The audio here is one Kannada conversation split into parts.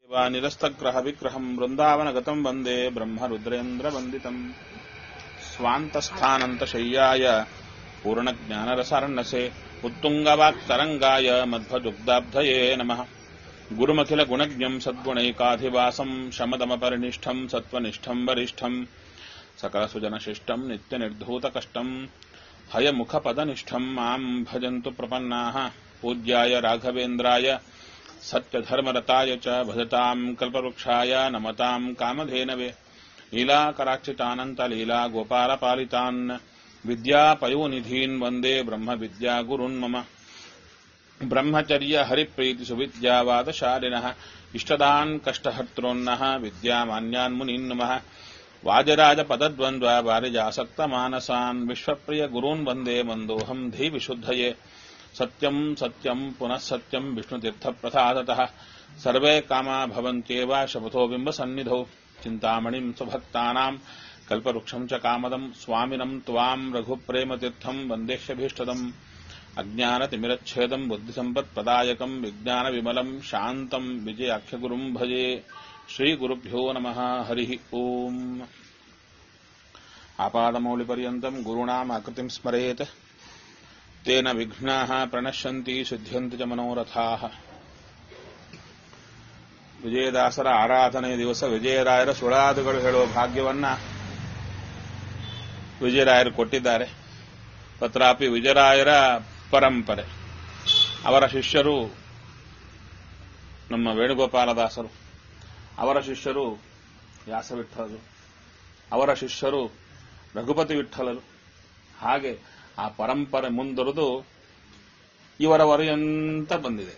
निरस्तग्रहविग्रहम् वृन्दावनगतम् वन्दे ब्रह्मरुद्रेन्द्रवन्दितम् स्वान्तस्थानन्तशय्याय पूर्णज्ञानरसार्णसे उत्तुङ्गवाक्तरङ्गाय मध्वदुग्धाब्धये नमः गुरुमखिलगुणज्ञम् सद्गुणैकाधिवासम् शमदमपरिनिष्ठम् सत्त्वनिष्ठम् वरिष्ठम् सकलसुजनशिष्टम् नित्यनिर्धूतकष्टम् हयमुखपदनिष्ठम् माम् भजन्तु प्रपन्नाः पूज्याय राघवेन्द्राय सत्यधर्मरताय च भजताम् कल्पवृक्षाय नमताम् कामधेनवे लीलाकराक्षितानन्तलीला गोपालपालितान् विद्यापयोनिधीन् वन्दे ब्रह्मविद्यागुरुन् मम ब्रह्मचर्य हरिप्रीतिसुविद्यावादशालिनः इष्टदान् कष्टहर्तॄन्नः विद्यामान्यान् मुनीन् नमः वाजराजपदद्वन्द्वा वारिजासक्तमानसान् विश्वप्रियगुरून् वन्दे मन्दोऽहम् धीविशुद्धये सत्यम् सत्यम् पुनः सत्यम् विष्णुतीर्थप्रसादतः सर्वे कामा भवन्त्येव शपथो बिम्बसन्निधौ चिन्तामणिम् सुभक्तानाम् कल्पवृक्षम् च कामदम् स्वामिनम् त्वाम् रघुप्रेमतीर्थम् वन्देह्यभीष्टदम् अज्ञानतिमिरच्छेदम् बुद्धिसम्पत्प्रदायकम् विज्ञानविमलम् शान्तम् विजयाख्यगुरुम् भजे श्रीगुरुभ्यो नमः हरिः ओम् आपादमौलिपर्यन्तम् गुरूणाम् आकृतिम् स्मरेत् तेन विघ्नाः प्रणश्यन्ति ಸಿದ್ಧ್ಯಂತಿ ಚ ಮನೋರಥಾಃ ವಿಜಯದಾಸರ ಆರಾಧನೆ ದಿವಸ ವಿಜಯರಾಯರ ಸುಳಾದುಗಳು ಹೇಳುವ ಭಾಗ್ಯವನ್ನ ವಿಜಯರಾಯರು ಕೊಟ್ಟಿದ್ದಾರೆ ತತ್ರಾಪಿ ವಿಜಯರಾಯರ ಪರಂಪರೆ ಅವರ ಶಿಷ್ಯರು ನಮ್ಮ ವೇಣುಗೋಪಾಲದಾಸರು ಅವರ ಶಿಷ್ಯರು ವ್ಯಾಸವಿಠಲರು ಅವರ ಶಿಷ್ಯರು ರಘುಪತಿ ವಿಠಲರು ಹಾಗೆ ಆ ಪರಂಪರೆ ಮುಂದುವರೆದು ಇವರವರೆಯಂತ ಬಂದಿದೆ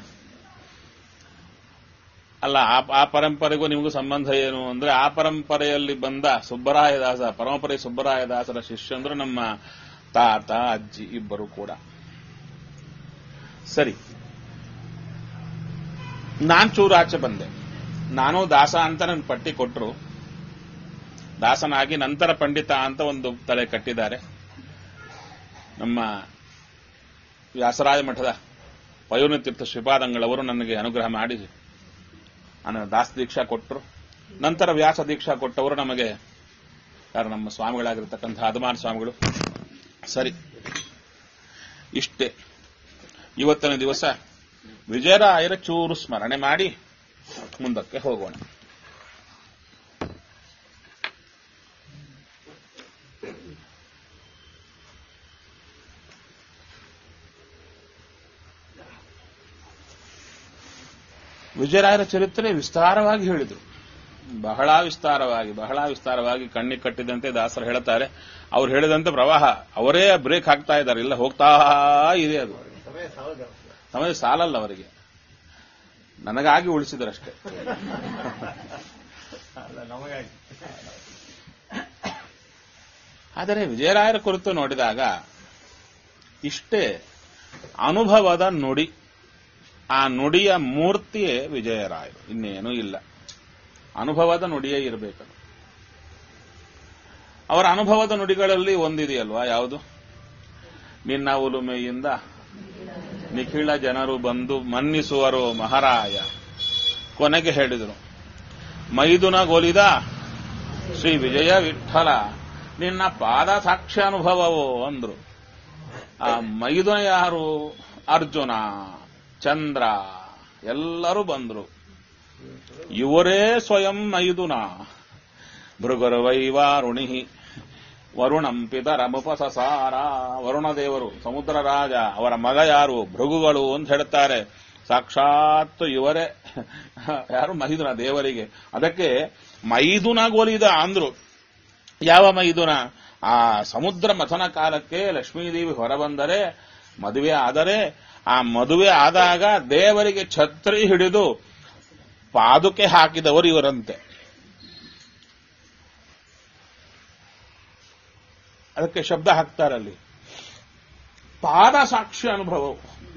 ಅಲ್ಲ ಆ ಪರಂಪರೆಗೂ ನಿಮಗೂ ಸಂಬಂಧ ಏನು ಅಂದ್ರೆ ಆ ಪರಂಪರೆಯಲ್ಲಿ ಬಂದ ಸುಬ್ಬರಾಯದಾಸ ಪರಮಪರೆ ಸುಬ್ಬರಾಯದಾಸರ ಶಿಷ್ಯಂದ್ರು ನಮ್ಮ ತಾತ ಅಜ್ಜಿ ಇಬ್ಬರು ಕೂಡ ಸರಿ ನಾನ್ ಚೂರಾಚೆ ಬಂದೆ ನಾನು ದಾಸ ಅಂತ ನನ್ನ ಪಟ್ಟಿ ಕೊಟ್ಟರು ದಾಸನಾಗಿ ನಂತರ ಪಂಡಿತ ಅಂತ ಒಂದು ತಲೆ ಕಟ್ಟಿದ್ದಾರೆ ನಮ್ಮ ವ್ಯಾಸರಾಯ ಮಠದ ಪಯೋನಿತೀರ್ಥ ಶ್ರೀಪಾದಂಗಳವರು ನನಗೆ ಅನುಗ್ರಹ ಮಾಡಿ ನನ್ನ ದಾಸ ದೀಕ್ಷಾ ಕೊಟ್ಟರು ನಂತರ ವ್ಯಾಸ ದೀಕ್ಷಾ ಕೊಟ್ಟವರು ನಮಗೆ ಯಾರು ನಮ್ಮ ಸ್ವಾಮಿಗಳಾಗಿರ್ತಕ್ಕಂಥ ಹದಮಾನ ಸ್ವಾಮಿಗಳು ಸರಿ ಇಷ್ಟೇ ಇವತ್ತಿನ ದಿವಸ ವಿಜಯರಾಯರ ಚೂರು ಸ್ಮರಣೆ ಮಾಡಿ ಮುಂದಕ್ಕೆ ಹೋಗೋಣ ವಿಜಯರಾಯರ ಚರಿತ್ರೆ ವಿಸ್ತಾರವಾಗಿ ಹೇಳಿದರು ಬಹಳ ವಿಸ್ತಾರವಾಗಿ ಬಹಳ ವಿಸ್ತಾರವಾಗಿ ಕಣ್ಣಿಗೆ ಕಟ್ಟಿದಂತೆ ದಾಸರು ಹೇಳುತ್ತಾರೆ ಅವ್ರು ಹೇಳಿದಂತೆ ಪ್ರವಾಹ ಅವರೇ ಬ್ರೇಕ್ ಹಾಕ್ತಾ ಇದ್ದಾರೆ ಇಲ್ಲ ಹೋಗ್ತಾ ಇದೆ ಅದು ಸಮಯ ಸಾಲಲ್ಲ ಅವರಿಗೆ ನನಗಾಗಿ ಉಳಿಸಿದರಷ್ಟೇ ಆದರೆ ವಿಜಯರಾಯರ ಕುರಿತು ನೋಡಿದಾಗ ಇಷ್ಟೇ ಅನುಭವದ ನುಡಿ ಆ ನುಡಿಯ ಮೂರ್ತಿಯೇ ವಿಜಯರಾಯರು ಇನ್ನೇನೂ ಇಲ್ಲ ಅನುಭವದ ನುಡಿಯೇ ಇರಬೇಕು ಅವರ ಅನುಭವದ ನುಡಿಗಳಲ್ಲಿ ಒಂದಿದೆಯಲ್ವಾ ಯಾವುದು ನಿನ್ನ ಉಲುಮೆಯಿಂದ ನಿಖಿಳ ಜನರು ಬಂದು ಮನ್ನಿಸುವರು ಮಹಾರಾಯ ಕೊನೆಗೆ ಹೇಳಿದರು ಮೈದುನಗೊಲಿದ ಶ್ರೀ ವಿಜಯ ವಿಠಲ ನಿನ್ನ ಪಾದ ಸಾಕ್ಷ್ಯ ಅನುಭವವು ಅಂದ್ರು ಆ ಮೈದುನ ಯಾರು ಅರ್ಜುನ ಚಂದ್ರ ಎಲ್ಲರೂ ಬಂದ್ರು ಇವರೇ ಸ್ವಯಂ ಮೈದುನ ಭೃಗುರವೈವಾರುಣಿ ವರುಣಂ ಪಿತರಮುಪಸಸಾರ ವರುಣ ದೇವರು ಸಮುದ್ರ ರಾಜ ಅವರ ಮಗ ಯಾರು ಭೃಗುಗಳು ಅಂತ ಹೇಳ್ತಾರೆ ಸಾಕ್ಷಾತ್ ಇವರೇ ಯಾರು ಮೈದುನ ದೇವರಿಗೆ ಅದಕ್ಕೆ ಮೈದುನಗೊಲಿದ ಅಂದ್ರು ಯಾವ ಮೈದುನ ಆ ಸಮುದ್ರ ಮಥನ ಕಾಲಕ್ಕೆ ಲಕ್ಷ್ಮೀದೇವಿ ಹೊರಬಂದರೆ ಮದುವೆ ಆದರೆ ಆ ಮದುವೆ ಆದಾಗ ದೇವರಿಗೆ ಛತ್ರಿ ಹಿಡಿದು ಪಾದುಕೆ ಹಾಕಿದವರು ಇವರಂತೆ ಅದಕ್ಕೆ ಶಬ್ದ ಹಾಕ್ತಾರಲ್ಲಿ ಪಾದ ಸಾಕ್ಷಿ ಅನುಭವ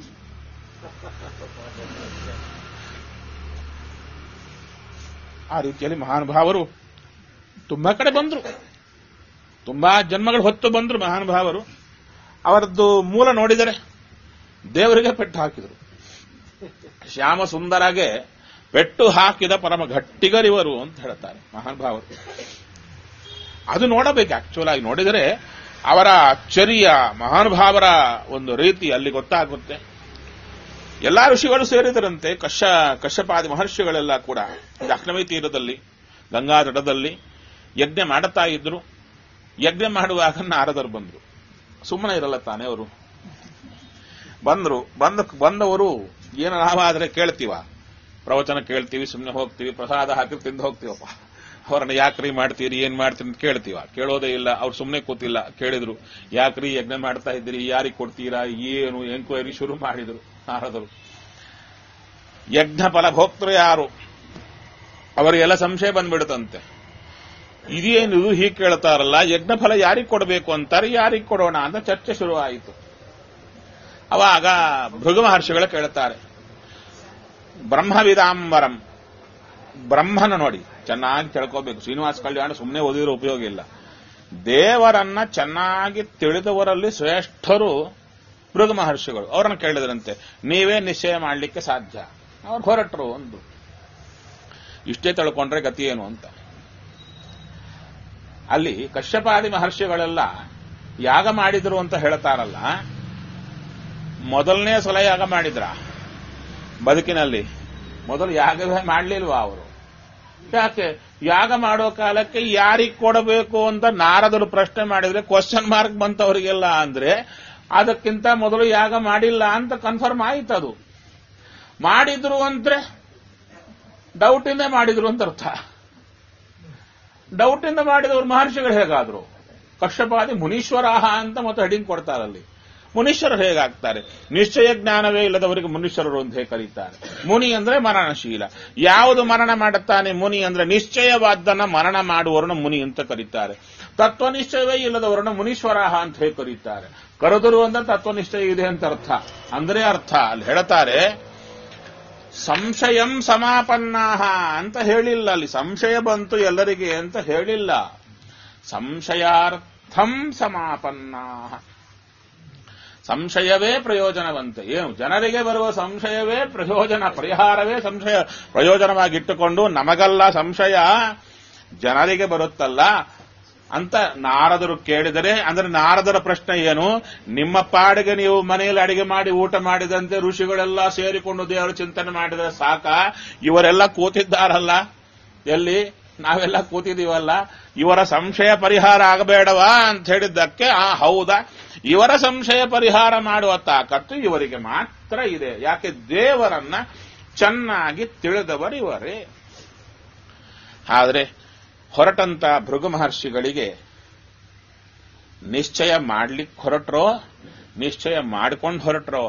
ಆ ರೀತಿಯಲ್ಲಿ ಮಹಾನುಭಾವರು ತುಂಬಾ ಕಡೆ ಬಂದ್ರು ತುಂಬಾ ಜನ್ಮಗಳು ಹೊತ್ತು ಬಂದ್ರು ಮಹಾನುಭಾವರು ಅವರದ್ದು ಮೂಲ ನೋಡಿದರೆ ದೇವರಿಗೆ ಪೆಟ್ಟು ಹಾಕಿದರು ಶ್ಯಾಮ ಸುಂದರಗೆ ಪೆಟ್ಟು ಹಾಕಿದ ಪರಮ ಗಟ್ಟಿಗರಿವರು ಅಂತ ಹೇಳ್ತಾರೆ ಮಹಾನುಭಾವರು ಅದು ನೋಡಬೇಕು ಆಕ್ಚುಲ್ ಆಗಿ ನೋಡಿದರೆ ಅವರ ಚರ್ಯ ಮಹಾನುಭಾವರ ಒಂದು ರೀತಿ ಅಲ್ಲಿ ಗೊತ್ತಾಗುತ್ತೆ ಎಲ್ಲಾ ಋಷಿಗಳು ಸೇರಿದರಂತೆ ಕಶ್ಯ ಕಶ್ಯಪಾದಿ ಮಹರ್ಷಿಗಳೆಲ್ಲ ಕೂಡ ಜಾಹ್ನವಿ ತೀರದಲ್ಲಿ ಗಂಗಾ ತಟದಲ್ಲಿ ಯಜ್ಞ ಮಾಡುತ್ತಾ ಇದ್ರು ಯಜ್ಞ ಮಾಡುವಾಗ ನಾರದರು ಬಂದ್ರು ಸುಮ್ಮನೆ ಇರಲ್ಲ ತಾನೇ ಅವರು ಬಂದ್ರು ಬಂದ ಬಂದವರು ಏನು ನಾವಾದ್ರೆ ಕೇಳ್ತೀವ ಪ್ರವಚನ ಕೇಳ್ತೀವಿ ಸುಮ್ಮನೆ ಹೋಗ್ತೀವಿ ಪ್ರಸಾದ ಹಾಕಿ ತಿಂದು ಹೋಗ್ತೀವಪ್ಪ ಅವರನ್ನ ಯಾಕ್ರಿ ಮಾಡ್ತೀರಿ ಏನ್ ಮಾಡ್ತೀರಿ ಅಂತ ಕೇಳ್ತೀವ ಕೇಳೋದೇ ಇಲ್ಲ ಅವ್ರು ಸುಮ್ಮನೆ ಕೂತಿಲ್ಲ ಕೇಳಿದ್ರು ಯಾಕ್ರಿ ಯಜ್ಞ ಮಾಡ್ತಾ ಇದ್ದೀರಿ ಯಾರಿಗೆ ಕೊಡ್ತೀರಾ ಏನು ಎಂಕ್ವೈರಿ ಶುರು ಮಾಡಿದ್ರು ನಾರದರು ಯಜ್ಞ ಫಲಭೋಕ್ತರು ಯಾರು ಅವರಿಗೆಲ್ಲ ಸಂಶಯ ಬಂದ್ಬಿಡುತ್ತಂತೆ ಇದೇನಿದು ಹೀಗೆ ಕೇಳ್ತಾರಲ್ಲ ಯಜ್ಞ ಫಲ ಯಾರಿಗೆ ಕೊಡಬೇಕು ಅಂತಾರೆ ಯಾರಿಗೆ ಕೊಡೋಣ ಅಂತ ಚರ್ಚೆ ಶುರುವಾಯಿತು ಅವಾಗ ಭೃಗು ಮಹರ್ಷಿಗಳು ಕೇಳುತ್ತಾರೆ ಬ್ರಹ್ಮವಿದಾಂಬರಂ ಬ್ರಹ್ಮನ ನೋಡಿ ಚೆನ್ನಾಗಿ ತಿಳ್ಕೋಬೇಕು ಶ್ರೀನಿವಾಸ ಕಲ್ಯಾಣ ಸುಮ್ಮನೆ ಓದಿರೋ ಉಪಯೋಗ ಇಲ್ಲ ದೇವರನ್ನ ಚೆನ್ನಾಗಿ ತಿಳಿದವರಲ್ಲಿ ಶ್ರೇಷ್ಠರು ಭೃಗು ಮಹರ್ಷಿಗಳು ಅವರನ್ನು ಕೇಳಿದ್ರಂತೆ ನೀವೇ ನಿಶ್ಚಯ ಮಾಡಲಿಕ್ಕೆ ಸಾಧ್ಯ ಅವ್ರು ಹೊರಟರು ಒಂದು ಇಷ್ಟೇ ತಿಳ್ಕೊಂಡ್ರೆ ಗತಿ ಏನು ಅಂತ ಅಲ್ಲಿ ಕಶ್ಯಪಾದಿ ಮಹರ್ಷಿಗಳೆಲ್ಲ ಯಾಗ ಮಾಡಿದ್ರು ಅಂತ ಹೇಳ್ತಾರಲ್ಲ ಮೊದಲನೇ ಸಲ ಯಾಗ ಮಾಡಿದ್ರ ಬದುಕಿನಲ್ಲಿ ಮೊದಲು ಯಾಗವೇ ಮಾಡಲಿಲ್ವಾ ಅವರು ಯಾಕೆ ಯಾಗ ಮಾಡೋ ಕಾಲಕ್ಕೆ ಯಾರಿಗೆ ಕೊಡಬೇಕು ಅಂತ ನಾರದರು ಪ್ರಶ್ನೆ ಮಾಡಿದ್ರೆ ಕ್ವಶನ್ ಮಾರ್ಕ್ ಬಂತವರಿಗೆಲ್ಲ ಅಂದ್ರೆ ಅದಕ್ಕಿಂತ ಮೊದಲು ಯಾಗ ಮಾಡಿಲ್ಲ ಅಂತ ಕನ್ಫರ್ಮ್ ಆಯ್ತು ಅದು ಮಾಡಿದ್ರು ಅಂದ್ರೆ ಡೌಟ್ ಇಂದ ಮಾಡಿದ್ರು ಅಂತ ಅರ್ಥ ಡೌಟ್ ಇಂದ ಮಾಡಿದವರು ಮಹರ್ಷಿಗಳು ಹೇಗಾದ್ರು ಕಶ್ಯಪಾದಿ ಮುನೀಶ್ವರಾಹ ಅಂತ ಮತ್ತೆ ಹೆಡಿಂಗ್ ಕೊಡ್ತಾರಲ್ಲಿ ಮುನೀಶ್ವರರು ಹೇಗಾಗ್ತಾರೆ ನಿಶ್ಚಯ ಜ್ಞಾನವೇ ಇಲ್ಲದವರಿಗೆ ಮುನೀಶ್ವರರು ಅಂತ ಹೇಗೆ ಕರೀತಾರೆ ಮುನಿ ಅಂದ್ರೆ ಮರಣಶೀಲ ಯಾವುದು ಮರಣ ಮಾಡುತ್ತಾನೆ ಮುನಿ ಅಂದ್ರೆ ನಿಶ್ಚಯವಾದ್ದನ್ನ ಮರಣ ಮಾಡುವವರನ್ನ ಮುನಿ ಅಂತ ಕರೀತಾರೆ ತತ್ವನಿಶ್ಚಯವೇ ಇಲ್ಲದವರನ್ನ ಮುನೀಶ್ವರಾಹ ಅಂತ ಹೇಗೆ ಕರೀತಾರೆ ಕರೆದರು ಅಂದ್ರೆ ತತ್ವನಿಶ್ಚಯ ಇದೆ ಅಂತ ಅರ್ಥ ಅಂದ್ರೆ ಅರ್ಥ ಅಲ್ಲಿ ಹೇಳ್ತಾರೆ ಸಂಶಯಂ ಸಮಾಪನ್ನಾಹ ಅಂತ ಹೇಳಿಲ್ಲ ಅಲ್ಲಿ ಸಂಶಯ ಬಂತು ಎಲ್ಲರಿಗೆ ಅಂತ ಹೇಳಿಲ್ಲ ಸಂಶಯಾರ್ಥಂ ಸಮಾಪನ್ನಾಹ ಸಂಶಯವೇ ಪ್ರಯೋಜನವಂತೆ ಏನು ಜನರಿಗೆ ಬರುವ ಸಂಶಯವೇ ಪ್ರಯೋಜನ ಪರಿಹಾರವೇ ಸಂಶಯ ಪ್ರಯೋಜನವಾಗಿಟ್ಟುಕೊಂಡು ನಮಗಲ್ಲ ಸಂಶಯ ಜನರಿಗೆ ಬರುತ್ತಲ್ಲ ಅಂತ ನಾರದರು ಕೇಳಿದರೆ ಅಂದ್ರೆ ನಾರದರ ಪ್ರಶ್ನೆ ಏನು ನಿಮ್ಮ ಪಾಡಿಗೆ ನೀವು ಮನೆಯಲ್ಲಿ ಅಡಿಗೆ ಮಾಡಿ ಊಟ ಮಾಡಿದಂತೆ ಋಷಿಗಳೆಲ್ಲ ಸೇರಿಕೊಂಡು ದೇವರು ಚಿಂತನೆ ಮಾಡಿದರೆ ಸಾಕ ಇವರೆಲ್ಲ ಕೂತಿದ್ದಾರಲ್ಲ ಎಲ್ಲಿ ನಾವೆಲ್ಲ ಕೂತಿದೀವಲ್ಲ ಇವರ ಸಂಶಯ ಪರಿಹಾರ ಆಗಬೇಡವಾ ಅಂತ ಹೇಳಿದ್ದಕ್ಕೆ ಆ ಹೌದಾ ಇವರ ಸಂಶಯ ಪರಿಹಾರ ಮಾಡುವ ತಾಕತ್ತು ಇವರಿಗೆ ಮಾತ್ರ ಇದೆ ಯಾಕೆ ದೇವರನ್ನ ಚೆನ್ನಾಗಿ ತಿಳಿದವರು ಇವರೇ ಆದ್ರೆ ಹೊರಟಂತ ಭೃಗು ಮಹರ್ಷಿಗಳಿಗೆ ನಿಶ್ಚಯ ಮಾಡ್ಲಿಕ್ಕೆ ಹೊರಟ್ರೋ ನಿಶ್ಚಯ ಮಾಡ್ಕೊಂಡು ಹೊರಟ್ರೋ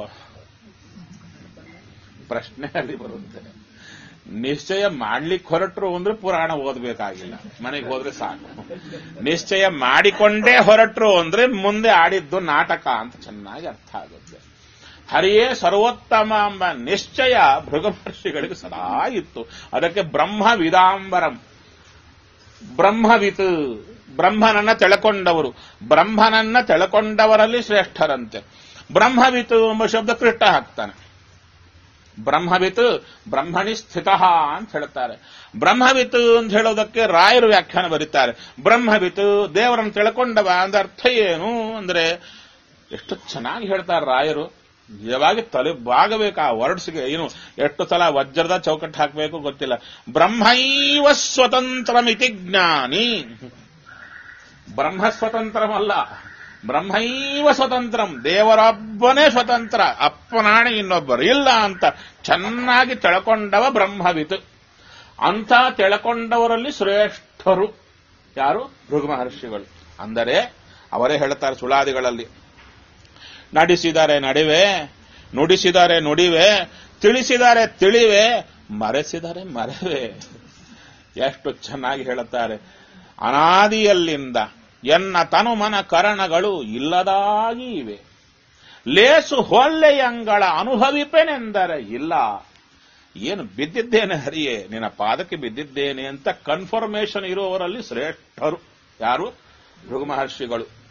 ಪ್ರಶ್ನೆ ಅಲ್ಲಿ ಬರುತ್ತೆ ನಿಶ್ಚಯ ಮಾಡ್ಲಿಕ್ಕೆ ಹೊರಟ್ರು ಅಂದ್ರೆ ಪುರಾಣ ಓದಬೇಕಾಗಿಲ್ಲ ಮನೆಗೆ ಹೋದ್ರೆ ಸಾಕು ನಿಶ್ಚಯ ಮಾಡಿಕೊಂಡೇ ಹೊರಟ್ರು ಅಂದ್ರೆ ಮುಂದೆ ಆಡಿದ್ದು ನಾಟಕ ಅಂತ ಚೆನ್ನಾಗಿ ಅರ್ಥ ಆಗುತ್ತೆ ಹರಿಯೇ ಸರ್ವೋತ್ತಮ ಎಂಬ ನಿಶ್ಚಯ ಭೃಗಮಹರ್ಷಿಗಳಿಗೆ ಸದಾ ಇತ್ತು ಅದಕ್ಕೆ ಬ್ರಹ್ಮ ವಿದಾಂಬರಂ ಬ್ರಹ್ಮವಿತ್ ಬ್ರಹ್ಮನನ್ನ ತೆಳಕೊಂಡವರು ಬ್ರಹ್ಮನನ್ನ ತೆಳಕೊಂಡವರಲ್ಲಿ ಶ್ರೇಷ್ಠರಂತೆ ಬ್ರಹ್ಮವಿತ್ ಎಂಬ ಶಬ್ದ ಕೃಷ್ಣ ಹಾಕ್ತಾನೆ ಬ್ರಹ್ಮವಿತ್ ಬ್ರಹ್ಮಣಿ ಸ್ಥಿತ ಅಂತ ಹೇಳ್ತಾರೆ ಬ್ರಹ್ಮವಿತ್ ಅಂತ ಹೇಳೋದಕ್ಕೆ ರಾಯರು ವ್ಯಾಖ್ಯಾನ ಬರೀತಾರೆ ಬ್ರಹ್ಮವಿತ್ ದೇವರನ್ನು ತಿಳ್ಕೊಂಡವ ಅಂದ ಅರ್ಥ ಏನು ಅಂದ್ರೆ ಎಷ್ಟು ಚೆನ್ನಾಗಿ ಹೇಳ್ತಾರೆ ರಾಯರು ನಿಜವಾಗಿ ತಲೆ ಬಾಗಬೇಕು ಆ ವರ್ಡ್ಸ್ಗೆ ಏನು ಎಷ್ಟು ಸಲ ವಜ್ರದ ಚೌಕಟ್ಟು ಹಾಕಬೇಕು ಗೊತ್ತಿಲ್ಲ ಬ್ರಹ್ಮೈವ ಸ್ವತಂತ್ರಮಿತಿ ಜ್ಞಾನಿ ಬ್ರಹ್ಮ ಸ್ವತಂತ್ರಮಲ್ಲ ಬ್ರಹ್ಮೈವ ಸ್ವತಂತ್ರಂ ದೇವರೊಬ್ಬನೇ ಸ್ವತಂತ್ರ ಅಪ್ಪನಾಣೆ ಇನ್ನೊಬ್ಬರು ಇಲ್ಲ ಅಂತ ಚೆನ್ನಾಗಿ ತಿಳ್ಕೊಂಡವ ಬ್ರಹ್ಮವಿತ್ ಅಂತ ತಿಳ್ಕೊಂಡವರಲ್ಲಿ ಶ್ರೇಷ್ಠರು ಯಾರು ಭೃಗು ಮಹರ್ಷಿಗಳು ಅಂದರೆ ಅವರೇ ಹೇಳ್ತಾರೆ ಸುಳಾದಿಗಳಲ್ಲಿ ನಡೆಸಿದ್ದಾರೆ ನಡಿವೆ ನುಡಿಸಿದ್ದಾರೆ ನುಡಿವೆ ತಿಳಿಸಿದ್ದಾರೆ ತಿಳಿವೆ ಮರೆಸಿದರೆ ಮರವೇ ಎಷ್ಟು ಚೆನ್ನಾಗಿ ಹೇಳುತ್ತಾರೆ ಅನಾದಿಯಲ್ಲಿಂದ ಎನ್ನ ತನುಮನ ಕರಣಗಳು ಇಲ್ಲದಾಗಿ ಇವೆ ಲೇಸು ಹೊಲ್ಲೆಯಂಗಳ ಅನುಭವಿಪೆನೆಂದರೆ ಇಲ್ಲ ಏನು ಬಿದ್ದಿದ್ದೇನೆ ಹರಿಯೇ ನಿನ್ನ ಪಾದಕ್ಕೆ ಬಿದ್ದಿದ್ದೇನೆ ಅಂತ ಕನ್ಫರ್ಮೇಷನ್ ಇರುವವರಲ್ಲಿ ಶ್ರೇಷ್ಠರು ಯಾರು ಭೃಗು ಮಹರ್ಷಿಗಳು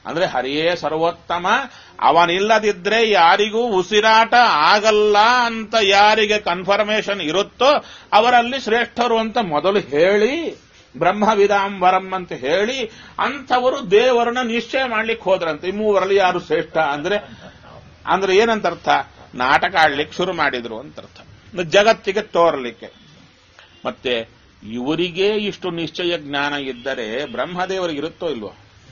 ಅಂದ್ರೆ ಹರಿಯೇ ಸರ್ವೋತ್ತಮ ಅವನಿಲ್ಲದಿದ್ರೆ ಯಾರಿಗೂ ಉಸಿರಾಟ ಆಗಲ್ಲ ಅಂತ ಯಾರಿಗೆ ಕನ್ಫರ್ಮೇಶನ್ ಇರುತ್ತೋ ಅವರಲ್ಲಿ ಶ್ರೇಷ್ಠರು ಅಂತ ಮೊದಲು ಹೇಳಿ ಬ್ರಹ್ಮವಿದಾಂಬರಂ ಅಂತ ಹೇಳಿ ಅಂಥವರು ದೇವರನ್ನ ನಿಶ್ಚಯ ಮಾಡ್ಲಿಕ್ಕೆ ಹೋದ್ರಂತೆ ಈ ಮೂವರಲ್ಲಿ ಯಾರು ಶ್ರೇಷ್ಠ ಅಂದ್ರೆ ಅಂದ್ರೆ ಏನಂತ ಅರ್ಥ ನಾಟಕ ಆಡ್ಲಿಕ್ಕೆ ಶುರು ಮಾಡಿದ್ರು ಅಂತ ಅರ್ಥ ಜಗತ್ತಿಗೆ ತೋರಲಿಕ್ಕೆ ಮತ್ತೆ ಇವರಿಗೆ ಇಷ್ಟು ನಿಶ್ಚಯ ಜ್ಞಾನ ಇದ್ದರೆ ಬ್ರಹ್ಮದೇವರಿಗೆ ಇರುತ್ತೋ ಇಲ್ವೋ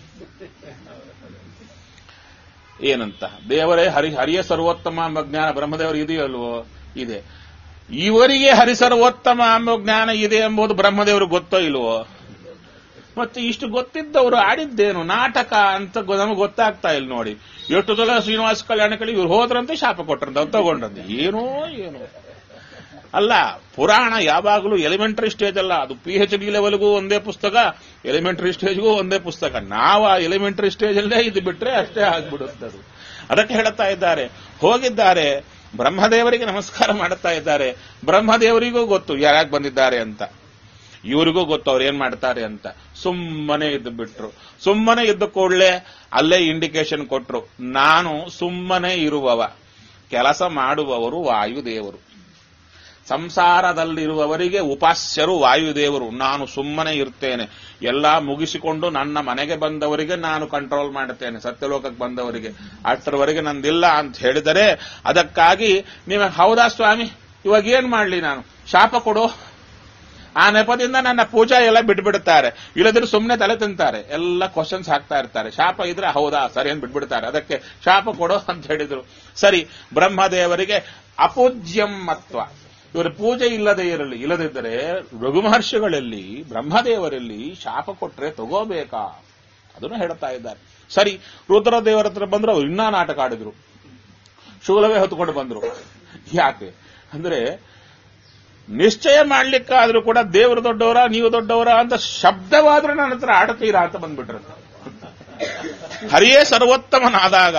ಏನಂತ ದೇವರೇ ಹರಿ ಹರಿಯ ಸರ್ವೋತ್ತಮ ಎಂಬ ಜ್ಞಾನ ಬ್ರಹ್ಮದೇವರಿಗೆ ಇದೆಯೋ ಅಲ್ವೋ ಇದೆ ಇವರಿಗೆ ಹರಿ ಸರ್ವೋತ್ತಮ ಎಂಬ ಜ್ಞಾನ ಇದೆ ಎಂಬುದು ಬ್ರಹ್ಮದೇವರು ಗೊತ್ತೋ ಇಲ್ವೋ ಮತ್ತೆ ಇಷ್ಟು ಗೊತ್ತಿದ್ದವರು ಆಡಿದ್ದೇನು ನಾಟಕ ಅಂತ ಗೊ- ನಮಗೆ ಗೊತ್ತಾಗ್ತಾ ಇಲ್ಲ ನೋಡಿ ಎಷ್ಟು ಸಲ ಶ್ರೀನಿವಾಸ ಕಲ್ಯಾಣಕಳಿ ಇವ್ರು ಹೋದ್ರಂತೆ ಶಾಪ ಕೊಟ್ರಂತ ಅವ್ರು ತಗೊಂಡ್ರಂತೆ ಏನೋ ಏನೋ ಅಲ್ಲ ಪುರಾಣ ಯಾವಾಗಲೂ ಎಲಿಮೆಂಟರಿ ಸ್ಟೇಜ್ ಅಲ್ಲ ಅದು ಪಿ ಎಚ್ ಡಿ ಲೆವೆಲ್ಗೂ ಒಂದೇ ಪುಸ್ತಕ ಎಲಿಮೆಂಟರಿ ಸ್ಟೇಜ್ಗೂ ಒಂದೇ ಪುಸ್ತಕ ನಾವು ಆ ಎಲಿಮೆಂಟರಿ ಸ್ಟೇಜ್ ಅಲ್ಲೇ ಇದು ಬಿಟ್ರೆ ಅಷ್ಟೇ ಆಗ್ಬಿಡುತ್ತೆ ಅದು ಅದಕ್ಕೆ ಹೇಳುತ್ತಾ ಇದ್ದಾರೆ ಹೋಗಿದ್ದಾರೆ ಬ್ರಹ್ಮದೇವರಿಗೆ ನಮಸ್ಕಾರ ಮಾಡುತ್ತಾ ಇದ್ದಾರೆ ಬ್ರಹ್ಮದೇವರಿಗೂ ಗೊತ್ತು ಯಾರ್ಯಾಕೆ ಬಂದಿದ್ದಾರೆ ಅಂತ ಇವರಿಗೂ ಗೊತ್ತು ಅವ್ರು ಏನ್ ಮಾಡ್ತಾರೆ ಅಂತ ಸುಮ್ಮನೆ ಇದ್ದು ಬಿಟ್ರು ಸುಮ್ಮನೆ ಇದ್ದ ಕೂಡಲೇ ಅಲ್ಲೇ ಇಂಡಿಕೇಶನ್ ಕೊಟ್ರು ನಾನು ಸುಮ್ಮನೆ ಇರುವವ ಕೆಲಸ ಮಾಡುವವರು ವಾಯುದೇವರು ಸಂಸಾರದಲ್ಲಿರುವವರಿಗೆ ಉಪಾಸ್ಯರು ವಾಯುದೇವರು ನಾನು ಸುಮ್ಮನೆ ಇರ್ತೇನೆ ಎಲ್ಲ ಮುಗಿಸಿಕೊಂಡು ನನ್ನ ಮನೆಗೆ ಬಂದವರಿಗೆ ನಾನು ಕಂಟ್ರೋಲ್ ಮಾಡುತ್ತೇನೆ ಸತ್ಯಲೋಕಕ್ಕೆ ಬಂದವರಿಗೆ ಅಷ್ಟರವರೆಗೆ ನಂದಿಲ್ಲ ಅಂತ ಹೇಳಿದರೆ ಅದಕ್ಕಾಗಿ ನೀವು ಹೌದಾ ಸ್ವಾಮಿ ಇವಾಗ ಏನ್ ಮಾಡ್ಲಿ ನಾನು ಶಾಪ ಕೊಡು ಆ ನೆಪದಿಂದ ನನ್ನ ಪೂಜಾ ಎಲ್ಲ ಬಿಟ್ಬಿಡುತ್ತಾರೆ ಇಲ್ಲದ್ರೆ ಸುಮ್ಮನೆ ತಲೆ ತಿಂತಾರೆ ಎಲ್ಲ ಕ್ವಶನ್ಸ್ ಹಾಕ್ತಾ ಇರ್ತಾರೆ ಶಾಪ ಇದ್ರೆ ಹೌದಾ ಸರಿ ಅಂತ ಬಿಟ್ಬಿಡ್ತಾರೆ ಅದಕ್ಕೆ ಶಾಪ ಕೊಡು ಅಂತ ಹೇಳಿದ್ರು ಸರಿ ಬ್ರಹ್ಮದೇವರಿಗೆ ಅಪೂಜ್ಯಂ ಮತ್ವ ಇವರ ಪೂಜೆ ಇಲ್ಲದೆ ಇರಲಿ ಇಲ್ಲದಿದ್ದರೆ ರಘು ಮಹರ್ಷಿಗಳಲ್ಲಿ ಬ್ರಹ್ಮದೇವರಲ್ಲಿ ಶಾಪ ಕೊಟ್ರೆ ತಗೋಬೇಕಾ ಅದನ್ನು ಹೇಳ್ತಾ ಇದ್ದಾರೆ ಸರಿ ರುದ್ರದೇವರ ಹತ್ರ ಬಂದ್ರು ಅವ್ರು ಇನ್ನೂ ನಾಟಕ ಆಡಿದ್ರು ಶೂಲವೇ ಹೊತ್ಕೊಂಡು ಬಂದ್ರು ಯಾಕೆ ಅಂದ್ರೆ ನಿಶ್ಚಯ ಮಾಡ್ಲಿಕ್ಕಾದ್ರೂ ಕೂಡ ದೇವರು ದೊಡ್ಡವರ ನೀವು ದೊಡ್ಡವರ ಅಂತ ಶಬ್ದವಾದ್ರೂ ನನ್ನ ಹತ್ರ ಆಡತೀರಾ ಅಂತ ಬಂದ್ಬಿಟ್ರಂತ ಹರಿಯೇ ಸರ್ವೋತ್ತಮನಾದಾಗ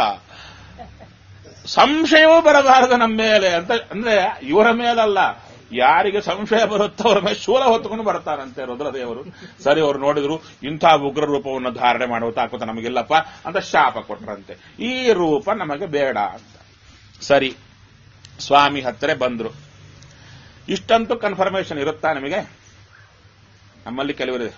ಸಂಶಯವೂ ಬರಬಾರದು ನಮ್ಮ ಮೇಲೆ ಅಂತ ಅಂದ್ರೆ ಇವರ ಮೇಲಲ್ಲ ಯಾರಿಗೆ ಸಂಶಯ ಬರುತ್ತೋ ಅವರ ಮೇಲೆ ಶೂಲ ಹೊತ್ಕೊಂಡು ಬರ್ತಾರಂತೆ ರುದ್ರದೇವರು ಸರಿ ಅವರು ನೋಡಿದ್ರು ಇಂಥ ಉಗ್ರ ರೂಪವನ್ನು ಧಾರಣೆ ಮಾಡುವ ತಾಕುತ್ತ ನಮಗಿಲ್ಲಪ್ಪ ಅಂತ ಶಾಪ ಕೊಟ್ರಂತೆ ಈ ರೂಪ ನಮಗೆ ಬೇಡ ಅಂತ ಸರಿ ಸ್ವಾಮಿ ಹತ್ತಿರ ಬಂದ್ರು ಇಷ್ಟಂತೂ ಕನ್ಫರ್ಮೇಶನ್ ಇರುತ್ತಾ ನಿಮಗೆ ನಮ್ಮಲ್ಲಿ ಕೆಲವರಿದೆ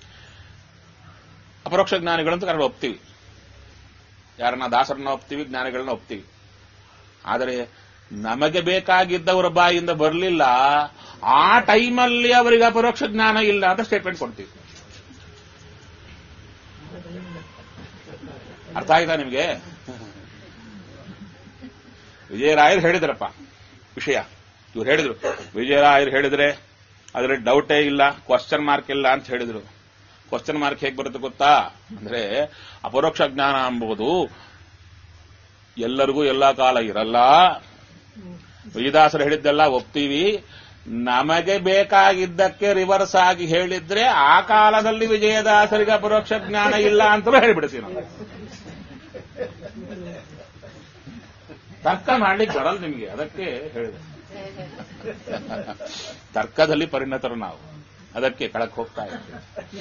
ಅಪರೋಕ್ಷ ಜ್ಞಾನಿಗಳಂತೂ ಕನ್ನಡ ಒಪ್ತೀವಿ ಯಾರನ್ನ ದಾಸರನ್ನ ಒಪ್ತೀವಿ ಜ್ಞಾನಿಗಳನ್ನ ಒಪ್ತೀವಿ ಆದರೆ ನಮಗೆ ಬೇಕಾಗಿದ್ದವರ ಬಾಯಿಂದ ಬರಲಿಲ್ಲ ಆ ಟೈಮಲ್ಲಿ ಅವರಿಗೆ ಅಪರೋಕ್ಷ ಜ್ಞಾನ ಇಲ್ಲ ಅಂತ ಸ್ಟೇಟ್ಮೆಂಟ್ ಕೊಡ್ತೀವಿ ಅರ್ಥ ಆಯ್ತಾ ನಿಮಗೆ ವಿಜಯರಾಯರು ಹೇಳಿದ್ರಪ್ಪ ವಿಷಯ ಇವ್ರು ಹೇಳಿದ್ರು ವಿಜಯರಾಯರು ಹೇಳಿದ್ರೆ ಅದರಲ್ಲಿ ಡೌಟೇ ಇಲ್ಲ ಕ್ವಶನ್ ಮಾರ್ಕ್ ಇಲ್ಲ ಅಂತ ಹೇಳಿದ್ರು ಕ್ವಶನ್ ಮಾರ್ಕ್ ಹೇಗೆ ಬರುತ್ತೆ ಗೊತ್ತಾ ಅಂದ್ರೆ ಅಪರೋಕ್ಷ ಜ್ಞಾನ ಎಂಬುದು ಎಲ್ಲರಿಗೂ ಎಲ್ಲಾ ಕಾಲ ಇರಲ್ಲ ವಿಜಯದಾಸರು ಹೇಳಿದ್ದೆಲ್ಲ ಒಪ್ತೀವಿ ನಮಗೆ ಬೇಕಾಗಿದ್ದಕ್ಕೆ ರಿವರ್ಸ್ ಆಗಿ ಹೇಳಿದ್ರೆ ಆ ಕಾಲದಲ್ಲಿ ವಿಜಯದಾಸರಿಗೆ ಅಪರೋಕ್ಷ ಜ್ಞಾನ ಇಲ್ಲ ಅಂತಲೂ ಹೇಳಿಬಿಡ್ತೀವಿ ನಾವು ತರ್ಕ ಮಾಡ್ಲಿಕ್ಕೆ ಬರಲ್ಲ ನಿಮಗೆ ಅದಕ್ಕೆ ಹೇಳಿದೆ ತರ್ಕದಲ್ಲಿ ಪರಿಣತರು ನಾವು ಅದಕ್ಕೆ ಕಳಕ್ ಹೋಗ್ತಾ ಇದ್ದೀವಿ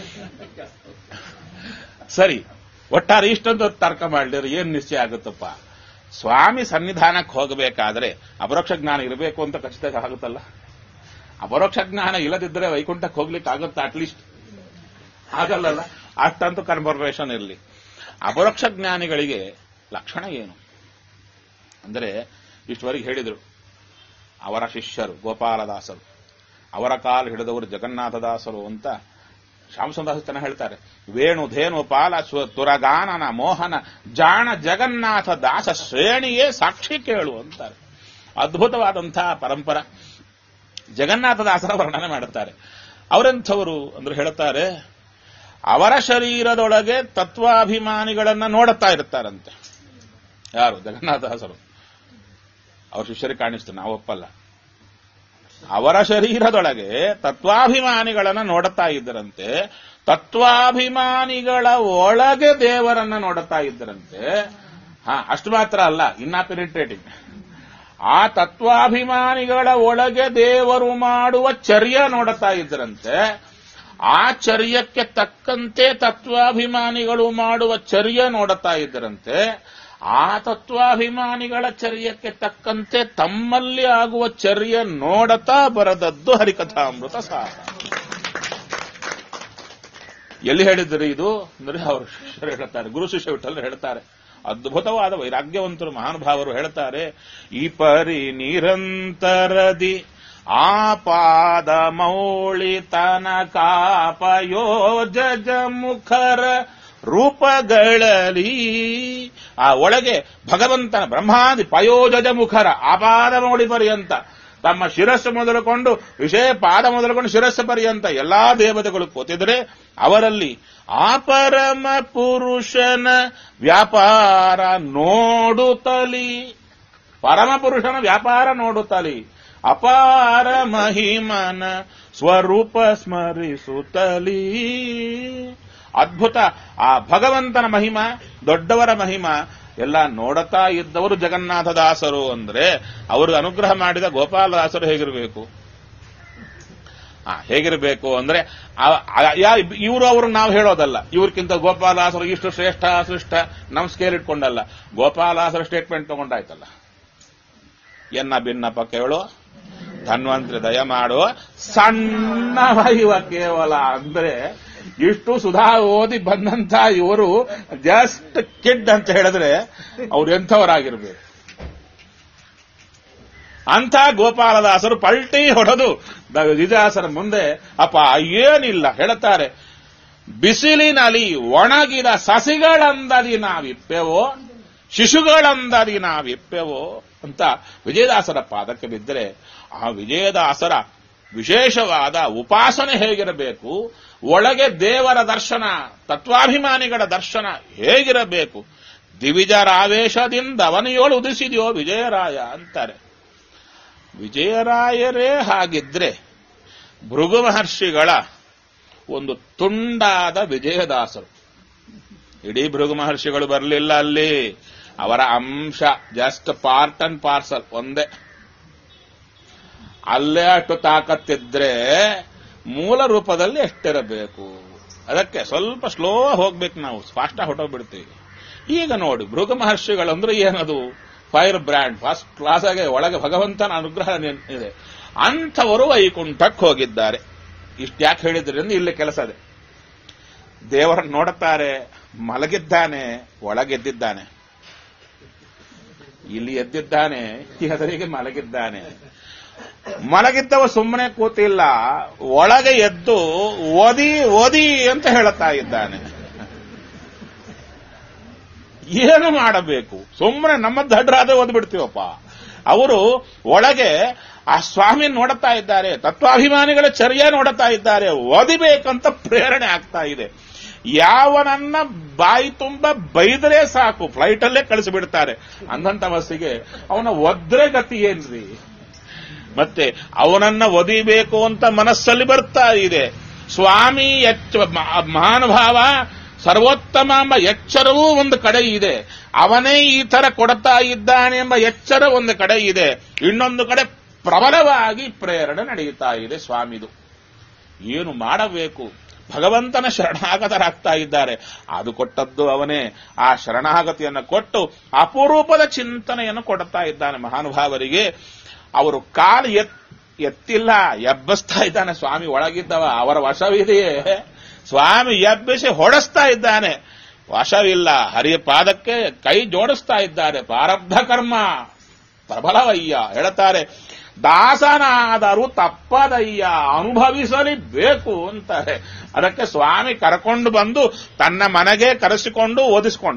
ಸರಿ ಒಟ್ಟಾರೆ ಇಷ್ಟೊಂದು ತರ್ಕ ಮಾಡಿದ್ರೆ ಏನ್ ನಿಶ್ಚಯ ಆಗುತ್ತಪ್ಪ ಸ್ವಾಮಿ ಸನ್ನಿಧಾನಕ್ಕೆ ಹೋಗಬೇಕಾದ್ರೆ ಅಪರೋಕ್ಷ ಜ್ಞಾನ ಇರಬೇಕು ಅಂತ ಖಚಿತ ಆಗುತ್ತಲ್ಲ ಅಪರೋಕ್ಷ ಜ್ಞಾನ ಇಲ್ಲದಿದ್ದರೆ ವೈಕುಂಠಕ್ಕೆ ಹೋಗ್ಲಿಕ್ಕೆ ಆಗುತ್ತಾ ಅಟ್ಲೀಸ್ಟ್ ಆಗಲ್ಲಲ್ಲ ಅಷ್ಟಂತೂ ಕನ್ಫರ್ಮೇಷನ್ ಇರಲಿ ಅಪರೋಕ್ಷ ಜ್ಞಾನಿಗಳಿಗೆ ಲಕ್ಷಣ ಏನು ಅಂದರೆ ಇಷ್ಟವರೆಗೆ ಹೇಳಿದರು ಅವರ ಶಿಷ್ಯರು ಗೋಪಾಲದಾಸರು ಅವರ ಕಾಲು ಹಿಡಿದವರು ಜಗನ್ನಾಥದಾಸರು ಅಂತ ಶ್ಯಾಮಸುಂದಾಸ ಚೆನ್ನಾಗಿ ಹೇಳ್ತಾರೆ ವೇಣು ಧೇನು ಪಾಲ ಸ್ವ- ತುರಗಾನನ ಮೋಹನ ಜಾಣ ಜಗನ್ನಾಥ ದಾಸ ಶ್ರೇಣಿಯೇ ಸಾಕ್ಷಿ ಕೇಳು ಅಂತಾರೆ ಅದ್ಭುತವಾದಂತಹ ಪರಂಪರ ಜಗನ್ನಾಥದಾಸರ ವರ್ಣನೆ ಮಾಡುತ್ತಾರೆ ಅವರೆಂಥವರು ಅಂದ್ರೆ ಹೇಳುತ್ತಾರೆ ಅವರ ಶರೀರದೊಳಗೆ ತತ್ವಾಭಿಮಾನಿಗಳನ್ನ ನೋಡುತ್ತಾ ಇರ್ತಾರಂತೆ ಯಾರು ಜಗನ್ನಾಥದಾಸರು ಅವ್ರ ಶಿಷ್ಯರಿಗೆ ಕಾಣಿಸ್ತು ನಾವು ಒಪ್ಪಲ್ಲ ಅವರ ಶರೀರದೊಳಗೆ ತತ್ವಾಭಿಮಾನಿಗಳನ್ನ ನೋಡುತ್ತಾ ಇದ್ದರಂತೆ ತತ್ವಾಭಿಮಾನಿಗಳ ಒಳಗೆ ದೇವರನ್ನ ನೋಡುತ್ತಾ ಇದ್ದರಂತೆ ಹಾ ಅಷ್ಟು ಮಾತ್ರ ಅಲ್ಲ ಇನ್ನ ಪೆನಿಟ್ರೇಟಿಂಗ್ ಆ ತತ್ವಾಭಿಮಾನಿಗಳ ಒಳಗೆ ದೇವರು ಮಾಡುವ ಚರ್ಯ ನೋಡುತ್ತಾ ಇದ್ದರಂತೆ ಆ ಚರ್ಯಕ್ಕೆ ತಕ್ಕಂತೆ ತತ್ವಾಭಿಮಾನಿಗಳು ಮಾಡುವ ಚರ್ಯ ನೋಡುತ್ತಾ ಇದ್ದರಂತೆ ಆ ತತ್ವಾಭಿಮಾನಿಗಳ ಚರ್ಯಕ್ಕೆ ತಕ್ಕಂತೆ ತಮ್ಮಲ್ಲಿ ಆಗುವ ಚರ್ಯ ನೋಡತಾ ಬರದದ್ದು ಹರಿಕಥಾಮೃತ ಸಾರ ಎಲ್ಲಿ ಹೇಳಿದ್ರು ಇದು ಅಂದ್ರೆ ಅವರು ಶಿಷ್ಯರು ಹೇಳ್ತಾರೆ ಗುರು ಶಿಷ್ಯ ವಿಠಲ್ ಹೇಳ್ತಾರೆ ಅದ್ಭುತವಾದ ವೈರಾಗ್ಯವಂತರು ಮಹಾನುಭಾವರು ಹೇಳ್ತಾರೆ ಈ ಪರಿ ನಿರಂತರದಿ ಆಪಾದ ಮೌಳಿ ತನಕಾಪಯೋಜ ಮುಖರ ರೂಪಗಳಲ್ಲಿ ಆ ಒಳಗೆ ಭಗವಂತನ ಬ್ರಹ್ಮಾದಿ ಪಯೋಜಜ ಮುಖರ ಆಪಾದ ಮೌಳಿ ಪರ್ಯಂತ ತಮ್ಮ ಶಿರಸ್ಸು ಮೊದಲುಕೊಂಡು ವಿಷಯ ಪಾದ ಮೊದಲುಕೊಂಡು ಶಿರಸ್ಸು ಪರ್ಯಂತ ಎಲ್ಲಾ ದೇವತೆಗಳು ಕೂತಿದ್ರೆ ಅವರಲ್ಲಿ ಆ ಪರಮ ಪುರುಷನ ವ್ಯಾಪಾರ ನೋಡುತ್ತಲಿ ಪರಮ ಪುರುಷನ ವ್ಯಾಪಾರ ನೋಡುತ್ತಲಿ ಅಪಾರ ಮಹಿಮನ ಸ್ವರೂಪ ಸ್ಮರಿಸುತ್ತಲೀ ಅದ್ಭುತ ಆ ಭಗವಂತನ ಮಹಿಮ ದೊಡ್ಡವರ ಮಹಿಮ ಎಲ್ಲ ನೋಡುತ್ತಾ ಇದ್ದವರು ಜಗನ್ನಾಥದಾಸರು ಅಂದ್ರೆ ಅವ್ರಿಗೆ ಅನುಗ್ರಹ ಮಾಡಿದ ಗೋಪಾಲದಾಸರು ಹೇಗಿರಬೇಕು ಆ ಹೇಗಿರಬೇಕು ಅಂದ್ರೆ ಇವರು ಅವರು ನಾವು ಹೇಳೋದಲ್ಲ ಇವ್ರಕ್ಕಿಂತ ಗೋಪಾಲದಾಸರು ಇಷ್ಟು ಶ್ರೇಷ್ಠ ಶ್ರೇಷ್ಠ ನಮ್ ಸ್ಕೇಲ್ ಇಟ್ಕೊಂಡಲ್ಲ ಗೋಪಾಲದಾಸರ ಸ್ಟೇಟ್ಮೆಂಟ್ ತಗೊಂಡಾಯ್ತಲ್ಲ ಎನ್ನ ಭಿನ್ನಪ್ಪ ಕೇಳು ಧನ್ವಂತರಿ ದಯ ಮಾಡುವ ಸಣ್ಣ ಇವ ಕೇವಲ ಅಂದ್ರೆ ಇಷ್ಟು ಸುಧಾ ಓದಿ ಬಂದಂತ ಇವರು ಜಸ್ಟ್ ಕಿಡ್ ಅಂತ ಹೇಳಿದ್ರೆ ಅವ್ರು ಎಂಥವರಾಗಿರ್ಬೇಕು ಅಂಥ ಗೋಪಾಲದಾಸರು ಪಲ್ಟಿ ಹೊಡೆದು ವಿಜಯಾಸರ ಮುಂದೆ ಅಪ್ಪ ಏನಿಲ್ಲ ಹೇಳುತ್ತಾರೆ ಬಿಸಿಲಿನಲ್ಲಿ ಒಣಗಿದ ಸಸಿಗಳಂದದಿ ನಾವಿಪ್ಪೆವೋ ಶಿಶುಗಳಂದದಿ ನಾವಿಪ್ಪೆವೋ ಅಂತ ವಿಜಯದಾಸರ ಪಾದಕ್ಕೆ ಬಿದ್ದರೆ ಆ ವಿಜಯದಾಸರ ವಿಶೇಷವಾದ ಉಪಾಸನೆ ಹೇಗಿರಬೇಕು ಒಳಗೆ ದೇವರ ದರ್ಶನ ತತ್ವಾಭಿಮಾನಿಗಳ ದರ್ಶನ ಹೇಗಿರಬೇಕು ದಿವಿಜರಾವೇಶದಿಂದ ಅವನಿಯೋಳು ಉದಿಸಿದೆಯೋ ವಿಜಯರಾಯ ಅಂತಾರೆ ವಿಜಯರಾಯರೇ ಹಾಗಿದ್ರೆ ಭೃಗು ಮಹರ್ಷಿಗಳ ಒಂದು ತುಂಡಾದ ವಿಜಯದಾಸರು ಇಡೀ ಭೃಗು ಮಹರ್ಷಿಗಳು ಬರಲಿಲ್ಲ ಅಲ್ಲಿ ಅವರ ಅಂಶ ಜಸ್ಟ್ ಪಾರ್ಟ್ ಅಂಡ್ ಪಾರ್ಸಲ್ ಒಂದೇ ಅಲ್ಲೇ ಅಷ್ಟು ತಾಕತ್ತಿದ್ರೆ ಮೂಲ ರೂಪದಲ್ಲಿ ಎಷ್ಟಿರಬೇಕು ಅದಕ್ಕೆ ಸ್ವಲ್ಪ ಸ್ಲೋ ಹೋಗ್ಬೇಕು ನಾವು ಫಾಸ್ಟ್ ಹೊಟ್ಟೋಗ್ಬಿಡ್ತೀವಿ ಈಗ ನೋಡಿ ಭೃಗು ಮಹರ್ಷಿಗಳಂದ್ರೆ ಏನದು ಫೈರ್ ಬ್ರ್ಯಾಂಡ್ ಫಸ್ಟ್ ಕ್ಲಾಸ್ ಆಗಿ ಒಳಗೆ ಭಗವಂತನ ಅನುಗ್ರಹ ಇದೆ ಅಂಥವರು ವೈಕುಂಠಕ್ಕೆ ಹೋಗಿದ್ದಾರೆ ಇಷ್ಟು ಯಾಕೆ ಹೇಳಿದ್ರಿಂದ ಇಲ್ಲಿ ಕೆಲಸ ಇದೆ ದೇವರನ್ನು ನೋಡುತ್ತಾರೆ ಮಲಗಿದ್ದಾನೆ ಒಳಗೆದ್ದಿದ್ದಾನೆ ಇಲ್ಲಿ ಎದ್ದಿದ್ದಾನೆ ಎದುರಿಗೆ ಮಲಗಿದ್ದಾನೆ ಮಲಗಿದ್ದವ ಸುಮ್ಮನೆ ಕೂತಿಲ್ಲ ಒಳಗೆ ಎದ್ದು ಓದಿ ಓದಿ ಅಂತ ಹೇಳುತ್ತಾ ಇದ್ದಾನೆ ಏನು ಮಾಡಬೇಕು ಸುಮ್ಮನೆ ನಮ್ಮ ದಡ್ರಾದ ಓದ್ಬಿಡ್ತೀವಪ್ಪ ಅವರು ಒಳಗೆ ಆ ಸ್ವಾಮಿ ನೋಡುತ್ತಾ ಇದ್ದಾರೆ ತತ್ವಾಭಿಮಾನಿಗಳ ಚರ್ಯ ನೋಡುತ್ತಾ ಇದ್ದಾರೆ ಓದಿಬೇಕಂತ ಪ್ರೇರಣೆ ಆಗ್ತಾ ಇದೆ ಯಾವನನ್ನ ಬಾಯಿ ತುಂಬ ಬೈದರೆ ಸಾಕು ಫ್ಲೈಟ್ ಅಲ್ಲೇ ಕಳಿಸಿಬಿಡ್ತಾರೆ ಅಂದಂತ ವಸ್ತಿಗೆ ಅವನ ಒದ್ರೆ ಗತಿ ಏನ್ರಿ ಮತ್ತೆ ಅವನನ್ನ ಒದಿಬೇಕು ಅಂತ ಮನಸ್ಸಲ್ಲಿ ಬರ್ತಾ ಇದೆ ಸ್ವಾಮಿ ಎಚ್ಚ ಮಹಾನುಭಾವ ಸರ್ವೋತ್ತಮ ಎಂಬ ಎಚ್ಚರವೂ ಒಂದು ಕಡೆ ಇದೆ ಅವನೇ ಈ ತರ ಕೊಡ್ತಾ ಇದ್ದಾನೆ ಎಂಬ ಎಚ್ಚರ ಒಂದು ಕಡೆ ಇದೆ ಇನ್ನೊಂದು ಕಡೆ ಪ್ರಬಲವಾಗಿ ಪ್ರೇರಣೆ ನಡೆಯುತ್ತಾ ಇದೆ ಸ್ವಾಮಿದು ಏನು ಮಾಡಬೇಕು ಭಗವಂತನ ಶರಣಾಗತರಾಗ್ತಾ ಇದ್ದಾರೆ ಅದು ಕೊಟ್ಟದ್ದು ಅವನೇ ಆ ಶರಣಾಗತಿಯನ್ನು ಕೊಟ್ಟು ಅಪರೂಪದ ಚಿಂತನೆಯನ್ನು ಕೊಡುತ್ತಾ ಇದ್ದಾನೆ ಮಹಾನುಭಾವರಿಗೆ ಅವರು ಕಾಲು ಎತ್ ಎತ್ತಿಲ್ಲ ಎಬ್ಬಸ್ತಾ ಇದ್ದಾನೆ ಸ್ವಾಮಿ ಒಳಗಿದ್ದವ ಅವರ ವಶವಿದೆಯೇ ಸ್ವಾಮಿ ಎಬ್ಬಿಸಿ ಹೊಡೆಸ್ತಾ ಇದ್ದಾನೆ ವಶವಿಲ್ಲ ಹರಿಯ ಪಾದಕ್ಕೆ ಕೈ ಜೋಡಿಸ್ತಾ ಇದ್ದಾರೆ ಪ್ರಾರಬ್ಧ ಕರ್ಮ ಪ್ರಬಲವಯ್ಯ ಹೇಳುತ್ತಾರೆ ದಾಸನಾದರೂ ತಪ್ಪದಯ್ಯ ಅನುಭವಿಸಲೇಬೇಕು ಅಂತಾರೆ ಅದಕ್ಕೆ ಸ್ವಾಮಿ ಕರ್ಕೊಂಡು ಬಂದು ತನ್ನ ಮನೆಗೆ ಕರೆಸಿಕೊಂಡು ಓದಿಸಿಕೊಂಡ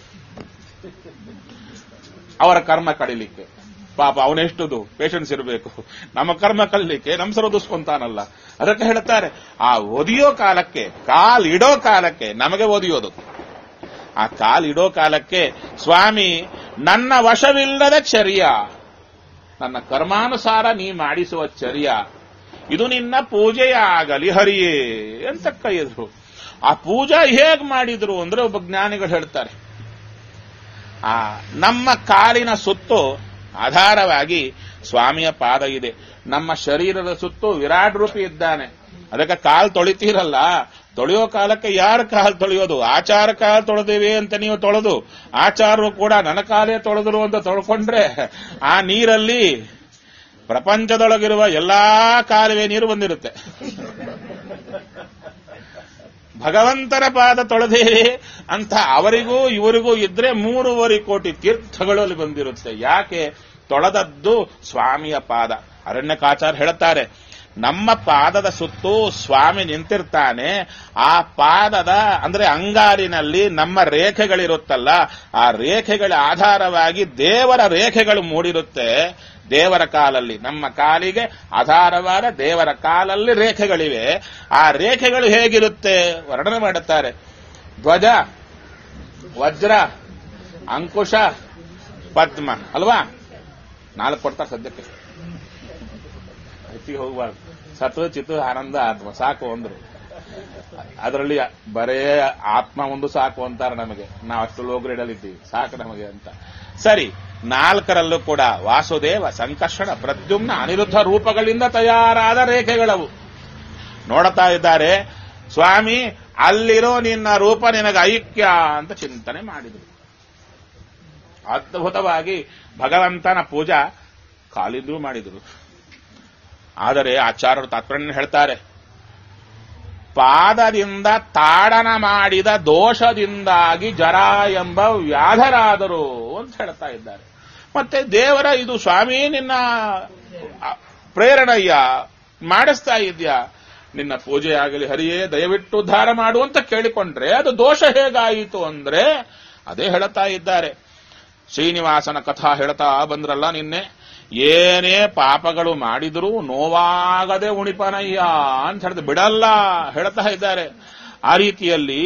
ಅವರ ಕರ್ಮ ಕಡಿಲಿಕ್ಕೆ ಪಾಪ ಅವನೆಷ್ಟುದು ಪೇಷನ್ಸ್ ಇರಬೇಕು ನಮ್ಮ ಕರ್ಮ ಕಲಿಲಿಕ್ಕೆ ನಮ್ಮ ಸರ ಓದಿಸ್ಕೊಂತಾನಲ್ಲ ಅದಕ್ಕೆ ಹೇಳ್ತಾರೆ ಆ ಓದಿಯೋ ಕಾಲಕ್ಕೆ ಕಾಲ್ ಇಡೋ ಕಾಲಕ್ಕೆ ನಮಗೆ ಓದಿಯೋದು ಆ ಕಾಲ್ ಇಡೋ ಕಾಲಕ್ಕೆ ಸ್ವಾಮಿ ನನ್ನ ವಶವಿಲ್ಲದ ಚರ್ಯ ನನ್ನ ಕರ್ಮಾನುಸಾರ ನೀ ಮಾಡಿಸುವ ಚರ್ಯ ಇದು ನಿನ್ನ ಪೂಜೆಯಾಗಲಿ ಹರಿಯೇ ಅಂತ ಕೈದ್ರು ಆ ಪೂಜಾ ಹೇಗ್ ಮಾಡಿದ್ರು ಅಂದ್ರೆ ಒಬ್ಬ ಜ್ಞಾನಿಗಳು ಹೇಳ್ತಾರೆ ಆ ನಮ್ಮ ಕಾಲಿನ ಸುತ್ತು ಆಧಾರವಾಗಿ ಸ್ವಾಮಿಯ ಪಾದ ಇದೆ ನಮ್ಮ ಶರೀರದ ಸುತ್ತು ವಿರಾಟ್ ರೂಪಿ ಇದ್ದಾನೆ ಅದಕ್ಕೆ ಕಾಲ್ ತೊಳಿತೀರಲ್ಲ ತೊಳೆಯೋ ಕಾಲಕ್ಕೆ ಯಾರ ಕಾಲ್ ತೊಳೆಯೋದು ಆಚಾರ ಕಾಲ್ ತೊಳೆದೇವೆ ಅಂತ ನೀವು ತೊಳೆದು ಆಚಾರರು ಕೂಡ ನನ್ನ ಕಾಲೇ ತೊಳೆದ್ರು ಅಂತ ತೊಳ್ಕೊಂಡ್ರೆ ಆ ನೀರಲ್ಲಿ ಪ್ರಪಂಚದೊಳಗಿರುವ ಎಲ್ಲಾ ಕಾಲುವೆ ನೀರು ಬಂದಿರುತ್ತೆ ಭಗವಂತನ ಪಾದ ತೊಳೆದೇವೆ ಅಂತ ಅವರಿಗೂ ಇವರಿಗೂ ಇದ್ರೆ ಮೂರುವರೆ ಕೋಟಿ ತೀರ್ಥಗಳು ಅಲ್ಲಿ ಬಂದಿರುತ್ತೆ ಯಾಕೆ ತೊಳೆದದ್ದು ಸ್ವಾಮಿಯ ಪಾದ ಅರಣ್ಯಕಾಚಾರ ಹೇಳುತ್ತಾರೆ ನಮ್ಮ ಪಾದದ ಸುತ್ತು ಸ್ವಾಮಿ ನಿಂತಿರ್ತಾನೆ ಆ ಪಾದದ ಅಂದ್ರೆ ಅಂಗಾರಿನಲ್ಲಿ ನಮ್ಮ ರೇಖೆಗಳಿರುತ್ತಲ್ಲ ಆ ರೇಖೆಗಳ ಆಧಾರವಾಗಿ ದೇವರ ರೇಖೆಗಳು ಮೂಡಿರುತ್ತೆ ದೇವರ ಕಾಲಲ್ಲಿ ನಮ್ಮ ಕಾಲಿಗೆ ಆಧಾರವಾದ ದೇವರ ಕಾಲಲ್ಲಿ ರೇಖೆಗಳಿವೆ ಆ ರೇಖೆಗಳು ಹೇಗಿರುತ್ತೆ ವರ್ಣನೆ ಮಾಡುತ್ತಾರೆ ಧ್ವಜ ವಜ್ರ ಅಂಕುಶ ಪದ್ಮ ಅಲ್ವಾ ನಾಲ್ಕು ಕೊಡ್ತಾರೆ ಸದ್ಯಕ್ಕೆ ಹೆಚ್ಚಿಗೆ ಹೋಗಬಾರ್ದು ಸತ್ವ ಚಿತ್ತು ಆನಂದ ಆತ್ಮ ಸಾಕು ಅಂದ್ರು ಅದರಲ್ಲಿ ಬರೇ ಆತ್ಮ ಒಂದು ಸಾಕು ಅಂತಾರೆ ನಮಗೆ ನಾವು ಅಷ್ಟು ಲೋಗ್ರೇಡಲ್ಲಿದ್ದೀವಿ ಸಾಕು ನಮಗೆ ಅಂತ ಸರಿ ನಾಲ್ಕರಲ್ಲೂ ಕೂಡ ವಾಸುದೇವ ಸಂಕರ್ಷಣ ಪ್ರದ್ಯುಮ್ನ ಅನಿರುದ್ಧ ರೂಪಗಳಿಂದ ತಯಾರಾದ ರೇಖೆಗಳವು ನೋಡ್ತಾ ಇದ್ದಾರೆ ಸ್ವಾಮಿ ಅಲ್ಲಿರೋ ನಿನ್ನ ರೂಪ ನಿನಗೆ ಐಕ್ಯ ಅಂತ ಚಿಂತನೆ ಮಾಡಿದರು ಅದ್ಭುತವಾಗಿ ಭಗವಂತನ ಪೂಜಾ ಕಾಲಿಂದ್ರೂ ಮಾಡಿದರು ಆದರೆ ಆಚಾರ್ಯರು ತಾತ್ಪರ್ಯ ಹೇಳ್ತಾರೆ ಪಾದದಿಂದ ತಾಡನ ಮಾಡಿದ ದೋಷದಿಂದಾಗಿ ಜರ ಎಂಬ ವ್ಯಾಧರಾದರು ಅಂತ ಹೇಳ್ತಾ ಇದ್ದಾರೆ ಮತ್ತೆ ದೇವರ ಇದು ಸ್ವಾಮಿ ನಿನ್ನ ಪ್ರೇರಣಯ್ಯ ಮಾಡಿಸ್ತಾ ಇದೆಯಾ ನಿನ್ನ ಪೂಜೆ ಆಗಲಿ ಹರಿಯೇ ದಯವಿಟ್ಟು ಉದ್ಧಾರ ಮಾಡು ಅಂತ ಕೇಳಿಕೊಂಡ್ರೆ ಅದು ದೋಷ ಹೇಗಾಯಿತು ಅಂದ್ರೆ ಅದೇ ಹೇಳ್ತಾ ಇದ್ದಾರೆ ಶ್ರೀನಿವಾಸನ ಕಥಾ ಹೇಳ್ತಾ ಬಂದ್ರಲ್ಲ ನಿನ್ನೆ ಏನೇ ಪಾಪಗಳು ಮಾಡಿದರೂ ನೋವಾಗದೆ ಉಣಿಪನಯ್ಯ ಅಂತ ಹೇಳಿದ ಬಿಡಲ್ಲ ಹೇಳ್ತಾ ಇದ್ದಾರೆ ಆ ರೀತಿಯಲ್ಲಿ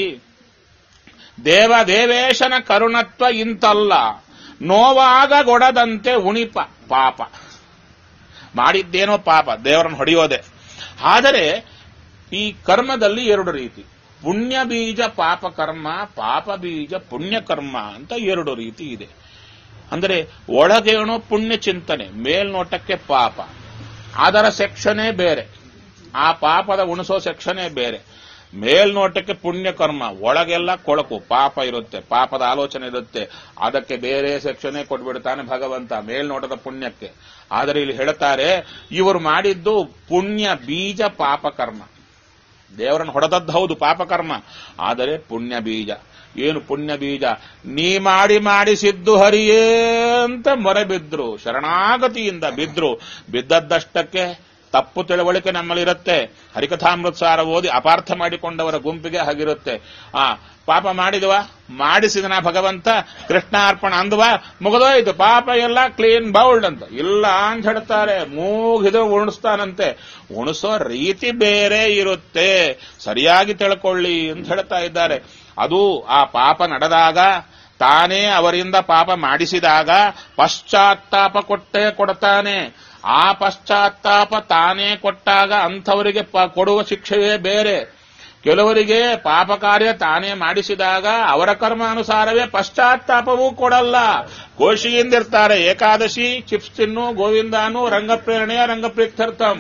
ದೇವ ದೇವೇಶನ ಕರುಣತ್ವ ಇಂತಲ್ಲ ನೋವಾಗಗೊಡದಂತೆ ಉಣಿಪ ಪಾಪ ಮಾಡಿದ್ದೇನೋ ಪಾಪ ದೇವರನ್ನು ಹೊಡೆಯೋದೆ ಆದರೆ ಈ ಕರ್ಮದಲ್ಲಿ ಎರಡು ರೀತಿ ಪುಣ್ಯ ಬೀಜ ಪಾಪ ಕರ್ಮ ಪಾಪ ಬೀಜ ಪುಣ್ಯ ಕರ್ಮ ಅಂತ ಎರಡು ರೀತಿ ಇದೆ ಅಂದರೆ ಒಳಗೇನೋ ಪುಣ್ಯ ಚಿಂತನೆ ಮೇಲ್ನೋಟಕ್ಕೆ ಪಾಪ ಅದರ ಸೆಕ್ಷನೇ ಬೇರೆ ಆ ಪಾಪದ ಉಣಿಸೋ ಸೆಕ್ಷನೇ ಬೇರೆ ಮೇಲ್ನೋಟಕ್ಕೆ ಪುಣ್ಯ ಕರ್ಮ ಒಳಗೆಲ್ಲ ಕೊಳಕು ಪಾಪ ಇರುತ್ತೆ ಪಾಪದ ಆಲೋಚನೆ ಇರುತ್ತೆ ಅದಕ್ಕೆ ಬೇರೆ ಸೆಕ್ಷನೇ ಕೊಟ್ಬಿಡ್ತಾನೆ ಭಗವಂತ ಮೇಲ್ನೋಟದ ಪುಣ್ಯಕ್ಕೆ ಆದರೆ ಇಲ್ಲಿ ಹೇಳ್ತಾರೆ ಇವರು ಮಾಡಿದ್ದು ಪುಣ್ಯ ಬೀಜ ಪಾಪ ಕರ್ಮ ದೇವರನ್ನು ಹೊಡೆದದ್ದು ಹೌದು ಪಾಪಕರ್ಮ ಆದರೆ ಪುಣ್ಯ ಬೀಜ ಏನು ಪುಣ್ಯ ಬೀಜ ನೀ ಮಾಡಿ ಮಾಡಿಸಿದ್ದು ಹರಿಯೇ ಅಂತ ಮೊರೆ ಬಿದ್ರು ಶರಣಾಗತಿಯಿಂದ ಬಿದ್ರು ಬಿದ್ದದ್ದಷ್ಟಕ್ಕೆ ತಪ್ಪು ತಿಳುವಳಿಕೆ ನಮ್ಮಲ್ಲಿರುತ್ತೆ ಹರಿಕಥಾಮೃತಸಾರ ಓದಿ ಅಪಾರ್ಥ ಮಾಡಿಕೊಂಡವರ ಗುಂಪಿಗೆ ಹಾಗಿರುತ್ತೆ ಆ ಪಾಪ ಮಾಡಿದವ ಮಾಡಿಸಿದನ ಭಗವಂತ ಕೃಷ್ಣಾರ್ಪಣ ಅಂದವ ಮುಗದೋಯ್ತು ಪಾಪ ಎಲ್ಲ ಕ್ಲೀನ್ ಬೌಲ್ಡ್ ಅಂತ ಇಲ್ಲ ಅಂತ ಹೇಳ್ತಾರೆ ಮೂಗಿದು ಉಣಿಸ್ತಾನಂತೆ ಉಣಿಸೋ ರೀತಿ ಬೇರೆ ಇರುತ್ತೆ ಸರಿಯಾಗಿ ತಿಳ್ಕೊಳ್ಳಿ ಅಂತ ಹೇಳ್ತಾ ಇದ್ದಾರೆ ಅದು ಆ ಪಾಪ ನಡೆದಾಗ ತಾನೇ ಅವರಿಂದ ಪಾಪ ಮಾಡಿಸಿದಾಗ ಪಶ್ಚಾತ್ತಾಪ ಕೊಟ್ಟೇ ಕೊಡ್ತಾನೆ ಆ ಪಶ್ಚಾತ್ತಾಪ ತಾನೇ ಕೊಟ್ಟಾಗ ಅಂಥವರಿಗೆ ಪ- ಕೊಡುವ ಶಿಕ್ಷೆಯೇ ಬೇರೆ ಕೆಲವರಿಗೆ ಪಾಪ ಕಾರ್ಯ ತಾನೇ ಮಾಡಿಸಿದಾಗ ಅವರ ಕರ್ಮಾನುಸಾರವೇ ಪಶ್ಚಾತ್ತಾಪವೂ ಕೊಡಲ್ಲ ಘೋಷಿಯಿಂದಿರ್ತಾರೆ ಏಕಾದಶಿ ಚಿಪ್ಸ್ ತಿನ್ನು ಗೋವಿಂದಾನು ರಂಗಪ್ರೇರಣೆಯ ರಂಗಪ್ರೀತ್ಯರ್ಥಂ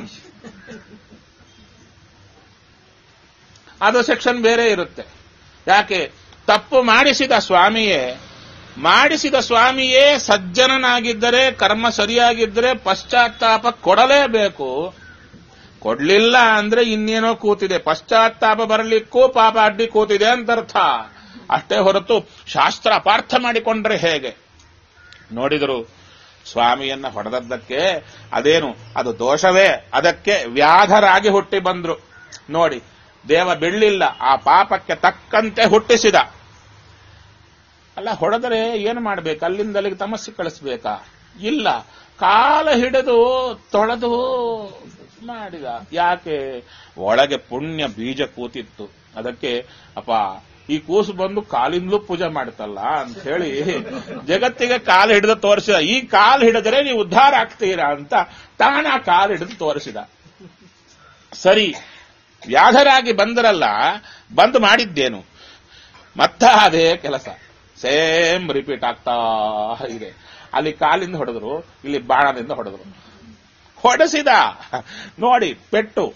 ಅದು ಸೆಕ್ಷನ್ ಬೇರೆ ಇರುತ್ತೆ ಯಾಕೆ ತಪ್ಪು ಮಾಡಿಸಿದ ಸ್ವಾಮಿಯೇ ಮಾಡಿಸಿದ ಸ್ವಾಮಿಯೇ ಸಜ್ಜನನಾಗಿದ್ದರೆ ಕರ್ಮ ಸರಿಯಾಗಿದ್ದರೆ ಪಶ್ಚಾತ್ತಾಪ ಕೊಡಲೇಬೇಕು ಕೊಡ್ಲಿಲ್ಲ ಅಂದ್ರೆ ಇನ್ನೇನೋ ಕೂತಿದೆ ಪಶ್ಚಾತ್ತಾಪ ಬರಲಿಕ್ಕೂ ಪಾಪ ಅಡ್ಡಿ ಕೂತಿದೆ ಅಂತ ಅರ್ಥ ಅಷ್ಟೇ ಹೊರತು ಶಾಸ್ತ್ರ ಅಪಾರ್ಥ ಮಾಡಿಕೊಂಡ್ರೆ ಹೇಗೆ ನೋಡಿದರು ಸ್ವಾಮಿಯನ್ನ ಹೊಡೆದದ್ದಕ್ಕೆ ಅದೇನು ಅದು ದೋಷವೇ ಅದಕ್ಕೆ ವ್ಯಾಧರಾಗಿ ಹುಟ್ಟಿ ಬಂದ್ರು ನೋಡಿ ದೇವ ಬಿಡ್ಲಿಲ್ಲ ಆ ಪಾಪಕ್ಕೆ ತಕ್ಕಂತೆ ಹುಟ್ಟಿಸಿದ ಅಲ್ಲ ಹೊಡೆದರೆ ಏನು ಮಾಡ್ಬೇಕು ಅಲ್ಲಿಂದ ಅಲ್ಲಿಗೆ ತಮಸ್ಸಿ ಕಳಿಸ್ಬೇಕಾ ಇಲ್ಲ ಕಾಲ ಹಿಡಿದು ತೊಳೆದು ಮಾಡಿದ ಯಾಕೆ ಒಳಗೆ ಪುಣ್ಯ ಬೀಜ ಕೂತಿತ್ತು ಅದಕ್ಕೆ ಅಪ್ಪ ಈ ಕೂಸು ಬಂದು ಕಾಲಿಂದಲೂ ಪೂಜೆ ಮಾಡ್ತಲ್ಲ ಅಂತ ಹೇಳಿ ಜಗತ್ತಿಗೆ ಕಾಲು ಹಿಡಿದು ತೋರಿಸಿದ ಈ ಕಾಲು ಹಿಡಿದರೆ ನೀವು ಉದ್ಧಾರ ಆಗ್ತೀರಾ ಅಂತ ತಾನ ಆ ಕಾಲು ಹಿಡಿದು ತೋರಿಸಿದ ಸರಿ ವ್ಯಾಧರಾಗಿ ಬಂದರಲ್ಲ ಬಂದು ಮಾಡಿದ್ದೇನು ಮತ್ತ ಅದೇ ಕೆಲಸ ಸೇಮ್ ರಿಪೀಟ್ ಆಗ್ತಾ ಇದೆ ಅಲ್ಲಿ ಕಾಲಿಂದ ಹೊಡೆದ್ರು ಇಲ್ಲಿ ಬಾಣದಿಂದ ಹೊಡೆದ್ರು ಹೊಡೆಸಿದ ನೋಡಿ ಪೆಟ್ಟು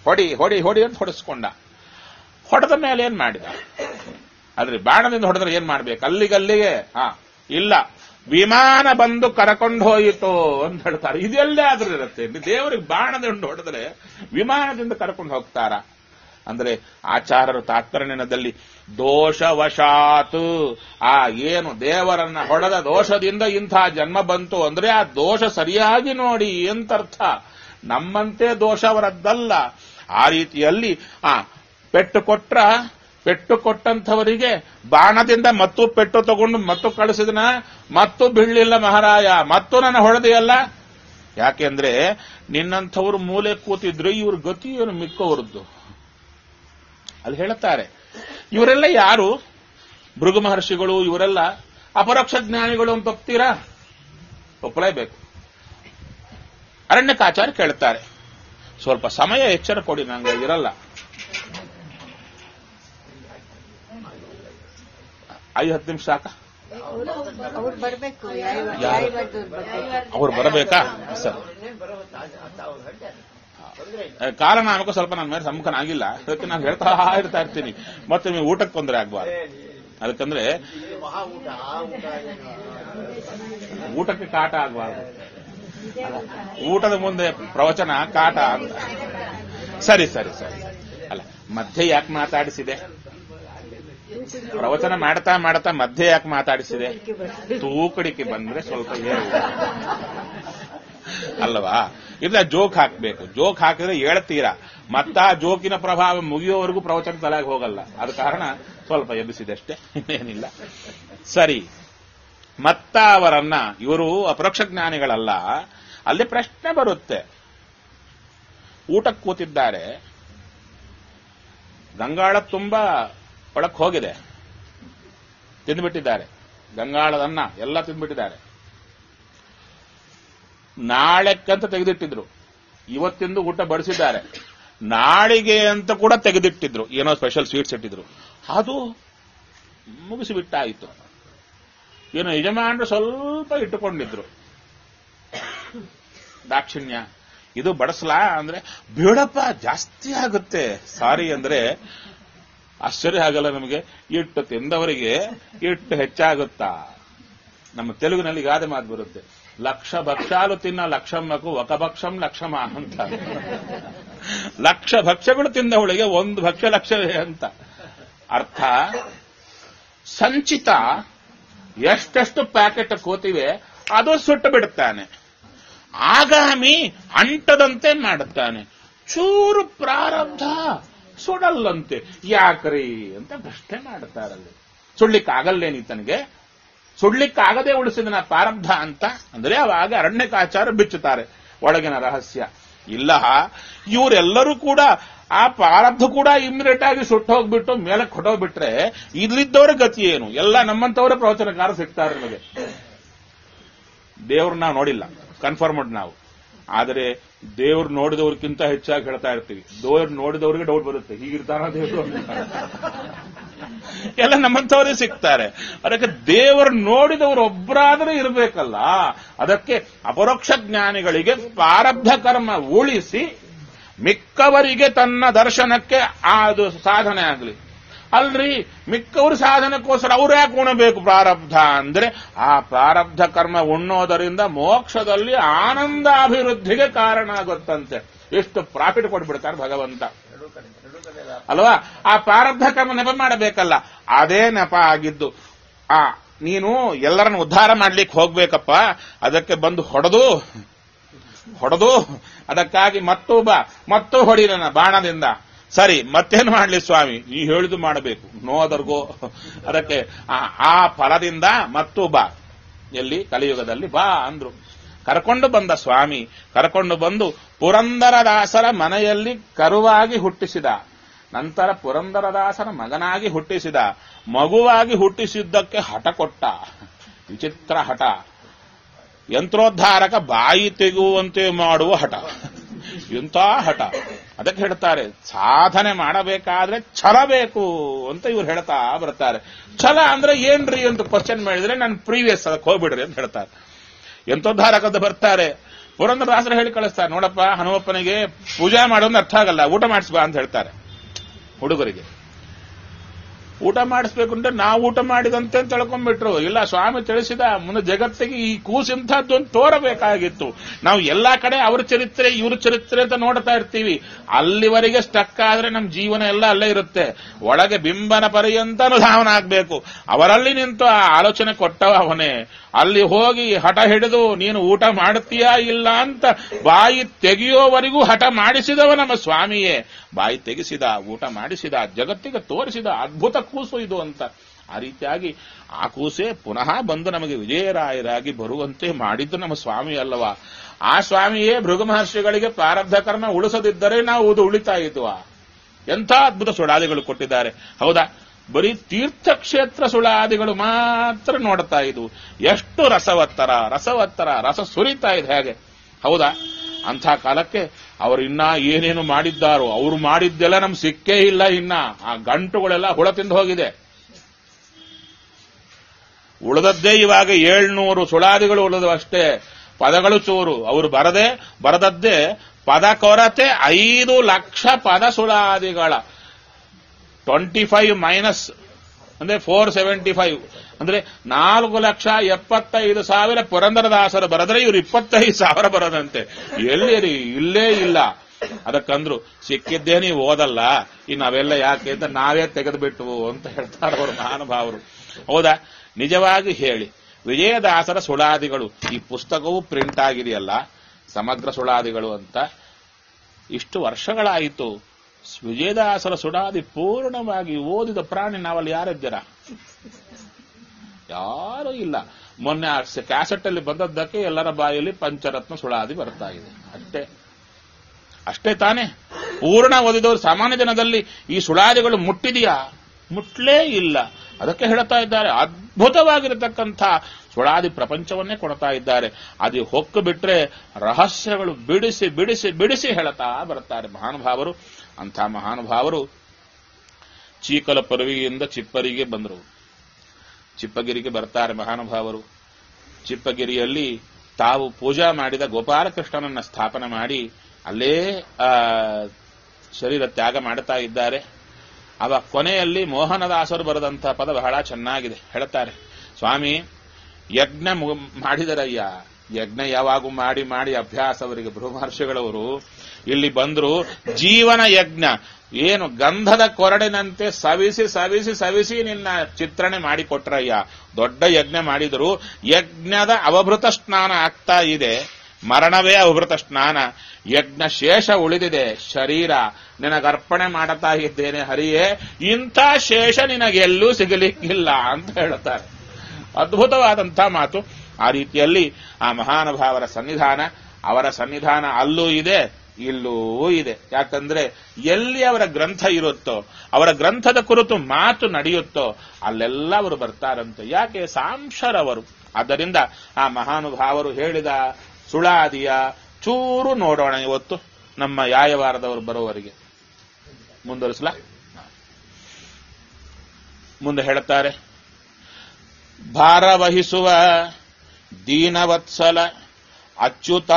ಹೊಡಿ ಹೊಡಿ ಹೊಡಿ ಅಂತ ಹೊಡೆಸ್ಕೊಂಡ ಹೊಡೆದ ಮೇಲೆ ಏನ್ ಮಾಡಿದ ಆದ್ರೆ ಬಾಣದಿಂದ ಹೊಡೆದ್ರೆ ಏನ್ ಮಾಡ್ಬೇಕು ಅಲ್ಲಿಗಲ್ಲಿಗೆ ಹಾ ಇಲ್ಲ ವಿಮಾನ ಬಂದು ಕರಕೊಂಡು ಹೋಯಿತು ಅಂತ ಹೇಳ್ತಾರೆ ಇದೆಲ್ಲೇ ಆದ್ರೂ ಇರುತ್ತೆ ದೇವರಿಗೆ ಬಾಣದಿಂದ ಹೊಡೆದ್ರೆ ವಿಮಾನದಿಂದ ಕರ್ಕೊಂಡು ಹೋಗ್ತಾರ ಅಂದ್ರೆ ಆಚಾರರು ತಾತ್ಪರ್ಯದಲ್ಲಿ ದೋಷವಶಾತ್ ಆ ಏನು ದೇವರನ್ನ ಹೊಡೆದ ದೋಷದಿಂದ ಇಂಥ ಜನ್ಮ ಬಂತು ಅಂದ್ರೆ ಆ ದೋಷ ಸರಿಯಾಗಿ ನೋಡಿ ಎಂತರ್ಥ ನಮ್ಮಂತೆ ದೋಷ ಅವರದ್ದಲ್ಲ ಆ ರೀತಿಯಲ್ಲಿ ಆ ಪೆಟ್ಟು ಕೊಟ್ರ ಪೆಟ್ಟು ಕೊಟ್ಟಂಥವರಿಗೆ ಬಾಣದಿಂದ ಮತ್ತು ಪೆಟ್ಟು ತಗೊಂಡು ಮತ್ತು ಕಳಿಸಿದನ ಮತ್ತು ಬೀಳಲಿಲ್ಲ ಮಹಾರಾಯ ಮತ್ತು ನನ್ನ ಹೊಡೆದೆಯಲ್ಲ ಯಾಕೆಂದ್ರೆ ನಿನ್ನಂಥವ್ರು ಮೂಲೆ ಕೂತಿದ್ರೆ ಇವ್ರ ಗತಿ ಏನು ಮಿಕ್ಕವರದ್ದು ಅಲ್ಲಿ ಹೇಳುತ್ತಾರೆ ಇವರೆಲ್ಲ ಯಾರು ಭೃಗು ಮಹರ್ಷಿಗಳು ಇವರೆಲ್ಲ ಅಪರೋಕ್ಷ ಜ್ಞಾನಿಗಳು ಅಂತ ಒಪ್ತೀರಾ ಒಪ್ಪಲೇಬೇಕು ಅರಣ್ಯಕಾಚಾರ್ಯ ಕೇಳ್ತಾರೆ ಸ್ವಲ್ಪ ಸಮಯ ಎಚ್ಚರ ಕೊಡಿ ನಂಗೆ ಇರಲ್ಲ ಐದು ಹತ್ತು ನಿಮಿಷ ಸಾಕ ಅವ್ರು ಬರ್ಬೇಕು ಯಾರು? ಯಾರು ಬರ್ಬೇಕು ಅವ್ರು ಬರಬೇಕಾ ಸರ್ ಕಾಲನಾಮಕ ಸ್ವಲ್ಪ ನನ್ನ ಮೇಲೆ ಸಮ್ಮುಖನಾಗಿಲ್ಲ ಅದಕ್ಕೆ ನಾನು ಹೇಳ್ತಾ ಇರ್ತಾ ಇರ್ತೀನಿ ಮತ್ತೆ ನೀವು ಊಟಕ್ಕೆ ತೊಂದರೆ ಆಗ್ಬಾರ್ದು ಅದಕ್ಕಂದ್ರೆ ಮಹಾ ಊಟ ಆ ಊಟ ಏನು? ಊಟಕ್ಕೆ ಕಾಟ ಆಗಬಾರ್ದು ಊಟದ ಮುಂದೆ ಪ್ರವಚನ ಕಾಟ ಅಂತ ಸರಿ ಸರಿ ಸರಿ ಅಲ್ಲ ಮಧ್ಯೆ ಯಾಕೆ ಮಾತಾಡಿಸಿದೆ ಪ್ರವಚನ ಮಾಡ್ತಾ ಮಾಡ್ತಾ ಮಧ್ಯೆ ಯಾಕೆ ಮಾತಾಡಿಸಿದೆ ತೂಕಡಿಕೆ ಬಂದ್ರೆ ಸ್ವಲ್ಪ ಹೇಳಿ ಅಲ್ವಾ ಇಲ್ಲ ಜೋಕ್ ಹಾಕ್ಬೇಕು ಜೋಕ್ ಹಾಕಿದ್ರೆ ಹೇಳ್ತೀರಾ ಮತ್ತ ಆ ಜೋಕಿನ ಪ್ರಭಾವ ಮುಗಿಯೋವರೆಗೂ ಪ್ರವಚನ ತಲೆಗೆ ಹೋಗಲ್ಲ ಅದ ಕಾರಣ ಸ್ವಲ್ಪ ಎಬ್ಬಿಸಿದೆ ಅಷ್ಟೇ ಇನ್ನೇನಿಲ್ಲ ಸರಿ ಮತ್ತ ಅವರನ್ನ ಇವರು ಅಪರೋಕ್ಷ ಜ್ಞಾನಿಗಳಲ್ಲ ಅಲ್ಲಿ ಪ್ರಶ್ನೆ ಬರುತ್ತೆ ಊಟಕ್ಕೆ ಕೂತಿದ್ದಾರೆ ಗಂಗಾಳ ತುಂಬಾ ಒಳಕ್ ಹೋಗಿದೆ ತಿಂದ್ಬಿಟ್ಟಿದ್ದಾರೆ ಗಂಗಾಳದನ್ನ ಎಲ್ಲ ತಿಂದ್ಬಿಟ್ಟಿದ್ದಾರೆ ನಾಳೆಕ್ಕಂತ ತೆಗೆದಿಟ್ಟಿದ್ರು ಇವತ್ತಿಂದು ಊಟ ಬಡಿಸಿದ್ದಾರೆ ನಾಳಿಗೆ ಅಂತ ಕೂಡ ತೆಗೆದಿಟ್ಟಿದ್ರು ಏನೋ ಸ್ಪೆಷಲ್ ಸ್ವೀಟ್ಸ್ ಇಟ್ಟಿದ್ರು ಅದು ಮುಗಿಸಿಬಿಟ್ಟಾಯಿತು ಏನು ಯಜಮಾನರು ಸ್ವಲ್ಪ ಇಟ್ಟುಕೊಂಡಿದ್ರು ದಾಕ್ಷಿಣ್ಯ ಇದು ಬಡಿಸ್ಲಾ ಅಂದ್ರೆ ಬೇಡಪ್ಪ ಜಾಸ್ತಿ ಆಗುತ್ತೆ ಸಾರಿ ಅಂದ್ರೆ ಆಶ್ಚರ್ಯ ಆಗಲ್ಲ ನಮಗೆ ಇಟ್ಟು ತಿಂದವರಿಗೆ ಇಟ್ಟು ಹೆಚ್ಚಾಗುತ್ತಾ ನಮ್ಮ ತೆಲುಗಿನಲ್ಲಿ ಗಾದೆ ಮಾತು ಬರುತ್ತೆ ಲಕ್ಷ ಭಕ್ಷಾಲು ತಿನ್ನ ಲಕ್ಷಮ್ಮಕು ఒక ಭಕ್ಷಂ ಲಕ್ಷಮ ಅಂತ ಲಕ್ಷ ಭಕ್ಷ್ಯಗಳು ತಿಂದವಳಿಗೆ ಒಂದು ಭಕ್ಷ್ಯ ಲಕ್ಷವೇ ಅಂತ ಅರ್ಥ ಸಂಚಿತ ಎಷ್ಟೆಷ್ಟು ಪ್ಯಾಕೆಟ್ ಕೂತಿವೆ ಅದು ಸುಟ್ಟು ಬಿಡುತ್ತಾನೆ ಆಗಾಮಿ ಅಂಟದಂತೆ ಮಾಡುತ್ತಾನೆ ಚೂರು ಪ್ರಾರಬ್ಧ ಸುಡಲ್ಲಂತೆ ಯಾಕ್ರಿ ಅಂತ ಪ್ರಶ್ನೆ ಮಾಡುತ್ತಾರಲ್ಲಿ ಸುಡ್ಲಿಕ್ಕಾಗಲ್ಲೇನಿ ತನಗೆ ಸುಡ್ಲಿಕ್ಕಾಗದೆ ಉಳಿಸಿದನ ಪ್ರಾರಬ್ಧ ಅಂತ ಅಂದ್ರೆ ಅವಾಗ ಅರಣ್ಯಕಾಚಾರ ಬಿಚ್ಚುತ್ತಾರೆ ಒಳಗಿನ ರಹಸ್ಯ ಇಲ್ಲ ಇವರೆಲ್ಲರೂ ಕೂಡ ಆ ಪ್ರಾರಬ್ಧ ಕೂಡ ಇಮ್ಮಿಡಿಯೇಟ್ ಆಗಿ ಸುಟ್ಟು ಹೋಗ್ಬಿಟ್ಟು ಮೇಲಕ್ಕೆ ಹೊಟ್ಟೋಗ್ಬಿಟ್ರೆ ಇಲ್ಲಿದ್ದವರ ಗತಿ ಏನು ಎಲ್ಲ ನಮ್ಮಂತವರ ಪ್ರವಚನಕಾರ ಸಿಗ್ತಾರೆ ನಮಗೆ ದೇವ್ರು ನಾವು ನೋಡಿಲ್ಲ ಕನ್ಫರ್ಮ್ಡ್ ನಾವು ಆದರೆ ದೇವ್ರು ನೋಡಿದವ್ರಿಗಿಂತ ಹೆಚ್ಚಾಗಿ ಹೇಳ್ತಾ ಇರ್ತೀವಿ ದೇವ್ರು ನೋಡಿದವ್ರಿಗೆ ಡೌಟ್ ಬರುತ್ತೆ ಹೀಗಿರ್ತಾರ ದೇವರು ಅಂತ. ಎಲ್ಲ ನಮ್ಮಂತವರೇ ಸಿಗ್ತಾರೆ ಅದಕ್ಕೆ ದೇವರು ನೋಡಿದವರು ಒಬ್ಬರಾದ್ರೆ ಇರಬೇಕಲ್ಲ ಅದಕ್ಕೆ ಅಪರೋಕ್ಷ ಜ್ಞಾನಿಗಳಿಗೆ ಪ್ರಾರಬ್ಧ ಕರ್ಮ ಉಳಿಸಿ ಮಿಕ್ಕವರಿಗೆ ತನ್ನ ದರ್ಶನಕ್ಕೆ ಆ ಅದು ಸಾಧನೆ ಆಗಲಿ ಅಲ್ರಿ ಮಿಕ್ಕವರು ಸಾಧನಕ್ಕೋಸ್ಕರ ಅವ್ರು ಯಾಕೆ ಉಣಬೇಕು ಪ್ರಾರಬ್ಧ ಅಂದ್ರೆ ಆ ಪ್ರಾರಬ್ಧ ಕರ್ಮ ಉಣ್ಣೋದರಿಂದ ಮೋಕ್ಷದಲ್ಲಿ ಆನಂದಾಭಿವೃದ್ಧಿಗೆ ಕಾರಣ ಆಗುತ್ತಂತೆ ಎಷ್ಟು ಪ್ರಾಫಿಟ್ ಕೊಟ್ಬಿಡ್ತಾರೆ ಭಗವಂತ ಎರಡು ಕಡೆ ಎರಡು ಕಡೆ ಲಾಭ. ಅಲ್ವಾ ಆ ಪ್ರಾರಬ್ಧ ಕರ್ಮ ನೆಪ ಮಾಡಬೇಕಲ್ಲ ಅದೇ ನೆಪ ಆಗಿದ್ದು ಆ ನೀನು ಎಲ್ಲರನ್ನು ಉದ್ಧಾರ ಮಾಡ್ಲಿಕ್ಕೆ ಹೋಗ್ಬೇಕಪ್ಪ ಅದಕ್ಕೆ ಬಂದು ಹೊಡೆದು ಹೊಡೆದು ಅದಕ್ಕಾಗಿ ಮತ್ತೂ ಬಾ ಮತ್ತೂ ಹೊಡಿ ನನ್ನ ಬಾಣದಿಂದ ಸರಿ ಮತ್ತೇನು ಮಾಡ್ಲಿ ಸ್ವಾಮಿ ನೀ ಹೇಳಿದು ಮಾಡಬೇಕು ನೋ ಅದರ್ಗೋ ಅದಕ್ಕೆ ಆ- ಆ ಫಲದಿಂದ ಮತ್ತೂ ಬಾ ಎಲ್ಲಿ ಕಲಿಯುಗದಲ್ಲಿ ಬಾ ಅಂದ್ರು ಕರ್ಕೊಂಡು ಬಂದ ಸ್ವಾಮಿ ಕರ್ಕೊಂಡು ಬಂದು ಪುರಂದರದಾಸರ ಮನೆಯಲ್ಲಿ ಕರುವಾಗಿ ಹುಟ್ಟಿಸಿದ ನಂತರ ಪುರಂದರದಾಸರ ಮಗನಾಗಿ ಹುಟ್ಟಿಸಿದ ಮಗುವಾಗಿ ಹುಟ್ಟಿಸಿದ್ದಕ್ಕೆ ಹಠ ಕೊಟ್ಟ ವಿಚಿತ್ರ ಹಠ ಯಂತ್ರೋದ್ಧಾರಕ ಬಾಯಿ ತೆಗುವಂತೆ ಮಾಡುವ ಹಠ ಎಂಥ ಹಠ ಅದಕ್ಕೆ ಹೇಳ್ತಾರೆ ಸಾಧನೆ ಮಾಡಬೇಕಾದ್ರೆ ಛಲ ಬೇಕು ಅಂತ ಇವ್ರು ಹೇಳ್ತಾ ಬರ್ತಾರೆ ಛಲ ಅಂದ್ರೆ ಏನ್ರಿ ಅಂತ ಕ್ವಶನ್ ಮಾಡಿದ್ರೆ ನಾನು ಪ್ರೀವಿಯಸ್ ಅದಕ್ಕೆ ಹೋಗ್ಬಿಡ್ರಿ ಅಂತ ಹೇಳ್ತಾರೆ ಯಂತ್ರೋದ್ಧಾರಕದ ಬರ್ತಾರೆ ಪುರಂದರದಾಸರು ಹೇಳಿ ಕಳಿಸ್ತಾರೆ ನೋಡಪ್ಪ ಹನುಮಪ್ಪನಿಗೆ ಪೂಜೆ ಮಾಡೋದು ಅರ್ಥ ಆಗಲ್ಲ ಊಟ ಮಾಡಿಸ್ಬಾ ಅಂತ ಹೇಳ್ತಾರೆ ಹುಡುಗರಿಗೆ ಊಟ ಮಾಡಿಸ್ಬೇಕು ಅಂದ್ರೆ ನಾವು ಊಟ ಮಾಡಿದಂತೆ ಅಂತ ತಿಳ್ಕೊಂಡ್ಬಿಟ್ರು ಇಲ್ಲ ಸ್ವಾಮಿ ತಿಳಿಸಿದ ಮುಂದೆ ಜಗತ್ತಿಗೆ ಈ ಕೂಸಿಂಥದ್ದು ಅಂತ ತೋರಬೇಕಾಗಿತ್ತು ನಾವು ಎಲ್ಲಾ ಕಡೆ ಅವ್ರ ಚರಿತ್ರೆ ಇವ್ರ ಚರಿತ್ರೆ ಅಂತ ನೋಡ್ತಾ ಇರ್ತೀವಿ ಅಲ್ಲಿವರೆಗೆ ಸ್ಟಕ್ ಆದ್ರೆ ನಮ್ಮ ಜೀವನ ಎಲ್ಲ ಅಲ್ಲೇ ಇರುತ್ತೆ ಒಳಗೆ ಬಿಂಬನ ಪರ್ಯಂತ ಅನುಧಾವನ ಆಗ್ಬೇಕು ಅವರಲ್ಲಿ ನಿಂತು ಆ ಆಲೋಚನೆ ಕೊಟ್ಟವ ಅವನೇ ಅಲ್ಲಿ ಹೋಗಿ ಹಠ ಹಿಡಿದು ನೀನು ಊಟ ಮಾಡುತ್ತೀಯಾ ಇಲ್ಲ ಅಂತ ಬಾಯಿ ತೆಗೆಯೋವರೆಗೂ ಹಠ ಮಾಡಿಸಿದವ ನಮ್ಮ ಸ್ವಾಮಿಯೇ ಬಾಯಿ ತೆಗೆಸಿದ ಊಟ ಮಾಡಿಸಿದ ಜಗತ್ತಿಗೆ ತೋರಿಸಿದ ಅದ್ಭುತ ಕೂಸು ಇದು ಅಂತ ಆ ರೀತಿಯಾಗಿ ಆ ಕೂಸೆ ಪುನಃ ಬಂದು ನಮಗೆ ವಿಜಯರಾಯರಾಗಿ ಬರುವಂತೆ ಮಾಡಿದ್ದು ನಮ್ಮ ಸ್ವಾಮಿ ಅಲ್ಲವಾ ಆ ಸ್ವಾಮಿಯೇ ಭೃಗು ಮಹರ್ಷಿಗಳಿಗೆ ಪ್ರಾರಬ್ಧ ಕರ್ಮ ಉಳಿಸದಿದ್ದರೆ ನಾವು ಇದು ಉಳಿತಾ ಇದ್ವಾ ಎಂಥ ಅದ್ಭುತ ಸುಳಾದಿಗಳು ಕೊಟ್ಟಿದ್ದಾರೆ ಹೌದಾ ಬರೀ ತೀರ್ಥಕ್ಷೇತ್ರ ಸುಳಾದಿಗಳು ಮಾತ್ರ ನೋಡ್ತಾ ಇದ್ವು ಎಷ್ಟು ರಸವತ್ತರ ರಸವತ್ತರ ರಸ ಸುರಿತಾ ಇದೆ ಹೇಗೆ ಹೌದಾ ಅಂಥ ಕಾಲಕ್ಕೆ ಅವರು ಇನ್ನ ಏನೇನು ಮಾಡಿದ್ದಾರೋ ಅವರು ಮಾಡಿದ್ದೆಲ್ಲ ನಮ್ಗೆ ಸಿಕ್ಕೇ ಇಲ್ಲ ಇನ್ನ ಆ ಗಂಟುಗಳೆಲ್ಲ ಹುಳ ತಿಂದು ಹೋಗಿದೆ ಉಳಿದದ್ದೇ ಇವಾಗ ಏಳ್ನೂರು ಸುಳಾದಿಗಳು ಉಳಿದು ಅಷ್ಟೇ ಪದಗಳು ಚೂರು ಅವರು ಬರದೆ ಬರದದ್ದೇ ಪದ ಕೊರತೆ ಐದು ಲಕ್ಷ ಪದ ಸುಳಾದಿಗಳ ಟ್ವೆಂಟಿ ಫೈವ್ ಮೈನಸ್ ಅಂದ್ರೆ ಫೋರ್ ಸೆವೆಂಟಿ ಫೈವ್ ಅಂದ್ರೆ ನಾಲ್ಕು ಲಕ್ಷ ಎಪ್ಪತ್ತೈದು ಸಾವಿರ ಪುರಂದರದಾಸರು ಬರೆದ್ರೆ ಇವ್ರು ಇಪ್ಪತ್ತೈದು ಸಾವಿರ ಬರೋದಂತೆ ಎಲ್ಲಿರಿ ಇಲ್ಲೇ ಇಲ್ಲ ಅದಕ್ಕಂದ್ರು ಸಿಕ್ಕಿದ್ದೇ ನೀವು ಓದಲ್ಲ ಇನ್ನು ಅವೆಲ್ಲ ಯಾಕೆ ಅಂತ ನಾವೇ ತೆಗೆದುಬಿಟ್ಟು ಅಂತ ಹೇಳ್ತಾರೆ ಅವರು ಮಹಾನುಭಾವರು ಹೌದಾ ನಿಜವಾಗಿ ಹೇಳಿ ವಿಜಯದಾಸರ ಸುಳಾದಿಗಳು ಈ ಪುಸ್ತಕವು ಪ್ರಿಂಟ್ ಆಗಿದೆಯಲ್ಲ ಸಮಗ್ರ ಸುಳಾದಿಗಳು ಅಂತ ಇಷ್ಟು ವರ್ಷಗಳಾಯಿತು ವಿಜಯದಾಸರ ಸುಡಾದಿ ಪೂರ್ಣವಾಗಿ ಓದಿದ ಪ್ರಾಣಿ ನಾವಲ್ಲಿ ಯಾರಿದ್ದೀರಾ ಯಾರೂ ಇಲ್ಲ ಮೊನ್ನೆ ಆ ಕ್ಯಾಸೆಟ್ ಅಲ್ಲಿ ಬಂದದ್ದಕ್ಕೆ ಎಲ್ಲರ ಬಾಯಲ್ಲಿ ಪಂಚರತ್ನ ಸುಳಾದಿ ಬರ್ತಾ ಇದೆ ಅಷ್ಟೇ ಅಷ್ಟೇ ತಾನೇ ಪೂರ್ಣ ಓದಿದವರು ಸಾಮಾನ್ಯ ಜನದಲ್ಲಿ ಈ ಸುಳಾದಿಗಳು ಮುಟ್ಟಿದೆಯಾ ಮುಟ್ಲೇ ಇಲ್ಲ ಅದಕ್ಕೆ ಹೇಳ್ತಾ ಇದ್ದಾರೆ ಅದ್ಭುತವಾಗಿರತಕ್ಕಂಥ ಸುಳಾದಿ ಪ್ರಪಂಚವನ್ನೇ ಕೊಡ್ತಾ ಇದ್ದಾರೆ ಅದು ಹೊಕ್ಕು ಬಿಟ್ರೆ ರಹಸ್ಯಗಳು ಬಿಡಿಸಿ ಬಿಡಿಸಿ ಬಿಡಿಸಿ ಹೇಳ್ತಾ ಬರ್ತಾರೆ ಮಹಾನುಭಾವರು ಅಂಥ ಮಹಾನುಭಾವರು ಚೀಕಲ ಪರವಿಯಿಂದ ಚಿಪ್ಪರಿಗೆ ಬಂದರು ಚಿಪ್ಪಗಿರಿಗೆ ಬರ್ತಾರೆ ಮಹಾನುಭಾವರು ಚಿಪ್ಪಗಿರಿಯಲ್ಲಿ ತಾವು ಪೂಜಾ ಮಾಡಿದ ಗೋಪಾಲಕೃಷ್ಣನನ್ನ ಸ್ಥಾಪನೆ ಮಾಡಿ ಅಲ್ಲೇ ಆ, ಶರೀರ ತ್ಯಾಗ ಮಾಡ್ತಾ ಇದ್ದಾರೆ ಅವ ಕೊನೆಯಲ್ಲಿ ಮೋಹನದಾಸರು ಬರೆದಂತಹ ಪದ ಬಹಳ ಚೆನ್ನಾಗಿದೆ ಹೇಳ್ತಾರೆ ಸ್ವಾಮಿ ಯಜ್ಞ ಮು- ಮಾಡಿದರಯ್ಯ ಯಜ್ಞ ಯಾವಾಗೂ ಮಾಡಿ ಮಾಡಿ ಅಭ್ಯಾಸ ಅವರಿಗೆ ಬೃಹಮಹರ್ಷಿಗಳವರು ಇಲ್ಲಿ ಬಂದ್ರು ಜೀವನ ಯಜ್ಞ ಏನು ಗಂಧದ ಕೊರಡಿನಂತೆ ಸವಿಸಿ ಸವಿಸಿ ಸವಿಸಿ ನಿನ್ನ ಚಿತ್ರಣೆ ಮಾಡಿಕೊಟ್ರಯ್ಯ ದೊಡ್ಡ ಯಜ್ಞ ಮಾಡಿದರು ಯಜ್ಞದ ಅವಭೃತ ಸ್ನಾನ ಆಗ್ತಾ ಇದೆ ಮರಣವೇ ಅವಭೃತ ಸ್ನಾನ ಯಜ್ಞ ಶೇಷ ಉಳಿದಿದೆ ಶರೀರ ನಿನಗರ್ಪಣೆ ಮಾಡುತ್ತಾ ಇದ್ದೇನೆ ಹರಿಯೇ ಇಂಥ ಶೇಷ ನಿನಗೆಲ್ಲೂ ಸಿಗಲಿಕ್ಕಿಲ್ಲ ಅಂತ ಹೇಳುತ್ತಾರೆ ಅದ್ಭುತವಾದಂಥ ಮಾತು ಆ ರೀತಿಯಲ್ಲಿ ಆ ಮಹಾನುಭಾವರ ಸನ್ನಿಧಾನ ಅವರ ಸನ್ನಿಧಾನ ಅಲ್ಲೂ ಇದೆ ಇಲ್ಲೂ ಇದೆ ಯಾಕಂದ್ರೆ ಎಲ್ಲಿ ಅವರ ಗ್ರಂಥ ಇರುತ್ತೋ ಅವರ ಗ್ರಂಥದ ಕುರಿತು ಮಾತು ನಡೆಯುತ್ತೋ ಅಲ್ಲೆಲ್ಲ ಅವರು ಬರ್ತಾರಂತೆ ಯಾಕೆ ಸಾಂಶರವರು ಆದ್ದರಿಂದ ಆ ಮಹಾನುಭಾವರು ಹೇಳಿದ ಸುಳಾದಿಯ ಚೂರು ನೋಡೋಣ ಇವತ್ತು ನಮ್ಮ ಯಾಯವಾರದವರು ಬರುವವರಿಗೆ ಮುಂದುವರಿಸಲ ಮುಂದೆ ಹೇಳುತ್ತಾರೆ ಭಾರ ವಹಿಸುವ ದೀನವತ್ಸಲ ಅಚ್ಯುತ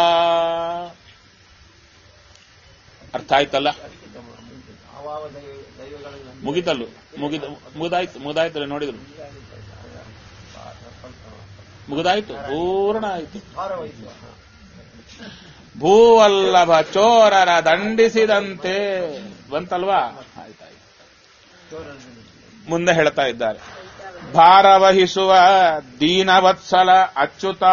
ಅರ್ಥ ಆಯ್ತಲ್ಲ ಅವಾವ ದೈವ ದೈವಗಳಲ್ಲಿ ನಂಬಿ ಮುಗಿತಲ್ಲು ಮುಗಿದ ಮುಗಿದಾಯ್ತು ಮುಗಿದಾಯ್ತು ನೋಡಿದ್ರು ಮುಗಿದಾಯ್ತು ಪೂರ್ಣ ಆಯ್ತು ಭಾರವಹಿಸುವ ಭೂವಲ್ಲಭ ಚೋರರ ದಂಡಿಸಿದಂತೆ ಬಂತಲ್ವಾ ಆಯ್ತಾಯ್ತು ಚೋರನಲ್ಲಿ ಮುಂದೆ ಹೇಳ್ತಾ ಇದ್ದಾರೆ ಭಾರವಹಿಸುವ ದೀನವತ್ಸಲ ಅಚ್ಯುತ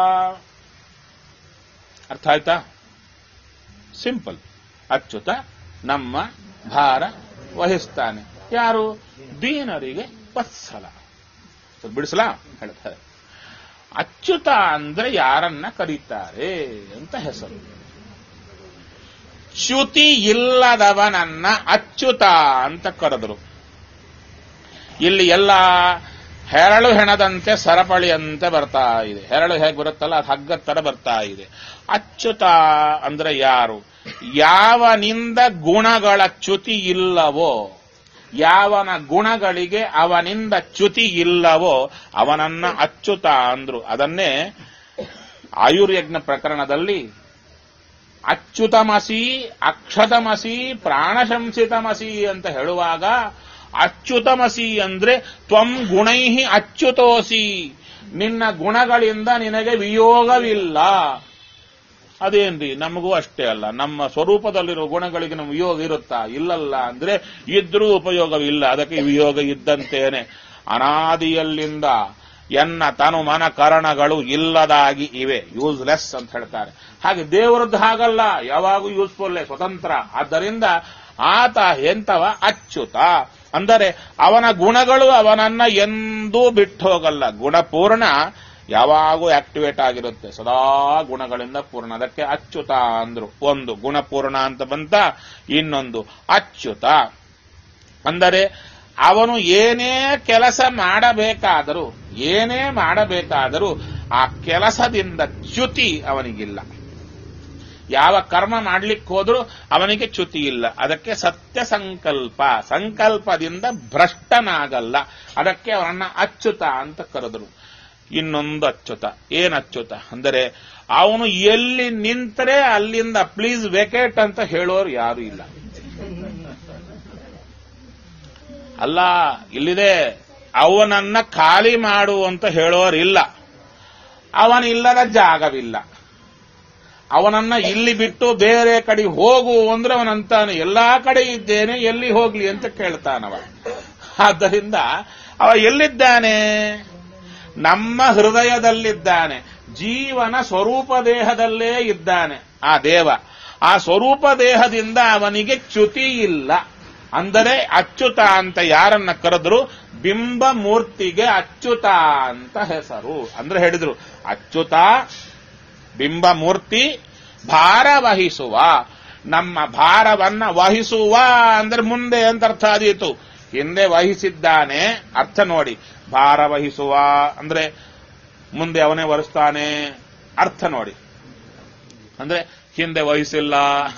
ಅರ್ಥ ಆಯ್ತಾ ಸಿಂಪಲ್ ಅಚ್ಯುತ ನಮ್ಮ ಭಾರ ವಹಿಸ್ತಾನೆ ಯಾರು ದೀನರಿಗೆ ವತ್ಸಲ ಸ್ವಲ್ಪ ಬಿಡಿಸಲಾ ಹೇಳ್ತಾರೆ ಅಚ್ಯುತ ಅಂದ್ರೆ ಯಾರನ್ನ ಕರೀತಾರೆ ಅಂತ ಹೆಸರು ಚ್ಯುತಿ ಇಲ್ಲದವನನ್ನ ಅಚ್ಯುತ ಅಂತ ಕರೆದರು ಇಲ್ಲಿ ಎಲ್ಲ ಹೆರಳು ಹೆಣದಂತೆ ಸರಪಳಿಯಂತೆ ಬರ್ತಾ ಇದೆ ಹೆರಳು ಹೇಗೆ ಬರುತ್ತಲ್ಲ ಅದು ಹಗ್ಗದ ತರ ಬರ್ತಾ ಇದೆ ಅಚ್ಯುತ ಅಂದ್ರೆ ಯಾರು ಯಾವನಿಂದ ಗುಣಗಳ ಚ್ಯುತಿ ಇಲ್ಲವೋ ಯಾವನ ಗುಣಗಳಿಗೆ ಅವನಿಂದ ಚ್ಯುತಿ ಇಲ್ಲವೋ ಅವನನ್ನ ಅಚ್ಯುತ ಅಂದ್ರು ಅದನ್ನೇ ಆಯುರ್ಯಜ್ಞ ಪ್ರಕರಣದಲ್ಲಿ ಅಚ್ಯುತಮಸಿ ಅಕ್ಷತಮಸಿ ಪ್ರಾಣಶಂಸಿತಮಸಿ ಅಂತ ಹೇಳುವಾಗ ಅಚ್ಯುತಮಸಿ ಅಂದ್ರೆ ತ್ವಂ ಗುಣೈಹಿ ಅಚ್ಯುತೋಸಿ ನಿನ್ನ ಗುಣಗಳಿಂದ ನಿನಗೆ ವಿಯೋಗವಿಲ್ಲ ಅದೇನ್ರಿ ನಮಗೂ ಅಷ್ಟೇ ಅಲ್ಲ ನಮ್ಮ ಸ್ವರೂಪದಲ್ಲಿರೋ ಗುಣಗಳಿಗೆ ನಮ್ಮ ವಿಯೋಗ ಇರುತ್ತಾ ಇಲ್ಲಲ್ಲ ಅಂದ್ರೆ ಇದ್ರೂ ಉಪಯೋಗವಿಲ್ಲ ಅದಕ್ಕೆ ವಿಯೋಗ ಇದ್ದಂತೇನೆ ಅನಾದಿಯಲ್ಲಿಂದ ಎನ್ನ ತನು ಮನ ಕರಣಗಳು ಇಲ್ಲದಾಗಿ ಇವೆ ಯೂಸ್ಲೆಸ್ ಅಂತ ಹೇಳ್ತಾರೆ ಹಾಗೆ ದೇವರದ್ದು ಹಾಗಲ್ಲ ಯಾವಾಗೂ ಯೂಸ್ಫುಲ್ಲೇ ಸ್ವತಂತ್ರ ಆದ್ದರಿಂದ ಆತ ಎಂತವ ಅಚ್ಯುತ ಅಂದರೆ ಅವನ ಗುಣಗಳು ಅವನನ್ನ ಎಂದೂ ಬಿಟ್ಟು ಹೋಗಲ್ಲ ಗುಣಪೂರ್ಣ ಯಾವಾಗೂ ಆಕ್ಟಿವೇಟ್ ಆಗಿರುತ್ತೆ ಸದಾ ಗುಣಗಳಿಂದ ಪೂರ್ಣ ಅದಕ್ಕೆ ಅಚ್ಯುತ ಅಂದ್ರು ಒಂದು ಗುಣಪೂರ್ಣ ಅಂತ ಬಂತ ಇನ್ನೊಂದು ಅಚ್ಯುತ ಅಂದರೆ ಅವನು ಏನೇ ಕೆಲಸ ಮಾಡಬೇಕಾದರೂ ಏನೇ ಮಾಡಬೇಕಾದರೂ ಆ ಕೆಲಸದಿಂದ ಚ್ಯುತಿ ಅವನಿಗಿಲ್ಲ ಯಾವ ಕರ್ಮ ಮಾಡ್ಲಿಕ್ಕೆ ಹೋದ್ರೂ ಅವನಿಗೆ ಚ್ಯುತಿ ಇಲ್ಲ ಅದಕ್ಕೆ ಸತ್ಯ ಸಂಕಲ್ಪ ಸಂಕಲ್ಪದಿಂದ ಭ್ರಷ್ಟನಾಗಲ್ಲ ಅದಕ್ಕೆ ಅವನನ್ನ ಅಚ್ಯುತ ಅಂತ ಕರೆದರು ಇನ್ನೊಂದು ಅಚ್ಯುತ ಏನ್ ಅಚ್ಯುತ ಅಂದರೆ ಅವನು ಎಲ್ಲಿ ನಿಂತರೆ ಅಲ್ಲಿಂದ ಪ್ಲೀಸ್ ವೆಕೇಟ್ ಅಂತ ಹೇಳೋರು ಯಾರು ಇಲ್ಲ ಅಲ್ಲ ಇಲ್ಲಿದೆ ಅವನನ್ನ ಖಾಲಿ ಮಾಡು ಅಂತ ಹೇಳೋರಿಲ್ಲ ಅವನಿಲ್ಲದ ಜಾಗವಿಲ್ಲ ಅವನನ್ನ ಇಲ್ಲಿ ಬಿಟ್ಟು ಬೇರೆ ಕಡೆ ಹೋಗು ಅಂದ್ರೆ ಅವನಂತಾನೆ ಎಲ್ಲಾ ಕಡೆ ಇದ್ದೇನೆ ಎಲ್ಲಿ ಹೋಗ್ಲಿ ಅಂತ ಕೇಳ್ತಾನವ ಆದ್ದರಿಂದ ಅವ ಎಲ್ಲಿದ್ದಾನೆ ನಮ್ಮ ಹೃದಯದಲ್ಲಿದ್ದಾನೆ ಜೀವನ ಸ್ವರೂಪ ದೇಹದಲ್ಲೇ ಇದ್ದಾನೆ ಆ ದೇವ ಆ ಸ್ವರೂಪ ದೇಹದಿಂದ ಅವನಿಗೆ ಚ್ಯುತಿ ಇಲ್ಲ ಅಂದರೆ ಅಚ್ಯುತ ಅಂತ ಯಾರನ್ನ ಕರೆದ್ರು ಬಿಂಬ ಮೂರ್ತಿಗೆ ಅಚ್ಯುತ ಅಂತ ಹೆಸರು ಅಂದ್ರೆ ಹೇಳಿದ್ರು ಅಚ್ಯುತ ಬಿಂಬ ಮೂರ್ತಿ ಭಾರ ವಹಿಸುವ ನಮ್ಮ ಭಾರವನ್ನ ವಹಿಸುವ ಅಂದ್ರೆ ಮುಂದೆ ಅಂತ ಅರ್ಥ ಆದೀತು ಹಿಂದೆ ವಹಿಸಿದ್ದಾನೆ ಅರ್ಥ ನೋಡಿ ಭಾರ ವಹಿಸುವ ಅಂದ್ರೆ ಮುಂದೆ ಅವನೇ ವಹಿಸ್ತಾನೆ ಅರ್ಥ ನೋಡಿ ಅಂದ್ರೆ ಹಿಂದೆ ವಹಿಸಿಲ್ಲ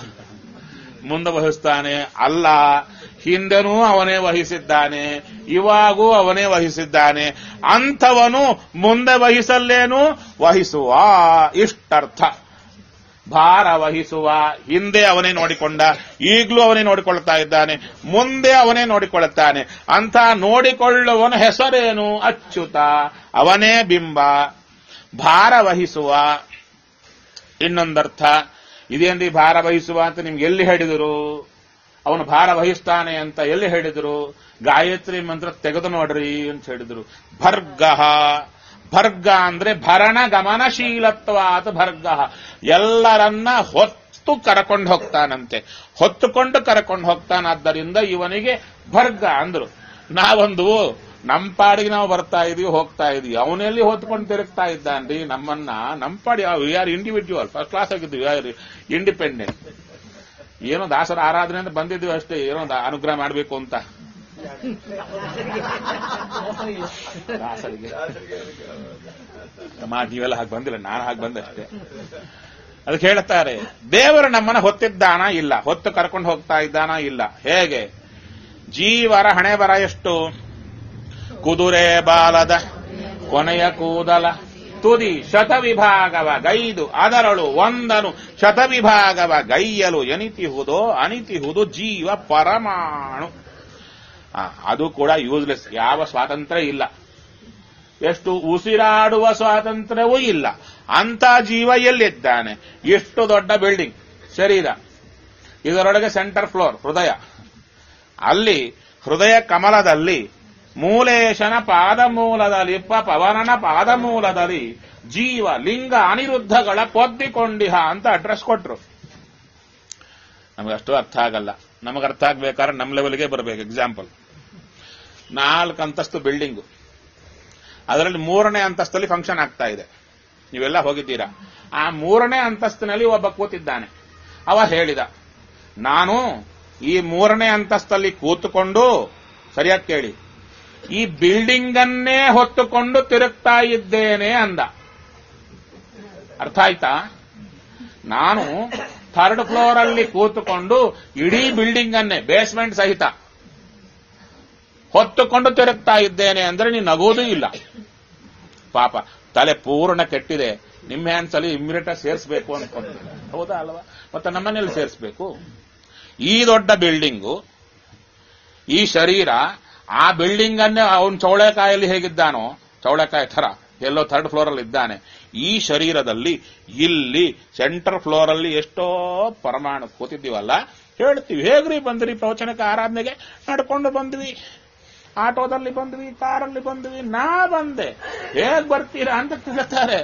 ಮುಂದೆ ವಹಿಸ್ತಾನೆ ಅಲ್ಲ ಹಿಂದೆನೂ ಅವನೇ ವಹಿಸಿದ್ದಾನೆ ಇವಾಗೂ ಅವನೇ ವಹಿಸಿದ್ದಾನೆ ಅಂಥವನು ಮುಂದೆ ವಹಿಸಲ್ಲೇನು ವಹಿಸುವ ಇಷ್ಟರ್ಥ ಭಾರ ವಹಿಸುವ ಹಿಂದೆ ಅವನೇ ನೋಡಿಕೊಂಡ ಈಗಲೂ ಅವನೇ ನೋಡಿಕೊಳ್ತಾ ಇದ್ದಾನೆ ಮುಂದೆ ಅವನೇ ನೋಡಿಕೊಳ್ಳುತ್ತಾನೆ ಅಂತ ನೋಡಿಕೊಳ್ಳುವನ ಹೆಸರೇನು ಅಚ್ಯುತ ಅವನೇ ಬಿಂಬ ಭಾರ ವಹಿಸುವ ಇನ್ನೊಂದರ್ಥ ಇದೇನ್ರಿ ಭಾರ ವಹಿಸುವ ಅಂತ ನಿಮ್ಗೆ ಎಲ್ಲಿ ಹೇಳಿದರು ಅವನು ಭಾರ ವಹಿಸ್ತಾನೆ ಅಂತ ಎಲ್ಲಿ ಹೇಳಿದರು ಗಾಯತ್ರಿ ಮಂತ್ರ ತೆಗೆದು ನೋಡ್ರಿ ಅಂತ ಹೇಳಿದರು ಭರ್ಗ ಭರ್ಗ ಅಂದ್ರೆ ಭರಣ ಗಮನಶೀಲತ್ವ ಆತ ಭರ್ಗ ಎಲ್ಲರನ್ನ ಹೊತ್ತು ಕರಕೊಂಡು ಹೋಗ್ತಾನಂತೆ ಹೊತ್ತುಕೊಂಡು ಕರಕೊಂಡು ಹೋಗ್ತಾನಾದ್ದರಿಂದ ಇವನಿಗೆ ಭರ್ಗ ಅಂದ್ರು ನಾವೊಂದು ನಮ್ಮ ಪಾಡಿಗೆ ನಾವು ಬರ್ತಾ ಇದೀವಿ ಹೋಗ್ತಾ ಇದೀವಿ ಅವನೆಲ್ಲಿ ಹೊತ್ಕೊಂಡು ತಿರುಗ್ತಾ ಇದ್ದಾನ್ರಿ ನಮ್ಮನ್ನ ನಮ್ಮ ಪಾಡಿ we are individual first class ಆಗಿದ್ವಿ ವಿ ಆರ್ ಇಂಡಿಪೆಂಡೆಂಟ್ ಏನೋ ದಾಸರ ಆರಾಧನೆ ಅಂತ ಬಂದಿದ್ವಿ ಅಷ್ಟೇ ಏನೋ ಒಂದು ಅನುಗ್ರಹ ಮಾಡಬೇಕು ಅಂತ ದಾಸರಿಗೆ ಮಾ ನೀವೆಲ್ಲ ಹಾಗೆ ಬಂದಿಲ್ಲ ನಾನು ಹಾಗೆ ಬಂದೆ ಅಷ್ಟೇ ಅದಕ್ಕೆ ಹೇಳ್ತಾರೆ ದೇವರು ನಮ್ಮನ್ನ ಹೊತ್ತಿದ್ದಾನ ಇಲ್ಲ ಹೊತ್ತು ಕರ್ಕೊಂಡು ಹೋಗ್ತಾ ಇದ್ದಾನ ಇಲ್ಲ ಹೇಗೆ ಜೀವರ ಹಣೆ ಬರ ಎಷ್ಟು ಕುದುರೆ ಬಾಲದ ಕೊನೆಯ ಕೂದಲ ತುದಿ ಶತವಿಭಾಗವ ಗೈದು ಅದರಳು ಒಂದನು ಶತವಿಭಾಗವ ಗೈಯಲು ಎನಿತಿಹುದೋ ಅನಿತಿಹುದು ಜೀವ ಪರಮಾಣು ಆ, ಅದು ಕೂಡ ಯೂಸ್ಲೆಸ್ ಯಾವ ಸ್ವಾತಂತ್ರ್ಯ ಇಲ್ಲ ಎಷ್ಟು ಉಸಿರಾಡುವ ಸ್ವಾತಂತ್ರ್ಯವೂ ಇಲ್ಲ ಅಂತ ಜೀವ ಎಲ್ಲಿದ್ದಾನೆ ಎಷ್ಟು ದೊಡ್ಡ ಬಿಲ್ಡಿಂಗ್ ಶರೀರ ಇದರೊಳಗೆ ಸೆಂಟರ್ ಫ್ಲೋರ್ ಹೃದಯ ಅಲ್ಲಿ ಹೃದಯ ಕಮಲದಲ್ಲಿ ಮೂಲೇಶನ ಪಾದಮೂಲದಲ್ಲಿ ಪ ಪವನನ ಪಾದಮೂಲದಲ್ಲಿ ಜೀವ ಲಿಂಗ ಅನಿರುದ್ಧಗಳ ಪೊದ್ದಿಕೊಂಡಿಹ ಅಂತ ಅಡ್ರೆಸ್ ಕೊಟ್ರು ನಮಗಷ್ಟು ಅರ್ಥ ಆಗಲ್ಲ ನಮಗೆ ಅರ್ಥ ಆಗ್ಬೇಕಾದ್ರೆ ನಮ್ಮ ಲೆವೆಲ್ಗೆ ಬರಬೇಕು ಎಕ್ಸಾಂಪಲ್ ನಾಲ್ಕು ಅಂತಸ್ತು ಬಿಲ್ಡಿಂಗು ಅದರಲ್ಲಿ ಮೂರನೇ ಅಂತಸ್ತಲ್ಲಿ ಫಂಕ್ಷನ್ ಆಗ್ತಾ ಇದೆ ನೀವೆಲ್ಲ ಹೋಗಿದ್ದೀರಾ ಆ ಮೂರನೇ ಅಂತಸ್ತಿನಲ್ಲಿ ಒಬ್ಬ ಕೂತಿದ್ದಾನೆ ಅವ ಹೇಳಿದ ನಾನು ಈ ಮೂರನೇ ಅಂತಸ್ತಲ್ಲಿ ಕೂತುಕೊಂಡು ಸರಿಯಾಗಿ ಕೇಳಿ ಈ ಬಿಲ್ಡಿಂಗ್ ಅನ್ನೇ ಹೊತ್ತುಕೊಂಡು ತಿರುಗ್ತಾ ಇದ್ದೇನೆ ಅಂದ ಅರ್ಥ ಆಯ್ತಾ ನಾನು ಥರ್ಡ್ ಫ್ಲೋರ್ ಅಲ್ಲಿ ಕೂತುಕೊಂಡು ಇಡೀ ಬಿಲ್ಡಿಂಗ್ ಅನ್ನೇ ಬೇಸ್ಮೆಂಟ್ ಸಹಿತ ಹೊತ್ತುಕೊಂಡು ತಿರುಗ್ತಾ ಇದ್ದೇನೆ ಅಂದ್ರೆ ನೀನು ನಗೋದೂ ಇಲ್ಲ ಪಾಪ ತಲೆ ಪೂರ್ಣ ಕೆಟ್ಟಿದೆ ನಿಮ್ಮ ಹ್ಯಾಂಡ್ಸ್ ಅಲ್ಲಿ ಇಮ್ಮಿಡಿಯೇಟ್ ಆಗಿ ಸೇರಿಸಬೇಕು ಅನ್ಕೊಂತೀವಿ ಹೌದಾ ಅಲ್ವಾ ಮತ್ತೆ ನಮ್ಮನೇಲಿ ಸೇರಿಸಬೇಕು ಈ ದೊಡ್ಡ ಬಿಲ್ಡಿಂಗು ಈ ಶರೀರ ಆ ಬಿಲ್ಡಿಂಗ್ ಅನ್ನೇ ಅವನು ಚೌಳೆಕಾಯಲ್ಲಿ ಹೇಗಿದ್ದಾನೋ ಚೌಳೆಕಾಯಿ ತರ ಎಲ್ಲೋ ಥರ್ಡ್ ಫ್ಲೋರ್ ಅಲ್ಲಿ ಇದ್ದಾನೆ ಈ ಶರೀರದಲ್ಲಿ ಇಲ್ಲಿ ಸೆಂಟರ್ ಫ್ಲೋರ್ ಅಲ್ಲಿ ಎಷ್ಟೋ ಪರಮಾಣು ಕೂತಿದ್ದೀವಲ್ಲ ಹೇಳ್ತೀವಿ ಹೇಗ್ರಿ ಬಂದ್ರಿ ಪ್ರವಚನಕ್ಕೆ ಆರಾಧನೆಗೆ ನಡ್ಕೊಂಡು ಬಂದ್ವಿ ಆಟೋದಲ್ಲಿ ಬಂದ್ವಿ ಕಾರಲ್ಲಿ ಬಂದ್ವಿ ನಾ ಬಂದೆ ಹೇಗ್ ಬರ್ತೀರಾ ಅಂತ ಕೇಳ್ತಾರೆ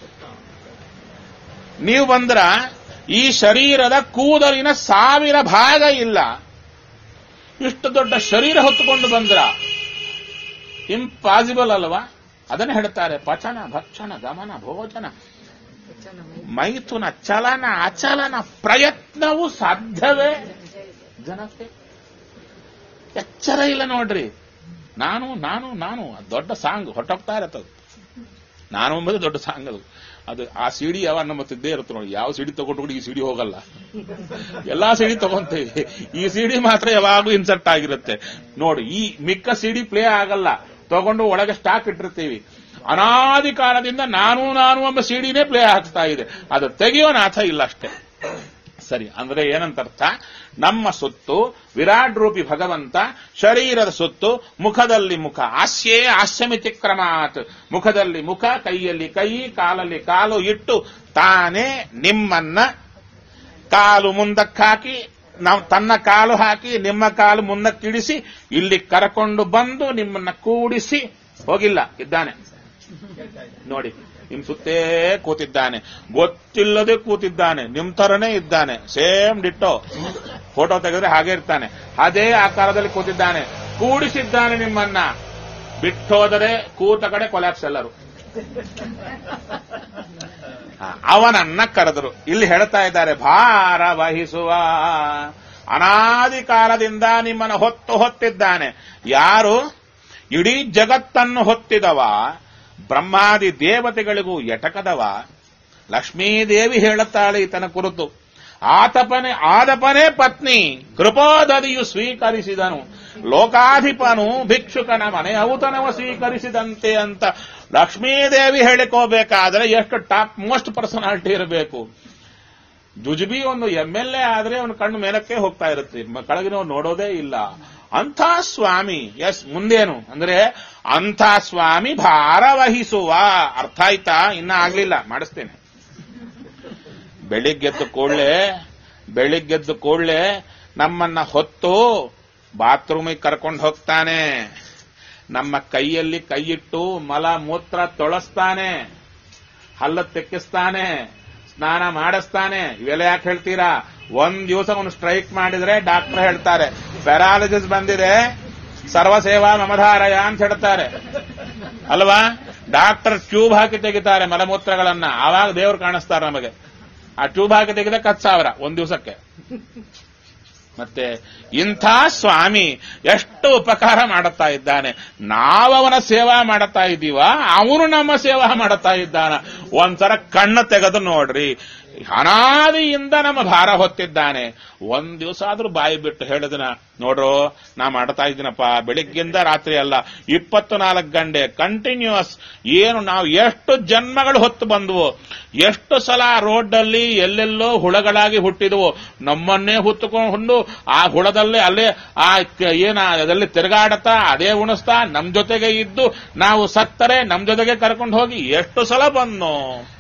ನೀವು ಬಂದ್ರ ಈ ಶರೀರದ ಕೂದಲಿನ ಸಾವಿರ ಭಾಗ ಇಲ್ಲ ಇಷ್ಟು ದೊಡ್ಡ ಶರೀರ ಹೊತ್ತುಕೊಂಡು ಬಂದ್ರ ಇಂಪಾಸಿಬಲ್ ಅಲ್ವಾ ಅದನ್ನ ಹೇಳ್ತಾರೆ ಪಚನ ಭಕ್ಷಣ ಗಮನ ಭೋಜನ ಮೈಥುನ ಚಲನ ಅಚಲನ ಪ್ರಯತ್ನವು ಸಾಧ್ಯವೇ ಜನತೆ ಎಚ್ಚರ ಇಲ್ಲ ನೋಡ್ರಿ ನಾನು ನಾನು ನಾನು ಅದ್ ದೊಡ್ಡ ಸಾಂಗ್ ಹೊಟ್ಟೋಗ್ತಾ ಇರತ್ತದು ನಾನು ಎಂಬುದು ದೊಡ್ಡ ಸಾಂಗ್ ಅದು ಅದು ಆ ಸಿಡಿ ಯಾವ ನಮ್ಮ ತಿದ್ದೇ ಇರುತ್ತೆ ನೋಡಿ ಯಾವ ಸಿಡಿ ತಗೊಂಡು ಈ ಸಿಡಿ ಹೋಗಲ್ಲ ಎಲ್ಲಾ ಸಿಡಿ ತಗೊಂತೇವೆ ಈ ಸಿಡಿ ಮಾತ್ರ ಯಾವಾಗೂ ಇನ್ಸರ್ಟ್ ಆಗಿರುತ್ತೆ ನೋಡಿ ಈ ಮಿಕ್ಕ ಸಿಡಿ ಪ್ಲೇ ಆಗಲ್ಲ ತಗೊಂಡು ಒಳಗೆ ಸ್ಟಾಕ್ ಇಟ್ಟಿರ್ತೀವಿ ಅನಾದಿ ಕಾಲದಿಂದ ನಾನು ನಾನು ಎಂಬ ಸಿಡಿನೇ ಪ್ಲೇ ಆಗ್ತಾ ಇದೆ ಅದು ತೆಗೆಯೋ ನಾಥ ಇಲ್ಲ ಅಷ್ಟೇ ಸರಿ ಅಂದ್ರೆ ಏನಂತರ್ಥ ನಮ್ಮ ಸುತ್ತು ವಿರಾಟ್ ರೂಪಿ ಭಗವಂತ ಶರೀರದ ಸುತ್ತು ಮುಖದಲ್ಲಿ ಮುಖ ಹಾಸ್ಯೇ ಹಾಸ್ಯಮಿತಿ ಕ್ರಮಾತ್ ಮುಖದಲ್ಲಿ ಮುಖ ಕೈಯಲ್ಲಿ ಕೈ ಕಾಲಲ್ಲಿ ಕಾಲು ಇಟ್ಟು ತಾನೇ ನಿಮ್ಮನ್ನ ಕಾಲು ಮುಂದಕ್ಕಾಕಿ ನಾವು ತನ್ನ ಕಾಲು ಹಾಕಿ ನಿಮ್ಮ ಕಾಲು ಮುಂದಕ್ಕಿಡಿಸಿ ಇಲ್ಲಿ ಕರಕೊಂಡು ಬಂದು ನಿಮ್ಮನ್ನ ಕೂಡಿಸಿ ಹೋಗಿಲ್ಲ ಇದ್ದಾನೆ ನೋಡಿ ನಿಮ್ ಸುತ್ತೇ ಕೂತಿದ್ದಾನೆ ಗೊತ್ತಿಲ್ಲದೆ ಕೂತಿದ್ದಾನೆ ನಿಮ್ ತರನೇ ಇದ್ದಾನೆ ಸೇಮ್ ಡಿಟ್ಟೋ ಫೋಟೋ ತೆಗೆದ್ರೆ ಹಾಗೆ ಇರ್ತಾನೆ ಅದೇ ಆಕಾರದಲ್ಲಿ ಕೂತಿದ್ದಾನೆ ಕೂಡಿಸಿದ್ದಾನೆ ನಿಮ್ಮನ್ನ ಬಿಟ್ಟೋದರೆ ಕೂತ ಕಡೆ ಕೊಲ್ಯಾಪ್ಸ್ ಎಲ್ಲರು ಹ, ಅವನನ್ನ ಕರೆದರು ಇಲ್ಲಿ ಹೇಳ್ತಾ ಇದ್ದಾರೆ ಭಾರ ವಹಿಸುವ ಅನಾದಿ ಕಾಲದಿಂದ ನಿಮ್ಮನ್ನು ಹೊತ್ತು ಹೊತ್ತಿದ್ದಾನೆ ಯಾರು ಇಡೀ ಜಗತ್ತನ್ನು ಹೊತ್ತಿದವ ಬ್ರಹ್ಮಾದಿ ದೇವತೆಗಳಿಗೂ ಎಟಕದವ ಲಕ್ಷ್ಮೀದೇವಿ ಹೇಳುತ್ತಾಳೆ ಈತನ ಕುರಿತು ಆತಪನೆ ಆದಪನೇ ಪತ್ನಿ ಕೃಪೋದದಿಯು ಸ್ವೀಕರಿಸಿದನು ಲೋಕಾಧಿಪನು ಭಿಕ್ಷುಕನ ಮನೆ ಔತಣವ ಸ್ವೀಕರಿಸಿದಂತೆ ಅಂತ ಲಕ್ಷ್ಮೀದೇವಿ ಹೇಳಿಕೋಬೇಕಾದ್ರೆ ಎಷ್ಟು ಟಾಪ್ ಮೋಸ್ಟ್ ಪರ್ಸನಾಲಿಟಿ ಇರಬೇಕು ಜುಜುಬಿ ಒಂದು ಎಂ ಎಲ್ ಎ ಆದ್ರೆ ಅವನ ಕಣ್ಣು ಮೇಲಕ್ಕೆ ಹೋಗ್ತಾ ಇರುತ್ತೆ ಮ- ಕೆಳಗಿನವ್ ನೋಡೋದೇ ಇಲ್ಲ ಅಂಥ ಸ್ವಾಮಿ ಎಸ್ ಮುಂದೇನು ಅಂದ್ರೆ ಅಂಥ ಸ್ವಾಮಿ ಭಾರ ವಹಿಸುವ ಅರ್ಥ ಆಯ್ತಾ ಇನ್ನ ಆಗ್ಲಿಲ್ಲ ಮಾಡಿಸ್ತೇನೆ ಬೆಳಿಗ್ಗೆದ್ದು ಕೂಡ್ಲೆ ಬೆಳಿಗ್ಗೆದ್ದು ಕೂಡ್ಲೆ ನಮ್ಮನ್ನ ಹೊತ್ತು ಬಾತ್ರೂಮಿಗೆ ಕರ್ಕೊಂಡು ಹೋಗ್ತಾನೆ ನಮ್ಮ ಕೈಯಲ್ಲಿ ಕೈಯಿಟ್ಟು ಮಲ ಮೂತ್ರ ತೊಳಸ್ತಾನೆ ಹಲ್ಲ ತೆಕ್ಕಿಸ್ತಾನೆ ಸ್ನಾನ ಮಾಡಿಸ್ತಾನೆ ಇವೆಲ್ಲ ಯಾಕೆ ಹೇಳ್ತೀರಾ ಒಂದ್ ದಿವಸ ಅವನು ಸ್ಟ್ರೈಕ್ ಮಾಡಿದ್ರೆ ಡಾಕ್ಟರ್ ಹೇಳ್ತಾರೆ ಪ್ಯಾರಾಲಿಸಿಸ್ ಬಂದಿದೆ ಸರ್ವಸೇವಾ ಮಮಧಾರಯ ಅಂತ ಹೇಳ್ತಾರೆ ಅಲ್ವಾ ಡಾಕ್ಟರ್ ಟ್ಯೂಬ್ ಹಾಕಿ ತೆಗಿತಾರೆ ಮಲಮೂತ್ರಗಳನ್ನ ಆವಾಗ ದೇವ್ರು ಕಾಣಿಸ್ತಾರೆ ನಮಗೆ ಆ ಟ್ಯೂಬ್ ಹಾಕಿ ತೆಗೆದ ಹತ್ತು ಸಾವಿರ ಒಂದ್ ದಿವಸಕ್ಕೆ ಮತ್ತೆ ಇಂಥ ಸ್ವಾಮಿ ಎಷ್ಟು ಉಪಕಾರ ಮಾಡುತ್ತಾ ಇದ್ದಾನೆ ನಾವವನ ಸೇವಾ ಮಾಡುತ್ತಾ ಇದ್ದೀವ ಅವನು ನಮ್ಮ ಸೇವಾ ಮಾಡುತ್ತಾ ಇದ್ದಾನ ಒಂದ್ಸಲ ಕಣ್ಣು ತೆಗೆದು ನೋಡ್ರಿ ಅನಾದಿಯಿಂದ ನಮ್ಮ ಭಾರ ಹೊತ್ತಿದ್ದಾನೆ ಒಂದ್ ದಿವಸ ಆದ್ರೂ ಬಾಯಿ ಬಿಟ್ಟು ಹೇಳಿದನ ನೋಡ್ರು ನಾ ಮಾಡ್ತಾ ಇದ್ದೀನಪ್ಪ ಬೆಳಿಗ್ಗಿಂದ ರಾತ್ರಿ ಅಲ್ಲ ಇಪ್ಪತ್ತು ನಾಲ್ಕು ಗಂಟೆ ಕಂಟಿನ್ಯೂಸ್ ಏನು ನಾವು ಎಷ್ಟು ಜನ್ಮಗಳು ಹೊತ್ತು ಬಂದವು ಎಷ್ಟು ಸಲ ರೋಡ್ನಲ್ಲಿ ಎಲ್ಲೆಲ್ಲೋ ಹುಳಗಳಾಗಿ ಹುಟ್ಟಿದವು ನಮ್ಮನ್ನೇ ಹುತ್ತುಕೊಂಡು ಆ ಹುಳದಲ್ಲೇ ಅಲ್ಲೇ ಆ ಕ- ಏನ ಅದರಲ್ಲಿ ತಿರುಗಾಡತಾ ಅದೇ ಉಣಿಸ್ತಾ ನಮ್ ಜೊತೆಗೆ ಇದ್ದು ನಾವು ಸತ್ತರೆ ನಮ್ ಜೊತೆಗೆ ಕರ್ಕೊಂಡು ಹೋಗಿ ಎಷ್ಟು ಸಲ ಬಂದ್ನೋ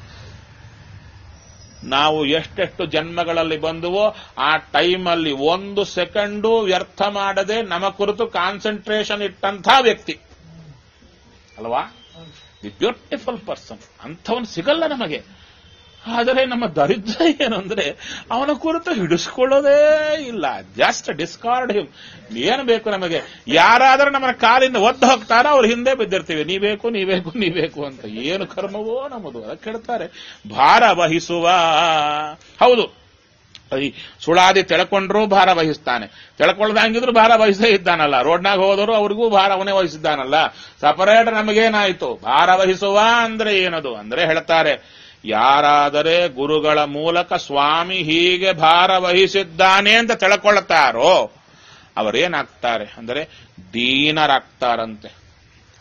ನಾವು ಎಷ್ಟೆಷ್ಟು ಜನ್ಮಗಳಲ್ಲಿ ಬಂದುವೋ ಆ ಟೈಮಲ್ಲಿ ಒಂದು ಸೆಕೆಂಡು ವ್ಯರ್ಥ ಮಾಡದೆ ನಮ್ಮ ಕುರಿತು ಕಾನ್ಸಂಟ್ರೇಷನ್ ಇಟ್ಟಂಥ ವ್ಯಕ್ತಿ ಅಲ್ವಾ ದಿ ಬ್ಯೂಟಿಫುಲ್ ಪರ್ಸನ್ ಅಂಥವನು ಸಿಗಲ್ಲ ನಮಗೆ ಆದರೆ ನಮ್ಮ ದರಿದ್ರ ಏನು ಅಂದ್ರೆ ಅವನ ಕುರಿತು ಹಿಡಿಸ್ಕೊಳ್ಳೋದೇ ಇಲ್ಲ ಜಸ್ಟ್ ಡಿಸ್ಕಾರ್ಡ್ ಹಿಮ್ ಏನು ಬೇಕು ನಮಗೆ ಯಾರಾದರೂ ನಮ್ಮ ಕಾಲಿಂದ ಒದ್ದು ಹೋಗ್ತಾರೋ ಅವ್ರ ಹಿಂದೆ ಬಿದ್ದಿರ್ತೀವಿ ನೀಬೇಕು ನೀಬೇಕು ನೀಬೇಕು ಅಂತ ಏನು ಕರ್ಮವೋ ನಮ್ಮದು ಅದಕ್ಕೆ ಹೇಳ್ತಾರೆ ಭಾರ ವಹಿಸುವ ಹೌದು ಈ ಸುಳಾದಿ ತೆಳ್ಕೊಂಡ್ರೂ ಭಾರ ವಹಿಸ್ತಾನೆ ತೆಳ್ಕೊಳ್ದಂಗಿದ್ರು ಭಾರ ವಹಿಸೇ ಇದ್ದಾನಲ್ಲ ರೋಡ್ನಾಗ ಹೋದರು ಅವ್ರಿಗೂ ಭಾರ ಅವನೇ ವಹಿಸಿದ್ದಾನಲ್ಲ ಸಪರೇಟ್ ನಮಗೇನಾಯ್ತು ಭಾರ ವಹಿಸುವ ಅಂದ್ರೆ ಏನದು ಅಂದ್ರೆ ಹೇಳ್ತಾರೆ ಯಾರಾದರೆ ಗುರುಗಳ ಮೂಲಕ ಸ್ವಾಮಿ ಹೀಗೆ ಭಾರ ವಹಿಸಿದ್ದಾನೆ ಅಂತ ತಿಳ್ಕೊಳ್ತಾರೋ ಅವರೇನಾಗ್ತಾರೆ ಅಂದರೆ ದೀನರಾಗ್ತಾರಂತೆ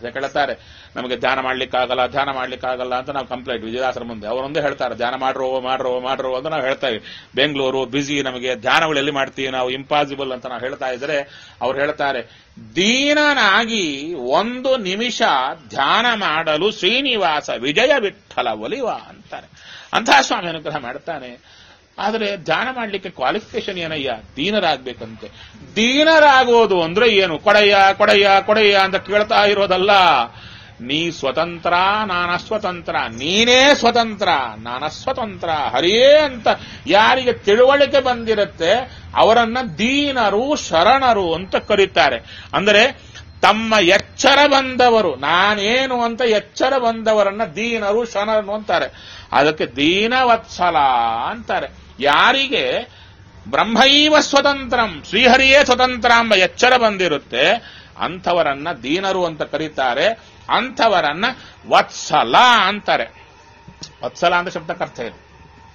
ಅದಕ್ಕೆ ಹೇಳ್ತಾರೆ ನಮಗೆ ಧ್ಯಾನ ಮಾಡ್ಲಿಕ್ಕಾಗಲ್ಲ ಧ್ಯಾನ ಮಾಡ್ಲಿಕ್ಕಾಗಲ್ಲ ಅಂತ ನಾವು ಕಂಪ್ಲೇಂಟ್ ವಿಜಯದಾಸರ ಮುಂದೆ ಅವರೊಂದೇ ಹೇಳ್ತಾರೆ ಧ್ಯಾನ ಮಾಡ್ರೋ ಮಾಡ್ರೋ ಮಾಡ್ರೋ ಅಂತ ನಾವು ಹೇಳ್ತಾ ಇವಿ ಬೆಂಗಳೂರು ಬಿಸಿ ನಮಗೆ ಧ್ಯಾನಗಳು ಎಲ್ಲಿ ಮಾಡ್ತೀವಿ ನಾವು ಇಂಪಾಸಿಬಲ್ ಅಂತ ನಾವು ಹೇಳ್ತಾ ಇದ್ರೆ ಅವ್ರು ಹೇಳ್ತಾರೆ ದೀನನಾಗಿ ಒಂದು ನಿಮಿಷ ಧ್ಯಾನ ಮಾಡಲು ಶ್ರೀನಿವಾಸ ವಿಜಯ ವಿಠಲ ಒಲಿವ ಅಂತಾರೆ ಅಂತಹ ಸ್ವಾಮಿ ಅನುಗ್ರಹ ಮಾಡ್ತಾನೆ ಆದರೆ ಧ್ಯಾನ ಮಾಡ್ಲಿಕ್ಕೆ ಕ್ವಾಲಿಫಿಕೇಶನ್ ಏನಯ್ಯ ದೀನರಾಗ್ಬೇಕಂತೆ ದೀನರಾಗೋದು ಅಂದ್ರೆ ಏನು ಕೊಡಯ್ಯ ಕೊಡಯ್ಯ ಕೊಡಯ್ಯ ಅಂತ ಕೇಳ್ತಾ ಇರೋದಲ್ಲ ನೀ ಸ್ವತಂತ್ರ ನಾನ ಸ್ವತಂತ್ರ ನೀನೇ ಸ್ವತಂತ್ರ ನಾನ ಸ್ವತಂತ್ರ ಹರಿಯೇ ಅಂತ ಯಾರಿಗೆ ತಿಳುವಳಿಕೆ ಬಂದಿರುತ್ತೆ ಅವರನ್ನ ದೀನರು ಶರಣರು ಅಂತ ಕರೀತಾರೆ ಅಂದರೆ ತಮ್ಮ ಎಚ್ಚರ ಬಂದವರು ನಾನೇನು ಅಂತ ಎಚ್ಚರ ಬಂದವರನ್ನ ದೀನರು ಶರಣರು ಅಂತಾರೆ ಅದಕ್ಕೆ ದೀನವತ್ಸಲ ಅಂತಾರೆ ಯಾರಿಗೆ ಬ್ರಹ್ಮೈವ ಸ್ವತಂತ್ರಂ ಶ್ರೀಹರಿಯೇ ಸ್ವತಂತ್ರ ಎಂಬ ಎಚ್ಚರ ಬಂದಿರುತ್ತೆ ಅಂಥವರನ್ನ ದೀನರು ಅಂತ ಕರೀತಾರೆ ಅಂಥವರನ್ನ ವತ್ಸಲ ಅಂತಾರೆ ವತ್ಸಲ ಅಂತ ಶಬ್ದಕ್ಕೆ ಅರ್ಥ ಏನು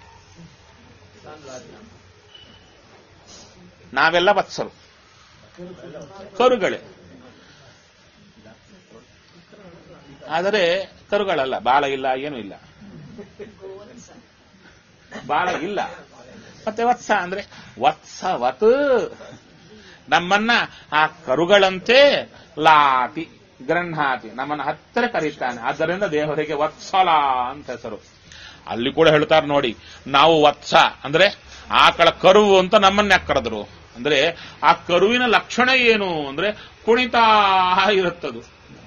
ನಾವೆಲ್ಲ ವತ್ಸರು ಕರುಗಳೇ ಆದರೆ ಕರುಗಳಲ್ಲ ಬಾಲ ಇಲ್ಲ ಏನೂ ಇಲ್ಲ ಬಾಳ ಇಲ್ಲ ಮತ್ತೆ ವತ್ಸ ಅಂದ್ರೆ ವತ್ಸವತ್ ನಮ್ಮನ್ನ ಆ ಕರುಗಳಂತೆ ಲಾತಿ ಗೃಹಾತಿ ನಮ್ಮನ್ನ ಹತ್ತಿರ ಕರೀತಾನೆ ಆದ್ದರಿಂದ ದೇವರಿಗೆ ವತ್ಸಲ ಅಂತ ಹೆಸರು ಅಲ್ಲಿ ಕೂಡ ಹೇಳ್ತಾರೆ ನೋಡಿ ನಾವು ವತ್ಸ ಅಂದ್ರೆ ಆಕಳ ಕರುವು ಅಂತ ನಮ್ಮನ್ನ ಯಾಕೆ ಕರೆದ್ರು ಅಂದ್ರೆ ಆ ಕರುವಿನ ಲಕ್ಷಣ ಏನು ಅಂದ್ರೆ ಕುಣಿತಾ ಇರುತ್ತದು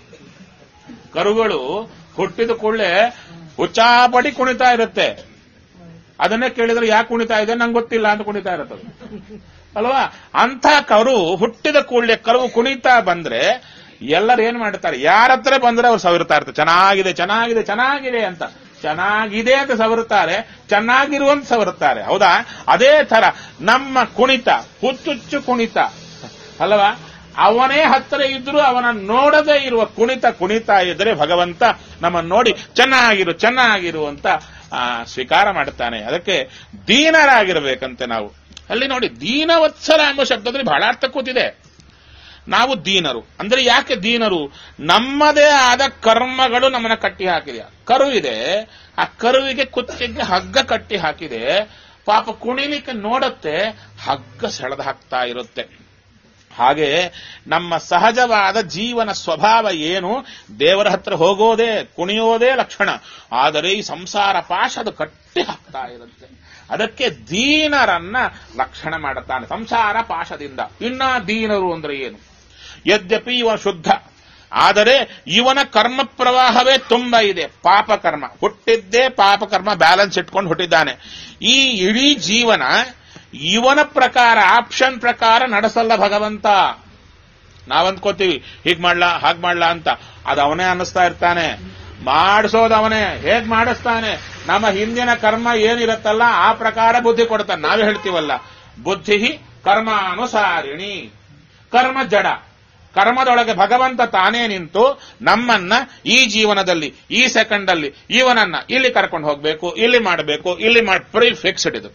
ಕರುಗಳು ಹುಟ್ಟಿದ ಕೂಡಲೇ ಹುಚ್ಚಾಪಟಿ ಕುಣಿತಾ ಇರುತ್ತೆ ಅದನ್ನೇ ಕೇಳಿದ್ರೆ ಯಾಕೆ ಕುಣಿತಾ ಇದೆ ನಂಗೆ ಗೊತ್ತಿಲ್ಲ ಅಂತ ಕುಣಿತಾ ಇರುತ್ತದೆ ಅಲ್ವಾ ಅಂಥ ಕರು ಹುಟ್ಟಿದ ಕೂಡಲೇ ಕರು ಕುಣಿತಾ ಬಂದ್ರೆ ಎಲ್ಲರೂ ಏನ್ ಮಾಡ್ತಾರೆ ಯಾರ ಹತ್ರ ಬಂದ್ರೆ ಅವ್ರು ಸವರ್ತಾ ಇರ್ತಾರೆ ಚೆನ್ನಾಗಿದೆ ಚೆನ್ನಾಗಿದೆ ಚೆನ್ನಾಗಿದೆ ಅಂತ ಚೆನ್ನಾಗಿದೆ ಅಂತ ಸವರುತ್ತಾರೆ ಚೆನ್ನಾಗಿರುವಂತ ಸವರುತ್ತಾರೆ ಹೌದಾ ಅದೇ ತರ ನಮ್ಮ ಕುಣಿತ ಹುಚ್ಚುಚ್ಚು ಕುಣಿತ ಅಲ್ವಾ ಅವನೇ ಹತ್ತಿರ ಇದ್ರು ಅವನ ನೋಡದೇ ಇರುವ ಕುಣಿತ ಕುಣಿತಾ ಇದ್ರೆ ಭಗವಂತ ನಮ್ಮನ್ನು ನೋಡಿ ಚೆನ್ನಾಗಿರು ಚೆನ್ನಾಗಿರು ಅಂತ ಆ, ಸ್ವೀಕಾರ ಮಾಡುತ್ತಾನೆ ಅದಕ್ಕೆ ದೀನರಾಗಿರ್ಬೇಕಂತೆ ನಾವು ಅಲ್ಲಿ ನೋಡಿ ದೀನವತ್ಸಲ ಎಂಬ ಶಬ್ದದಲ್ಲಿ ಬಹಳ ಅರ್ಥ ಕೂತಿದೆ ನಾವು ದೀನರು ಅಂದ್ರೆ ಯಾಕೆ ದೀನರು ನಮ್ಮದೇ ಆದ ಕರ್ಮಗಳು ನಮ್ಮನ್ನ ಕಟ್ಟಿ ಹಾಕಿದೆ ಕರು ಇದೆ ಆ ಕರುವಿಗೆ ಕುತ್ತಿಗೆ ಹಗ್ಗ ಕಟ್ಟಿ ಹಾಕಿದೆ ಪಾಪ ಕುಣಿಲಿಕ್ಕೆ ನೋಡುತ್ತೆ ಹಗ್ಗ ಸೆಳೆದು ಹಾಕ್ತಾ ಇರುತ್ತೆ ಹಾಗೆ ನಮ್ಮ ಸಹಜವಾದ ಜೀವನ ಸ್ವಭಾವ ಏನು ದೇವರ ಹತ್ರ ಹೋಗೋದೇ ಕುಣಿಯೋದೇ ಲಕ್ಷಣ ಆದರೆ ಈ ಸಂಸಾರ ಪಾಶ ಅದು ಕಟ್ಟಿ ಹಾಕ್ತಾ ಇರುತ್ತೆ ಅದಕ್ಕೆ ದೀನರನ್ನ ಲಕ್ಷಣ ಮಾಡುತ್ತಾನೆ ಸಂಸಾರ ಪಾಶದಿಂದ ಇನ್ನ ದೀನರು ಅಂದ್ರೆ ಏನು ಯದ್ಯಪಿ ಇವ ಶುದ್ಧ ಆದರೆ ಇವನ ಕರ್ಮ ಪ್ರವಾಹವೇ ತುಂಬ ಇದೆ ಪಾಪ ಕರ್ಮ ಹುಟ್ಟಿದ್ದೇ ಪಾಪ ಕರ್ಮ ಬ್ಯಾಲೆನ್ಸ್ ಇಟ್ಕೊಂಡು ಹುಟ್ಟಿದ್ದಾನೆ ಈ ಇಡೀ ಜೀವನ ಇವನ ಪ್ರಕಾರ ಆಪ್ಷನ್ ಪ್ರಕಾರ ನಡೆಸಲ್ಲ ಭಗವಂತ ನಾವಂದ್ಕೋತೀವಿ ಹೀಗ್ ಮಾಡ್ಲಾ ಹಾಗ್ ಮಾಡ್ಲಾ ಅಂತ ಅದು ಅವನೇ ಅನ್ನಿಸ್ತಾ ಇರ್ತಾನೆ ಮಾಡಿಸೋದು ಅವನೇ ಹೇಗ್ ಮಾಡಿಸ್ತಾನೆ ನಮ್ಮ ಹಿಂದಿನ ಕರ್ಮ ಏನಿರುತ್ತಲ್ಲ ಆ ಪ್ರಕಾರ ಬುದ್ಧಿ ಕೊಡ್ತಾನೆ ನಾವೇ ಹೇಳ್ತೀವಲ್ಲ ಬುದ್ಧಿ ಕರ್ಮಾನುಸಾರಿಣಿ ಕರ್ಮ ಜಡ ಕರ್ಮದೊಳಗೆ ಭಗವಂತ ತಾನೇ ನಿಂತು ನಮ್ಮನ್ನ ಈ ಜೀವನದಲ್ಲಿ ಈ ಸೆಕೆಂಡ್ ಅಲ್ಲಿ ಇವನನ್ನ ಇಲ್ಲಿ ಕರ್ಕೊಂಡು ಹೋಗ್ಬೇಕು ಇಲ್ಲಿ ಮಾಡಬೇಕು ಇಲ್ಲಿ ಮಾಡಿ ಪ್ರೀ ಫಿಕ್ಸ್ಡ್ ಇದು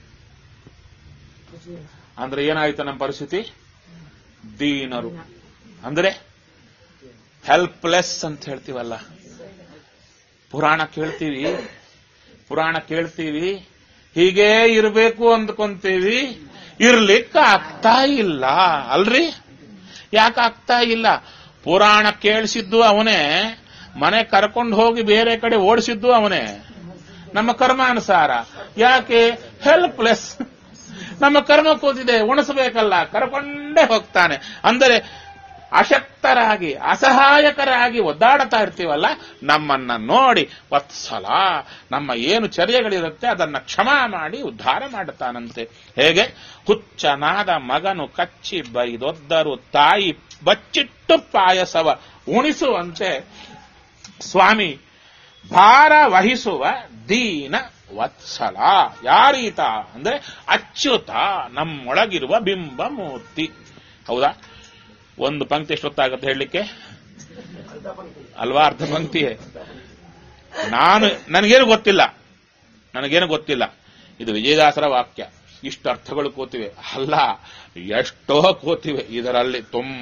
ಅಂದ್ರೆ ಏನಾಯ್ತು ನಮ್ಮ ಪರಿಸ್ಥಿತಿ ದೀನರು ಅಂದ್ರೆ ಹೆಲ್ಪ್ಲೆಸ್ ಅಂತ ಹೇಳ್ತೀವಲ್ಲ ಪುರಾಣ ಕೇಳ್ತೀವಿ ಪುರಾಣ ಕೇಳ್ತೀವಿ ಹೀಗೇ ಇರಬೇಕು ಅಂದ್ಕೊಂತೀವಿ ಇರ್ಲಿಕ್ಕೆ ಆಗ್ತಾ ಇಲ್ಲ ಅಲ್ರಿ ಯಾಕೆ ಆಗ್ತಾ ಇಲ್ಲ ಪುರಾಣ ಕೇಳಿಸಿದ್ದು ಅವನೇ ಮನೆ ಕರ್ಕೊಂಡು ಹೋಗಿ ಬೇರೆ ಕಡೆ ಓಡಿಸಿದ್ದು ಅವನೇ ನಮ್ಮ ಕರ್ಮಾನುಸಾರ ಯಾಕೆ ಹೆಲ್ಪ್ಲೆಸ್ ನಮ್ಮ ಕರ್ಮ ಕೂತಿದೆ ಉಣಿಸಬೇಕಲ್ಲ ಕರ್ಕೊಂಡೇ ಹೋಗ್ತಾನೆ ಅಂದರೆ ಅಶಕ್ತರಾಗಿ ಅಸಹಾಯಕರಾಗಿ ಒದ್ದಾಡ್ತಾ ಇರ್ತೀವಲ್ಲ ನಮ್ಮನ್ನ ನೋಡಿ ವತ್ಸಲ ನಮ್ಮ ಏನು ಚರ್ಯಗಳಿರುತ್ತೆ ಅದನ್ನ ಕ್ಷಮ ಮಾಡಿ ಉದ್ಧಾರ ಮಾಡುತ್ತಾನಂತೆ ಹೇಗೆ ಹುಚ್ಚನಾದ ಮಗನು ಕಚ್ಚಿ ಬೈದೊದ್ದರು ತಾಯಿ ಬಚ್ಚಿಟ್ಟು ಪಾಯಸವ ಉಣಿಸುವಂತೆ ಸ್ವಾಮಿ ಭಾರ ವಹಿಸುವ ದೀನ ವತ್ಸಲ ಯಾರೀತ ಅಂದ್ರೆ ಅಚ್ಯುತ ನಮ್ಮೊಳಗಿರುವ ಬಿಂಬ ಮೂರ್ತಿ ಹೌದಾ ಒಂದು ಪಂಕ್ತಿ ಎಷ್ಟೊತ್ತಾಗುತ್ತೆ ಹೇಳಲಿಕ್ಕೆ ಅಲ್ವಾ ಅರ್ಧ ಪಂಕ್ತಿಯೇ ನಾನು ನನಗೇನು ಗೊತ್ತಿಲ್ಲ ನನಗೇನು ಗೊತ್ತಿಲ್ಲ ಇದು ವಿಜಯದಾಸರ ವಾಕ್ಯ ಇಷ್ಟು ಅರ್ಥಗಳು ಕೂತಿವೆ ಅಲ್ಲ ಎಷ್ಟೋ ಕೂತಿವೆ ಇದರಲ್ಲಿ ತುಂಬ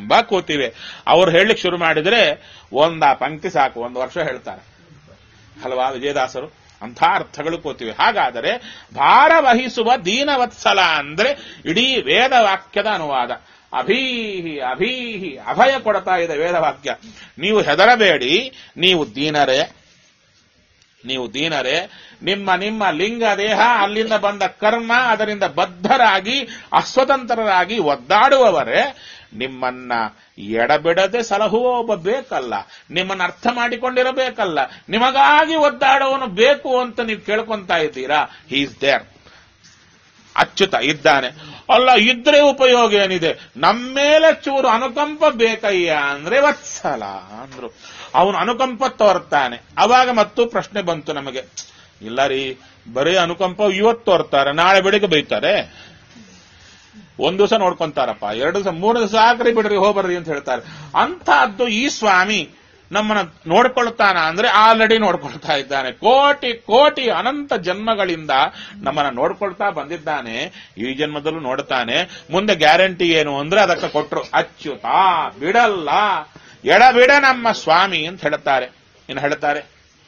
ತುಂಬಾ ಕೂತಿವೆ ಅವ್ರು ಹೇಳಲಿಕ್ಕೆ ಶುರು ಮಾಡಿದ್ರೆ ಒಂದ ಪಂಕ್ತಿ ಸಾಕು ಒಂದು ವರ್ಷ ಹೇಳ್ತಾರೆ ಅಲ್ವಾ ವಿಜಯದಾಸರು ಅಂಥ ಅರ್ಥಗಳು ಕೂತಿವೆ ಹಾಗಾದರೆ ಭಾರ ವಹಿಸುವ ದೀನವತ್ಸಲ ಅಂದ್ರೆ ಇಡೀ ವೇದ ವಾಕ್ಯದ ಅನುವಾದ ಅಭೀಹಿ ಅಭೀಹಿ ಅಭಯ ಕೊಡ್ತಾ ಇದೆ ವೇದವಾಕ್ಯ ನೀವು ಹೆದರಬೇಡಿ ನೀವು ದೀನರೇ ನೀವು ದೀನರೇ ನಿಮ್ಮ ನಿಮ್ಮ ಲಿಂಗ ದೇಹ ಅಲ್ಲಿಂದ ಬಂದ ಕರ್ಮ ಅದರಿಂದ ಬದ್ಧರಾಗಿ ಅಸ್ವತಂತ್ರರಾಗಿ ಒದ್ದಾಡುವವರೇ ನಿಮ್ಮನ್ನ ಎಡಬಿಡದೆ ಸಲಹುವ ಒಬ್ಬ ಬೇಕಲ್ಲ ನಿಮ್ಮನ್ನ ಅರ್ಥ ಮಾಡಿಕೊಂಡಿರಬೇಕಲ್ಲ ನಿಮಗಾಗಿ ಒದ್ದಾಡುವವನು ಬೇಕು ಅಂತ ನೀವು ಕೇಳ್ಕೊಂತಾ ಇದ್ದೀರಾ ಈಸ್ ದೇರ್ ಅಚ್ಯುತ ಇದ್ದಾನೆ ಅಲ್ಲ ಇದ್ರೆ ಉಪಯೋಗ ಏನಿದೆ ನಮ್ಮೇಲೆ ಚೂರು ಅನುಕಂಪ ಬೇಕಯ್ಯ ಅಂದ್ರೆ ವತ್ಸಲ ಅಂದ್ರು ಅವನು ಅನುಕಂಪ ತೋರ್ತಾನೆ ಅವಾಗ ಮತ್ತು ಪ್ರಶ್ನೆ ಬಂತು ನಮಗೆ ಇಲ್ಲ ರೀ ಬರೀ ಅನುಕಂಪ ಇವತ್ತು ತೋರ್ತಾರೆ ನಾಳೆ ಬೆಳಿಗ್ಗೆ ಬೈತಾರೆ ಒಂದ್ ದಿವಸ ನೋಡ್ಕೊಂತಾರಪ್ಪ ಎರಡು ದಿವಸ ಮೂರು ದಿವಸ ಹಾಕ್ರಿ ಬಿಡ್ರಿ ಹೋಗ್ಬರ್ರಿ ಅಂತ ಹೇಳ್ತಾರೆ ಅಂತಹದ್ದು ಈ ಸ್ವಾಮಿ ನಮ್ಮನ್ನ ನೋಡ್ಕೊಳ್ತಾನ ಅಂದ್ರೆ ಆಲ್ರೆಡಿ ನೋಡ್ಕೊಳ್ತಾ ಇದ್ದಾನೆ ಕೋಟಿ ಕೋಟಿ ಅನಂತ ಜನ್ಮಗಳಿಂದ ನಮ್ಮನ್ನ ನೋಡ್ಕೊಳ್ತಾ ಬಂದಿದ್ದಾನೆ ಈ ಜನ್ಮದಲ್ಲೂ ನೋಡ್ತಾನೆ ಮುಂದೆ ಗ್ಯಾರಂಟಿ ಏನು ಅಂದ್ರೆ ಅದಕ್ಕೆ ಕೊಟ್ರು ಅಚ್ಯುತ ಬಿಡಲ್ಲ ಎಡಬಿಡ ನಮ್ಮ ಸ್ವಾಮಿ ಅಂತ ಹೇಳ್ತಾರೆ ಏನು ಹೇಳ್ತಾರೆ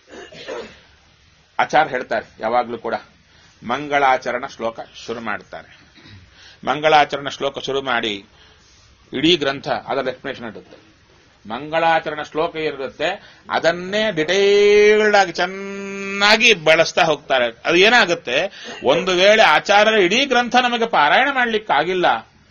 ಆಚಾರ ಹೇಳ್ತಾರೆ ಯಾವಾಗ್ಲೂ ಕೂಡ ಮಂಗಳಾಚರಣ ಶ್ಲೋಕ ಶುರು ಮಾಡ್ತಾರೆ ಮಂಗಳಾಚರಣ ಶ್ಲೋಕ ಶುರು ಮಾಡಿ ಇಡೀ ಗ್ರಂಥ ಅದರ ಎಕ್ಸ್ಪ್ಲೇಷನ್ ಇರುತ್ತೆ ಮಂಗಳಾಚರಣ ಶ್ಲೋಕ ಏನಿರುತ್ತೆ ಅದನ್ನೇ ಡಿಟೇಲ್ಡ್ ಆಗಿ ಚೆನ್ನಾಗಿ ಬಳಸ್ತಾ ಹೋಗ್ತಾರೆ ಅದು ಏನಾಗುತ್ತೆ ಒಂದು ವೇಳೆ ಆಚಾರ್ಯರ ಇಡೀ ಗ್ರಂಥ ನಮಗೆ ಪಾರಾಯಣ ಮಾಡ್ಲಿಕ್ಕಾಗಿಲ್ಲ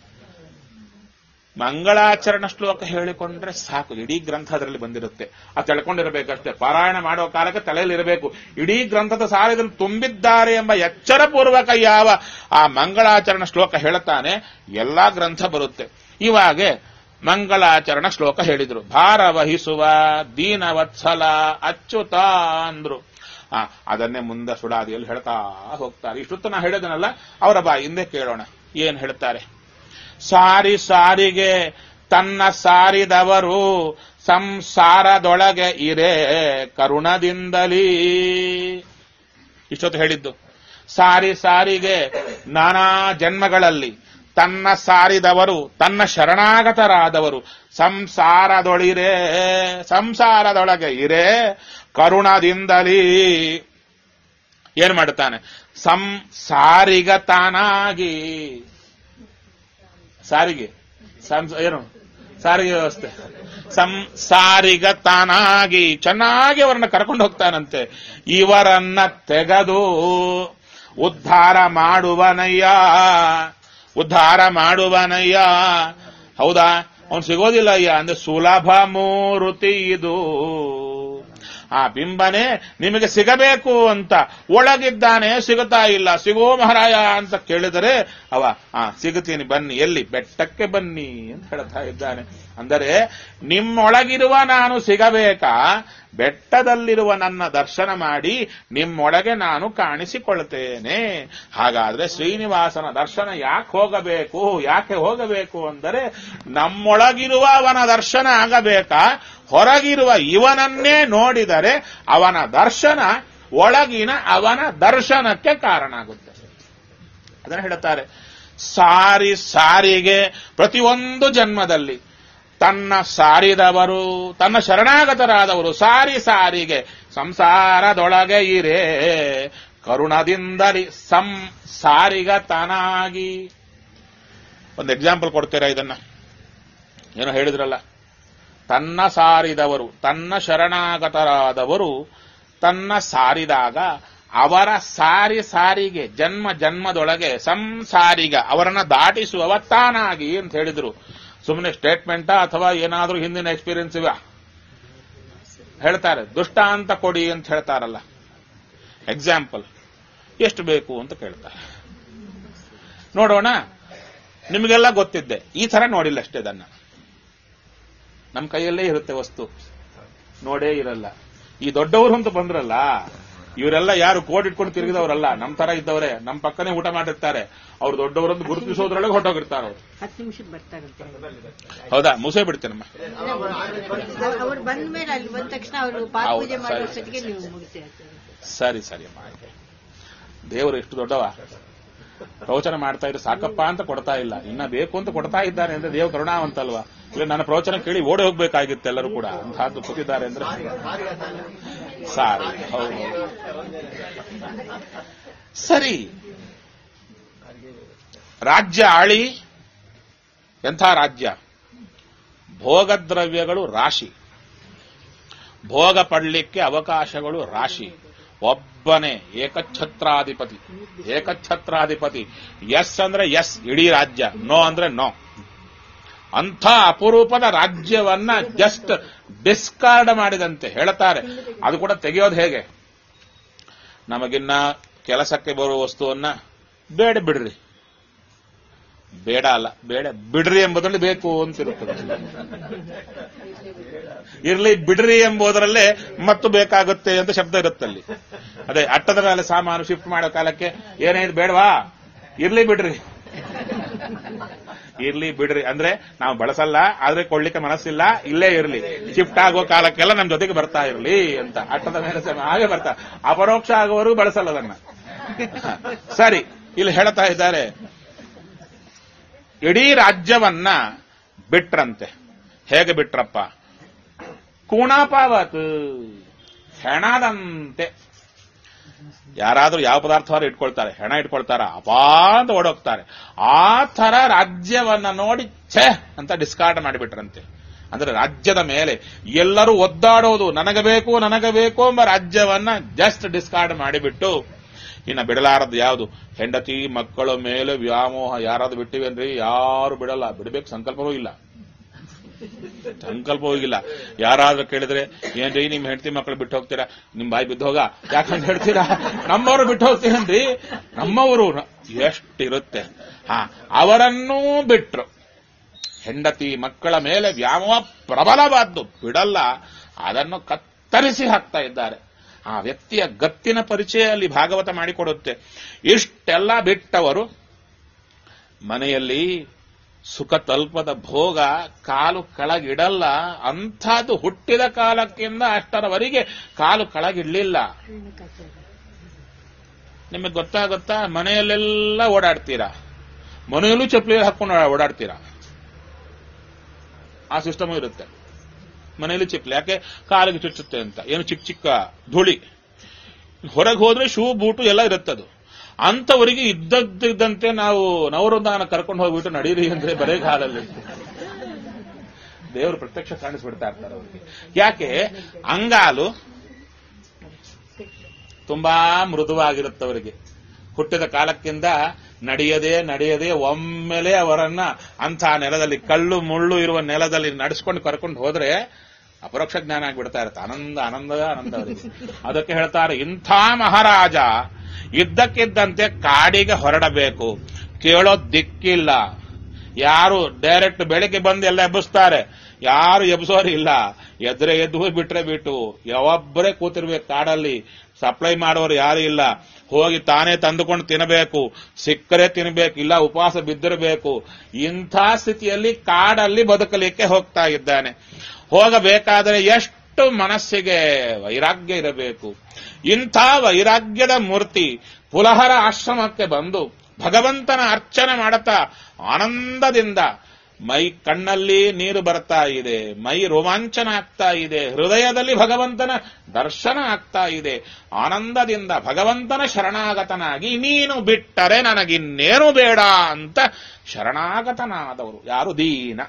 ಮಂಗಳಾಚರಣ ಶ್ಲೋಕ ಹೇಳಿಕೊಂಡ್ರೆ ಸಾಕು ಇಡೀ ಗ್ರಂಥ ಅದರಲ್ಲಿ ಬಂದಿರುತ್ತೆ ಅದು ತಿಳ್ಕೊಂಡಿರಬೇಕಷ್ಟೇ ಪಾರಾಯಣ ಮಾಡೋ ಕಾಲಕ್ಕೆ ತಲೆಯಲ್ಲಿ ಇರಬೇಕು ಇಡೀ ಗ್ರಂಥದ ಸಾರಿದಲ್ಲಿ ತುಂಬಿದ್ದಾರೆ ಎಂಬ ಎಚ್ಚರಪೂರ್ವಕ ಯಾವ ಆ ಮಂಗಳಾಚರಣ ಶ್ಲೋಕ ಹೇಳುತ್ತಾನೆ ಎಲ್ಲಾ ಗ್ರಂಥ ಬರುತ್ತೆ ಇವಾಗೆ ಮಂಗಳಾಚರಣ ಶ್ಲೋಕ ಹೇಳಿದ್ರು ಭಾರ ವಹಿಸುವ ದೀನವತ್ಸಲ ಅಚ್ಯುತ ಅಂದ್ರು ಆ ಅದನ್ನೇ ಮುಂದೆ ಸುಡಾದಿಯಲ್ಲಿ ಹೇಳ್ತಾ ಹೋಗ್ತಾರೆ ಇಷ್ಟೊತ್ತು ನಾ ಹೇಳಿದನಲ್ಲ ಅವರ ಬಾಯಿಂದ ಕೇಳೋಣ ಏನ್ ಹೇಳ್ತಾರೆ ಸಾರಿ ಸಾರಿಗೆ ತನ್ನ ಸಾರಿದವರು ಸಂಸಾರದೊಳಗೆ ಇರೇ ಕರುಣದಿಂದಲೀ ಇಷ್ಟೊತ್ತು ಹೇಳಿದ್ದು ಸಾರಿ ಸಾರಿಗೆ ನಾನಾ ಜನ್ಮಗಳಲ್ಲಿ ತನ್ನ ಸಾರಿದವರು ತನ್ನ ಶರಣಾಗತರಾದವರು ಸಂಸಾರದೊಳಿರೇ ಸಂಸಾರದೊಳಗೆ ಇರೇ ಕರುಣದಿಂದಲೀ ಏನ್ ಮಾಡುತ್ತಾನೆ ಸಂಸಾರಿಗ ತಾನಾಗಿ ಸಾರಿಗೆ ಸಂಸ ಏನು ಸಾರಿಗೆ ವ್ಯವಸ್ಥೆ ಸಂಸಾರಿಗ ತಾನಾಗಿ ಚೆನ್ನಾಗಿ ಅವರನ್ನ ಕರ್ಕೊಂಡು ಹೋಗ್ತಾನಂತೆ ಇವರನ್ನ ತೆಗೆದು ಉದ್ಧಾರ ಮಾಡುವನಯ್ಯ ಉದ್ಧಾರ ಮಾಡುವನಯ್ಯ ಹೌದಾ ಅವನು ಸಿಗೋದಿಲ್ಲ ಅಯ್ಯ ಅಂದ್ರೆ ಸುಲಭ ಮೂರುತಿ ಇದು ಆ ಬಿಂಬನೇ ನಿಮಗೆ ಸಿಗಬೇಕು ಅಂತ ಒಳಗಿದ್ದಾನೆ ಸಿಗುತ್ತಾ ಇಲ್ಲ ಸಿಗೋ ಮಹಾರಾಯ ಅಂತ ಕೇಳಿದರೆ ಅವ ಆ ಸಿಗುತ್ತೀನಿ ಬನ್ನಿ ಎಲ್ಲಿ ಬೆಟ್ಟಕ್ಕೆ ಬನ್ನಿ ಅಂತ ಹೇಳ್ತಾ ಇದ್ದಾನೆ ಅಂದರೆ ನಿಮ್ಮೊಳಗಿರುವ ನಾನು ಸಿಗಬೇಕಾ ಬೆಟ್ಟದಲ್ಲಿರುವ ನನ್ನ ದರ್ಶನ ಮಾಡಿ ನಿಮ್ಮೊಳಗೆ ನಾನು ಕಾಣಿಸಿಕೊಳ್ತೇನೆ ಹಾಗಾದ್ರೆ ಶ್ರೀನಿವಾಸನ ದರ್ಶನ ಯಾಕೆ ಹೋಗಬೇಕು ಯಾಕೆ ಹೋಗಬೇಕು ಅಂದರೆ ನಮ್ಮೊಳಗಿರುವ ಅವನ ದರ್ಶನ ಆಗಬೇಕಾ ಹೊರಗಿರುವ ಇವನನ್ನೇ ನೋಡಿದರೆ ಅವನ ದರ್ಶನ ಒಳಗಿನ ಅವನ ದರ್ಶನಕ್ಕೆ ಕಾರಣ ಆಗುತ್ತೆ ಅದನ್ನು ಹೇಳುತ್ತಾರೆ ಸಾರಿ ಸಾರಿಗೆ ಪ್ರತಿಯೊಂದು ಜನ್ಮದಲ್ಲಿ ತನ್ನ ಸಾರಿದವರು ತನ್ನ ಶರಣಾಗತರಾದವರು ಸಾರಿ ಸಾರಿಗೆ ಸಂಸಾರದೊಳಗೆ ಇರೇ ಕರುಣದಿಂದಲಿ ಸಂಸಾರಿಗತನಾಗಿ ಒಂದು ಎಕ್ಸಾಂಪಲ್ ಕೊಡ್ತೀರಾ ಇದನ್ನ ಏನೋ ಹೇಳಿದ್ರಲ್ಲ ತನ್ನ ಸಾರಿದವರು ತನ್ನ ಶರಣಾಗತರಾದವರು ತನ್ನ ಸಾರಿದಾಗ ಅವರ ಸಾರಿ ಸಾರಿಗೆ ಜನ್ಮ ಜನ್ಮದೊಳಗೆ ಸಂಸಾರಿಗ ಅವರನ್ನ ದಾಟಿಸುವವ ತಾನಾಗಿ ಅಂತ ಹೇಳಿದ್ರು ಸುಮ್ಮನೆ ಸ್ಟೇಟ್ಮೆಂಟಾ ಅಥವಾ ಏನಾದ್ರೂ ಹಿಂದಿನ ಎಕ್ಸ್ಪೀರಿಯನ್ಸ್ ಇವ ಹೇಳ್ತಾರೆ ದುಷ್ಟ ಅಂತ ಕೊಡಿ ಅಂತ ಹೇಳ್ತಾರಲ್ಲ ಎಕ್ಸಾಂಪಲ್ ಎಷ್ಟು ಬೇಕು ಅಂತ ಕೇಳ್ತಾರೆ ನೋಡೋಣ ನಿಮಗೆಲ್ಲ ಗೊತ್ತಿದ್ದೆ ಈ ತರ ನೋಡಿಲ್ಲ ಅಷ್ಟೇ ಅದನ್ನ ನಮ್ಮ ಕೈಯಲ್ಲೇ ಇರುತ್ತೆ ವಸ್ತು ನೋಡೇ ಇರಲ್ಲ ಈ ದೊಡ್ಡವರು ಅಂತ ಬಂದ್ರಲ್ಲ ಇವರೆಲ್ಲ ಯಾರು ಕೋಡ್ ಇಟ್ಕೊಂಡು ತಿರುಗಿದವರಲ್ಲ ನಮ್ಮ ತರ ಇದ್ದವರೇ ನಮ್ಮ ಪಕ್ಕನೇ ಊಟ ಮಾಡಿರ್ತಾರೆ ಅವ್ರು ದೊಡ್ಡವರೊಂದು ಗುರುತಿಸೋದ್ರೊಳಗೆ ಹೊಟ್ಟೋಗಿರ್ತಾರೆ ಅವ್ರು ಹತ್ತು ನಿಮಿಷಕ್ಕೆ ಬರ್ತಾರಂತೆ ಹೌದಾ ಮುಸೆ ಬಿಡ್ತೇನಮ್ಮ ಅವ್ರು ಬಂದ ಮೇಲೆ ಅಲ್ಲಿ ಬಂದ ತಕ್ಷಣ ಅವರು ಪಾದ ಹೌದು, ಪೂಜೆ ಸರಿ. ಮಾಡೋ ಅಷ್ಟೊತ್ತಿಗೆ ನೀವು ಮುಗಿಸಿ ಸರಿ ಸರಿ ಅಮ್ಮ ಆಯ್ತು ದೇವರು ಎಷ್ಟು ದೊಡ್ಡವ ಪ್ರವಚನ ಮಾಡ್ತಾ ಇದ್ರೆ ಸಾಕಪ್ಪ ಅಂತ ಕೊಡ್ತಾ ಇಲ್ಲ ಇನ್ನ ಬೇಕು ಅಂತ ಕೊಡ್ತಾ ಇದ್ದಾರೆ ಅಂದ್ರೆ ದೇವ ಕರುಣಾವಂತಲ್ವಾ ಇಲ್ಲ ನನ್ನ ಪ್ರವಚನ ಕೇಳಿ ಓಡಿ ಹೋಗ್ಬೇಕಾಗಿತ್ತು ಎಲ್ಲರೂ ಕೂಡ ಅಂತಹದ್ದು ಕೂತಿದ್ದಾರೆ ಅಂದ್ರೆ ಸಾರಿ ಹೌದು ಸರಿ ರಾಜ್ಯ ಆಳಿ ಎಂಥ ರಾಜ್ಯ ಭೋಗದ್ರವ್ಯಗಳು ರಾಶಿ ಭೋಗ ಪಡ್ಲಿಕ್ಕೆ ಅವಕಾಶಗಳು ರಾಶಿ ಒಬ್ಬನೇ ಏಕಛತ್ರಾಧಿಪತಿ ಏಕಛತ್ರಾಧಿಪತಿ ಎಸ್ ಅಂದ್ರೆ ಎಸ್ ಇಡೀ ರಾಜ್ಯ ನೋ ಅಂದ್ರೆ ನೋ ಅಂಥ ಅಪರೂಪದ ರಾಜ್ಯವನ್ನ ಜಸ್ಟ್ ಡಿಸ್ಕಾರ್ಡ್ ಮಾಡಿದಂತೆ ಹೇಳ್ತಾರೆ ಅದು ಕೂಡ ತೆಗೆಯೋದು ಹೇಗೆ ನಮಗಿನ್ನ ಕೆಲಸಕ್ಕೆ ಬರುವ ವಸ್ತುವನ್ನ ಬೇಡ ಬಿಡ್ರಿ ಬೇಡ ಅಲ್ಲ ಬೇಡ ಬಿಡ್ರಿ ಎಂಬುದರಲ್ಲಿ ಬೇಕು ಅಂತಿರುತ್ತದೆ ಇರ್ಲಿ ಬಿಡ್ರಿ ಎಂಬುದರಲ್ಲೇ ಮತ್ತು ಬೇಕಾಗುತ್ತೆ ಅಂತ ಶಬ್ದ ಇರುತ್ತಲ್ಲಿ ಅದೇ ಅಟ್ಟದ ಮೇಲೆ ಸಾಮಾನು ಶಿಫ್ಟ್ ಮಾಡೋ ಕಾಲಕ್ಕೆ ಏನೇನು ಬೇಡವಾ ಇರ್ಲಿ ಬಿಡ್ರಿ ಇರ್ಲಿ ಬಿಡ್ರಿ ಅಂದ್ರೆ ನಾವು ಬಳಸಲ್ಲ ಆದ್ರೆ ಕೊಳ್ಳಿಕ್ಕೆ ಮನಸ್ಸಿಲ್ಲ ಇಲ್ಲೇ ಇರ್ಲಿ ಶಿಫ್ಟ್ ಆಗೋ ಕಾಲಕ್ಕೆಲ್ಲ ನಮ್ ಜೊತೆಗೆ ಬರ್ತಾ ಇರ್ಲಿ ಅಂತ ಅಟ್ಟದ ಮೇಲೆ ಸಮ- ಹಾಗೆ ಬರ್ತಾ ಅಪರೋಕ್ಷ ಆಗುವವರೆಗೂ ಬಳಸಲ್ಲ ಅದನ್ನ ಸರಿ ಇಲ್ಲಿ ಹೇಳ್ತಾ ಇದ್ದಾರೆ ಇಡೀ ರಾಜ್ಯವನ್ನ ಬಿಟ್ರಂತೆ ಹೇಗೆ ಬಿಟ್ರಪ್ಪ ಕುಣಪಾವತ್ ಹೆಣದಂತೆ ಯಾರಾದ್ರೂ ಯಾವ ಪದಾರ್ಥವಾರು ಇಟ್ಕೊಳ್ತಾರೆ ಹೆಣ ಇಟ್ಕೊಳ್ತಾರ ಅಪಾ ಅಂತ ಓಡೋಗ್ತಾರೆ ಆ ತರ ರಾಜ್ಯವನ್ನ ನೋಡಿ ಛೆ ಅಂತ ಡಿಸ್ಕಾರ್ಡ್ ಮಾಡಿಬಿಟ್ರಂತೆ ಅಂದ್ರೆ ರಾಜ್ಯದ ಮೇಲೆ ಎಲ್ಲರೂ ಒದ್ದಾಡೋದು ನನಗೆ ಬೇಕು ನನಗೆ ಬೇಕು ಎಂಬ ರಾಜ್ಯವನ್ನ ಜಸ್ಟ್ ಡಿಸ್ಕಾರ್ಡ್ ಮಾಡಿಬಿಟ್ಟು ಇನ್ನ ಬಿಡಲಾರದು ಯಾವುದು ಹೆಂಡತಿ ಮಕ್ಕಳ ಮೇಲೆ ವ್ಯಾಮೋಹ ಯಾರಾದ್ರೂ ಬಿಟ್ಟಿವೇನ್ರಿ ಯಾರು ಬಿಡಲ್ಲ ಬಿಡಬೇಕು ಸಂಕಲ್ಪವೂ ಇಲ್ಲ ಸಂಕಲ್ಪವೂ ಇಲ್ಲ ಯಾರಾದ್ರೂ ಕೇಳಿದ್ರೆ ಏನ್ರಿ ನಿಮ್ ಹೆಂಡತಿ ಮಕ್ಕಳು ಬಿಟ್ಟು ಹೋಗ್ತೀರಾ ನಿಮ್ ಬಾಯಿ ಬಿದ್ದು ಹೋಗ ಯಾಕಂತ ಹೇಳ್ತೀರಾ ನಮ್ಮವರು ಬಿಟ್ಟು ಹೋಗ್ತೀರನ್ರಿ ನಮ್ಮವರು ಎಷ್ಟಿರುತ್ತೆ ಹಾ ಅವರನ್ನೂ ಬಿಟ್ರು ಹೆಂಡತಿ ಮಕ್ಕಳ ಮೇಲೆ ವ್ಯಾಮೋಹ ಪ್ರಬಲವಾದ್ದು ಬಿಡಲ್ಲ ಅದನ್ನು ಕತ್ತರಿಸಿ ಹಾಕ್ತಾ ಇದ್ದಾರೆ ಆ ವ್ಯಕ್ತಿಯ ಗತ್ತಿನ ಪರಿಚಯ ಅಲ್ಲಿ ಭಾಗವತ ಮಾಡಿಕೊಡುತ್ತೆ ಇಷ್ಟೆಲ್ಲ ಬಿಟ್ಟವರು ಮನೆಯಲ್ಲಿ ಸುಖ ತಲ್ಪದ ಭೋಗ ಕಾಲು ಕೆಳಗಿಡಲ್ಲ ಅಂಥದ್ದು ಹುಟ್ಟಿದ ಕಾಲಕ್ಕಿಂತ ಅಷ್ಟರವರೆಗೆ ಕಾಲು ಕೆಳಗಿಡ್ಲಿಲ್ಲ ನಿಮಗೆ ಗೊತ್ತಾಗುತ್ತಾ ಮನೆಯಲ್ಲೆಲ್ಲ ಓಡಾಡ್ತೀರಾ ಮನೆಯಲ್ಲೂ ಚಪ್ಪಲಿ ಹಾಕೊಂಡು ಓಡಾಡ್ತೀರಾ ಆ ಸಿಸ್ಟಮ್ ಇರುತ್ತೆ ಮನೆಯಲ್ಲಿ ಚಪ್ಪಲಿ ಯಾಕೆ ಕಾಲಿಗೆ ಚುಚ್ಚುತ್ತೆ ಅಂತ ಏನು ಚಿಕ್ಕ ಚಿಕ್ಕ ಧೂಳಿ ಹೊರಗೆ ಹೋದ್ರೆ ಶೂ ಬೂಟು ಎಲ್ಲ ಇರುತ್ತದು ಅಂತವರಿಗೆ ಇದ್ದದ್ದಂತೆ ನಾವು ನವರೊಂದಾನ ಕರ್ಕೊಂಡು ಹೋಗ್ಬಿಟ್ಟು ನಡೀರಿ ಅಂದ್ರೆ ಬರೇ ಕಾಲಲ್ಲಿ ದೇವರು ಪ್ರತ್ಯಕ್ಷ ಕಾಣಿಸ್ಬಿಡ್ತಾ ಇರ್ತಾರೆ ಅವರಿಗೆ ಯಾಕೆ ಅಂಗಾಲು ತುಂಬಾ ಮೃದುವಾಗಿರುತ್ತೆ ಅವರಿಗೆ ಹುಟ್ಟಿದ ಕಾಲಕ್ಕಿಂತ ನಡೆಯದೆ ನಡೆಯದೆ ಒಮ್ಮೆಲೆ ಅವರನ್ನ ಅಂಥ ನೆಲದಲ್ಲಿ ಕಳ್ಳು ಮುಳ್ಳು ಇರುವ ನೆಲದಲ್ಲಿ ನಡೆಸ್ಕೊಂಡು ಕರ್ಕೊಂಡು ಹೋದ್ರೆ ಅಪರೋಕ್ಷ ಜ್ಞಾನ ಆಗ್ಬಿಡ್ತಾ ಇರುತ್ತೆ ಆನಂದ ಆನಂದ ಆನಂದ ಅವರಿಗೆ ಅದಕ್ಕೆ ಹೇಳ್ತಾರೆ ಇಂಥ ಮಹಾರಾಜ ಇದ್ದಕ್ಕಿದ್ದಂತೆ ಕಾಡಿಗೆ ಹೊರಡಬೇಕು ಕೇಳೋ ದಿಕ್ಕಿಲ್ಲ ಯಾರು ಡೈರೆಕ್ಟ್ ಬೆಳಿಗ್ಗೆ ಬಂದು ಎಲ್ಲ ಎಬ್ಬಿಸ್ತಾರೆ ಯಾರು ಎಬ್ಸೋರು ಇಲ್ಲ ಎದ್ರೆ ಎದ್ದು ಹೋಗಿ ಬಿಟ್ರೆ ಬಿಟ್ಟು ಯಾವೊಬ್ಬರೇ ಕೂತಿರ್ಬೇಕು ಕಾಡಲ್ಲಿ ಸಪ್ಲೈ ಮಾಡೋರು ಯಾರು ಇಲ್ಲ ಹೋಗಿ ತಾನೇ ತಂದುಕೊಂಡು ತಿನ್ನಬೇಕು ಸಿಕ್ಕರೆ ತಿನ್ನಬೇಕು ಇಲ್ಲ ಉಪವಾಸ ಬಿದ್ದಿರಬೇಕು ಇಂಥ ಸ್ಥಿತಿಯಲ್ಲಿ ಕಾಡಲ್ಲಿ ಬದುಕಲಿಕ್ಕೆ ಹೋಗ್ತಾ ಇದ್ದಾನೆ ಹೋಗಬೇಕಾದರೆ ಎಷ್ಟು ಮನಸ್ಸಿಗೆ ವೈರಾಗ್ಯ ಇರಬೇಕು ಇಂಥ ವೈರಾಗ್ಯದ ಮೂರ್ತಿ ಪುಲಹರ ಆಶ್ರಮಕ್ಕೆ ಬಂದು ಭಗವಂತನ ಅರ್ಚನೆ ಮಾಡುತ್ತಾ ಆನಂದದಿಂದ ಮೈ ಕಣ್ಣಲ್ಲಿ ನೀರು ಬರ್ತಾ ಇದೆ ಮೈ ರೋಮಾಂಚನ ಆಗ್ತಾ ಇದೆ ಹೃದಯದಲ್ಲಿ ಭಗವಂತನ ದರ್ಶನ ಆಗ್ತಾ ಇದೆ ಆನಂದದಿಂದ ಭಗವಂತನ ಶರಣಾಗತನಾಗಿ ನೀನು ಬಿಟ್ಟರೆ ನನಗಿನ್ನೇನು ಬೇಡ ಅಂತ ಶರಣಾಗತನಾದವರು ಯಾರು ದೀನ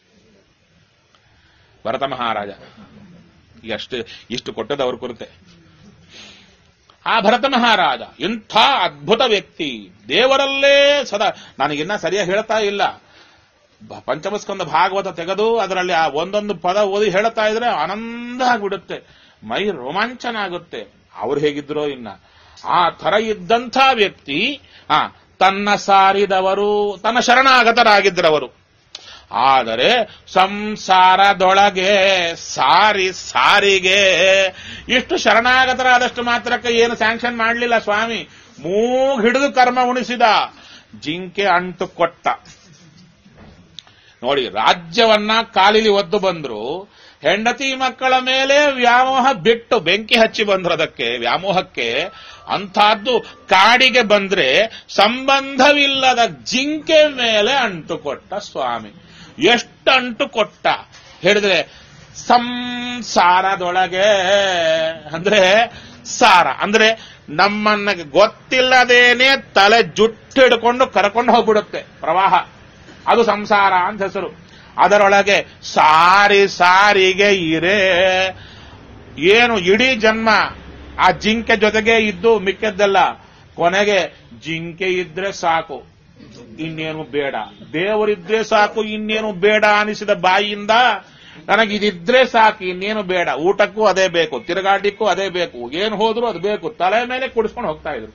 ಭರತ ಮಹಾರಾಜ ಎಷ್ಟು ಇಷ್ಟು ಕೊಟ್ಟದವ್ರ ಕುರಿತೆ ಆ ಭರತ ಮಹಾರಾಜ ಇಂಥ ಅದ್ಭುತ ವ್ಯಕ್ತಿ ದೇವರಲ್ಲೇ ಸದಾ ನನಗಿನ್ನ ಸರಿಯಾಗಿ ಹೇಳ್ತಾ ಇಲ್ಲ ಬ- ಪಂಚಮಸ್ಕಂದ ಭಾಗವತ ತೆಗೆದು ಅದರಲ್ಲಿ ಆ ಒಂದೊಂದು ಪದ ಓದಿ ಹೇಳ್ತಾ ಇದ್ರೆ ಆನಂದ ಆಗ್ಬಿಡುತ್ತೆ ಮೈ ರೋಮಾಂಚನ ಆಗುತ್ತೆ ಅವ್ರು ಹೇಗಿದ್ರೋ ಇನ್ನ ಆ ತರ ಇದ್ದಂಥ ವ್ಯಕ್ತಿ ಆ ತನ್ನ ಸಾರಿದವರು ತನ್ನ ಶರಣಾಗತರಾಗಿದ್ದರವರು ಆದರೆ ಸಂಸಾರದೊಳಗೆ ಸಾರಿ ಸಾರಿಗೆ ಇಷ್ಟು ಶರಣಾಗತರಾದಷ್ಟು ಮಾತ್ರಕ್ಕೆ ಏನು ಸ್ಯಾಂಕ್ಷನ್ ಮಾಡಲಿಲ್ಲ ಸ್ವಾಮಿ ಮೂಗ್ ಹಿಡಿದು ಕರ್ಮ ಉಣಿಸಿದ ಜಿಂಕೆ ಅಂಟು ಕೊಟ್ಟ ನೋಡಿ ರಾಜ್ಯವನ್ನ ಕಾಲಿಲಿ ಒದ್ದು ಬಂದ್ರು ಹೆಂಡತಿ ಮಕ್ಕಳ ಮೇಲೆ ವ್ಯಾಮೋಹ ಬಿಟ್ಟು ಬೆಂಕಿ ಹಚ್ಚಿ ಬಂದ್ರದಕ್ಕೆ ವ್ಯಾಮೋಹಕ್ಕೆ ಅಂಥದ್ದು ಕಾಡಿಗೆ ಬಂದ್ರೆ ಸಂಬಂಧವಿಲ್ಲದ ಜಿಂಕೆ ಮೇಲೆ ಅಂಟು ಕೊಟ್ಟ ಸ್ವಾಮಿ ಎಷ್ಟು ಅಂಟು ಕೊಟ್ಟ ಹೇಳಿದ್ರೆ ಸಂಸಾರದೊಳಗೆ ಅಂದ್ರೆ ಸಾರ ಅಂದ್ರೆ ನಮ್ಮನ್ನ ಗೊತ್ತಿಲ್ಲದೇನೆ ತಲೆ ಜುಟ್ಟು ಹಿಡ್ಕೊಂಡು ಕರ್ಕೊಂಡು ಹೋಗ್ಬಿಡುತ್ತೆ ಪ್ರವಾಹ ಅದು ಸಂಸಾರ ಅಂತ ಹೆಸರು ಅದರೊಳಗೆ ಸಾರಿ ಸಾರಿಗೆ ಇರೇ ಏನು ಇಡೀ ಜನ್ಮ ಆ ಜಿಂಕೆ ಜೊತೆಗೆ ಇದ್ದು ಮಿಕ್ಕದ್ದೆಲ್ಲ ಕೊನೆಗೆ ಜಿಂಕೆ ಇದ್ರೆ ಸಾಕು ಇನ್ನೇನು ಬೇಡ ದೇವರಿದ್ರೆ ಸಾಕು ಇನ್ನೇನು ಬೇಡ ಅನಿಸಿದ ಬಾಯಿಯಿಂದ ನನಗಿದಿದ್ರೆ ಸಾಕು ಇನ್ನೇನು ಬೇಡ ಊಟಕ್ಕೂ ಅದೇ ಬೇಕು ತಿರುಗಾಟಕ್ಕೂ ಅದೇ ಬೇಕು ಏನು ಹೋದ್ರು ಅದು ಬೇಕು ತಲೆ ಮೇಲೆ ಕುಡಿಸ್ಕೊಂಡು ಹೋಗ್ತಾ ಇದ್ರು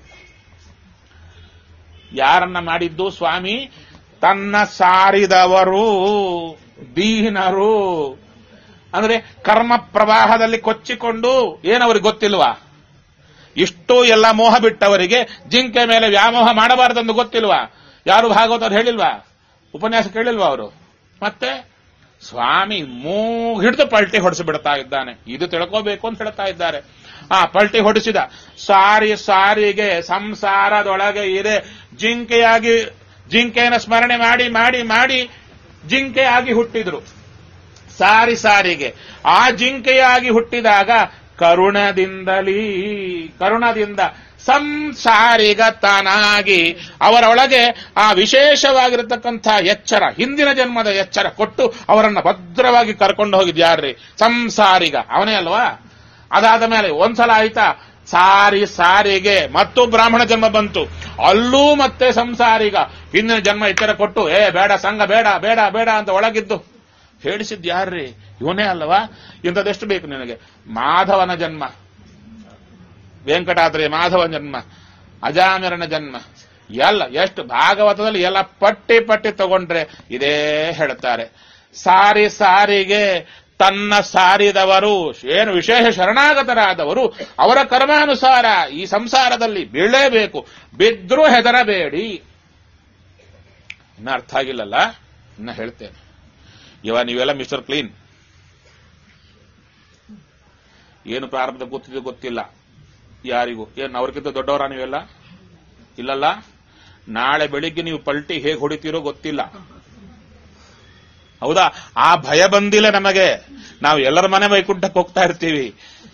ಯಾರನ್ನ ಮಾಡಿದ್ದು ಸ್ವಾಮಿ ತನ್ನ ಸಾರಿದವರು ದೀನರು ಅಂದ್ರೆ ಕರ್ಮ ಪ್ರವಾಹದಲ್ಲಿ ಕೊಚ್ಚಿಕೊಂಡು ಏನವರಿಗೆ ಗೊತ್ತಿಲ್ವಾ ಇಷ್ಟು ಎಲ್ಲ ಮೋಹ ಬಿಟ್ಟವರಿಗೆ ಜಿಂಕೆ ಮೇಲೆ ವ್ಯಾಮೋಹ ಮಾಡಬಾರದೆಂದು ಗೊತ್ತಿಲ್ವಾ ಯಾರು ಭಾಗವತರು ಹೇಳಿಲ್ವಾ ಉಪನ್ಯಾಸ ಕೇಳಿಲ್ವಾ ಅವರು ಮತ್ತೆ ಸ್ವಾಮಿ ಮೂಗ್ ಹಿಡಿದು ಪಲ್ಟಿ ಹೊಡೆಸಿ ಬಿಡ್ತಾ ಇದ್ದಾನೆ ಇದು ತಿಳ್ಕೋಬೇಕು ಅಂತ ಹೇಳ್ತಾ ಇದ್ದಾರೆ ಆ ಪಲ್ಟಿ ಹೊಡಿಸಿದ ಸಾರಿ ಸಾರಿಗೆ ಸಂಸಾರದೊಳಗೆ ಇದೆ ಜಿಂಕೆಯಾಗಿ ಜಿಂಕೆಯನ್ನು ಸ್ಮರಣೆ ಮಾಡಿ ಮಾಡಿ ಮಾಡಿ ಜಿಂಕೆಯಾಗಿ ಹುಟ್ಟಿದ್ರು ಸಾರಿ ಸಾರಿಗೆ ಆ ಜಿಂಕೆಯಾಗಿ ಹುಟ್ಟಿದಾಗ ಕರುಣದಿಂದಲೀ ಕರುಣದಿಂದ ಸಂಸಾರಿಗ ತಾನಾಗಿ ಅವರೊಳಗೆ ಆ ವಿಶೇಷವಾಗಿರತಕ್ಕಂಥ ಎಚ್ಚರ ಹಿಂದಿನ ಜನ್ಮದ ಎಚ್ಚರ ಕೊಟ್ಟು ಅವರನ್ನ ಭದ್ರವಾಗಿ ಕರ್ಕೊಂಡು ಹೋಗಿದ್ಯಾರ್ರಿ ಸಂಸಾರಿಗ ಅವನೇ ಅಲ್ವಾ ಅದಾದ ಮೇಲೆ ಒಂದ್ಸಲ ಆಯ್ತಾ ಸಾರಿ ಸಾರಿಗೆ ಮತ್ತು ಬ್ರಾಹ್ಮಣ ಜನ್ಮ ಬಂತು ಅಲ್ಲೂ ಮತ್ತೆ ಸಂಸಾರಿಗ ಹಿಂದಿನ ಜನ್ಮ ಎಚ್ಚರ ಕೊಟ್ಟು ಏ ಬೇಡ ಸಂಘ ಬೇಡ ಬೇಡ ಬೇಡ ಅಂತ ಒಳಗಿದ್ದು ಹೇಳಿಸಿದ್ ಯಾರ್ರಿ ಇವನೇ ಅಲ್ಲವಾ ಇಂಥದೆಷ್ಟು ಬೇಕು ನಿನಗೆ ಮಾಧವನ ಜನ್ಮ ವೆಂಕಟಾದ್ರಿ ಮಾಧವನ ಜನ್ಮ ಅಜಾಮಿರನ ಜನ್ಮ ಎಲ್ಲ ಎಷ್ಟು ಭಾಗವತದಲ್ಲಿ ಎಲ್ಲ ಪಟ್ಟಿ ಪಟ್ಟಿ ತಗೊಂಡ್ರೆ ಇದೇ ಹೇಳ್ತಾರೆ ಸಾರಿ ಸಾರಿಗೆ ತನ್ನ ಸಾರಿದವರು ಏನು ವಿಶೇಷ ಶರಣಾಗತರಾದವರು ಅವರ ಕರ್ಮಾನುಸಾರ ಈ ಸಂಸಾರದಲ್ಲಿ ಬೀಳಲೇಬೇಕು ಬಿದ್ರೂ ಹೆದರಬೇಡಿ ಇನ್ನ ಅರ್ಥ ಆಗಿಲ್ಲಲ್ಲ ಇನ್ನ ಹೇಳ್ತೇನೆ ಇವ ನೀವೆಲ್ಲ ಮಿಸ್ಟರ್ ಕ್ಲೀನ್ ಏನು ಪ್ರಾರಂಭದ ಗೊತ್ತಿದೆ ಗೊತ್ತಿಲ್ಲ ಯಾರಿಗೂ ಏನು ಅವ್ರಿಗಿಂತ ದೊಡ್ಡವರ ನೀವೆಲ್ಲ ಇಲ್ಲಲ್ಲ ನಾಳೆ ಬೆಳಿಗ್ಗೆ ನೀವು ಪಲ್ಟಿ ಹೇಗೆ ಹೊಡಿತೀರೋ ಗೊತ್ತಿಲ್ಲ ಹೌದಾ ಆ ಭಯ ಬಂದಿಲ್ಲ ನಮಗೆ ನಾವು ಎಲ್ಲರ ಮನೆ ವೈಕುಂಠಕ್ಕೆ ಹೋಗ್ತಾ ಇರ್ತೀವಿ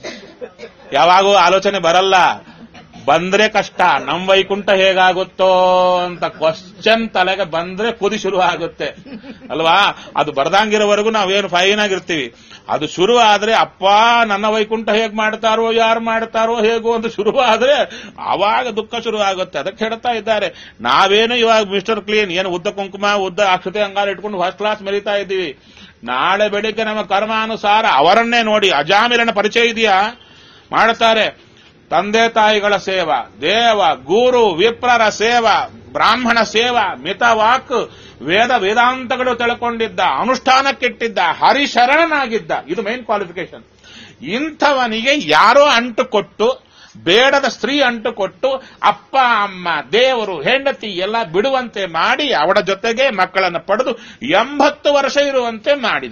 ಯಾವಾಗೂ ಆಲೋಚನೆ ಬರಲ್ಲ ಬಂದ್ರೆ ಕಷ್ಟ ನಮ್ ವೈಕುಂಠ ಹೇಗಾಗುತ್ತೋ ಅಂತ ಕ್ವಶನ್ ತಲೆಗೆ ಬಂದ್ರೆ ಕುದಿ ಶುರು ಆಗುತ್ತೆ ಅಲ್ವಾ ಅದು ಬರ್ದಂಗಿರೋವರೆಗೂ ನಾವೇನು ಫೈನ್ ಆಗಿರ್ತೀವಿ ಅದು ಶುರು ಆದ್ರೆ ಅಪ್ಪ ನನ್ನ ವೈಕುಂಠ ಹೇಗ್ ಮಾಡ್ತಾರೋ ಯಾರು ಮಾಡ್ತಾರೋ ಹೇಗೋ ಅಂತ ಶುರು ಆದ್ರೆ ಆವಾಗ ದುಃಖ ಶುರು ಆಗುತ್ತೆ ಅದಕ್ಕೆ ಹೇಳ್ತಾ ಇದ್ದಾರೆ ನಾವೇನು ಇವಾಗ ಮಿಸ್ಟರ್ ಕ್ಲೀನ್ ಏನು ಉದ್ದ ಕುಂಕುಮ ಉದ್ದ ಅಕ್ಷತೆ ಅಂಗಾರ ಇಟ್ಕೊಂಡು ಫಸ್ಟ್ ಕ್ಲಾಸ್ ಮೆರಿತಾ ಇದ್ದೀವಿ ನಾಳೆ ಬೆಳಿಗ್ಗೆ ನಮ್ಮ ಕರ್ಮಾನುಸಾರ ಅವರನ್ನೇ ನೋಡಿ ಅಜಾಮಿರನ ಪರಿಚಯ ಇದೆಯಾ ಮಾಡ್ತಾರೆ ತಂದೆ ತಾಯಿಗಳ ಸೇವಾ ದೇವ ಗುರು ವಿಪ್ರರ ಸೇವಾ ಬ್ರಾಹ್ಮಣ ಸೇವಾ ಮಿತವಾಕ್ ವೇದ ವೇದಾಂತಗಳು ತಿಳ್ಕೊಂಡಿದ್ದ ಅನುಷ್ಠಾನಕ್ಕಿಟ್ಟಿದ್ದ ಹರಿಶರಣನಾಗಿದ್ದ ಇದು ಮೈನ್ ಕ್ವಾಲಿಫಿಕೇಶನ್ ಇಂಥವನಿಗೆ ಯಾರೋ ಅಂಟು ಕೊಟ್ಟು ಬೇಡದ ಸ್ತ್ರೀ ಅಂಟು ಕೊಟ್ಟು ಅಪ್ಪ ಅಮ್ಮ ದೇವರು ಹೆಂಡತಿ ಎಲ್ಲ ಬಿಡುವಂತೆ ಮಾಡಿ ಅವಳ ಜೊತೆಗೆ ಮಕ್ಕಳನ್ನು ಪಡೆದು ಎಂಬತ್ತು ವರ್ಷ ಇರುವಂತೆ ಮಾಡಿದ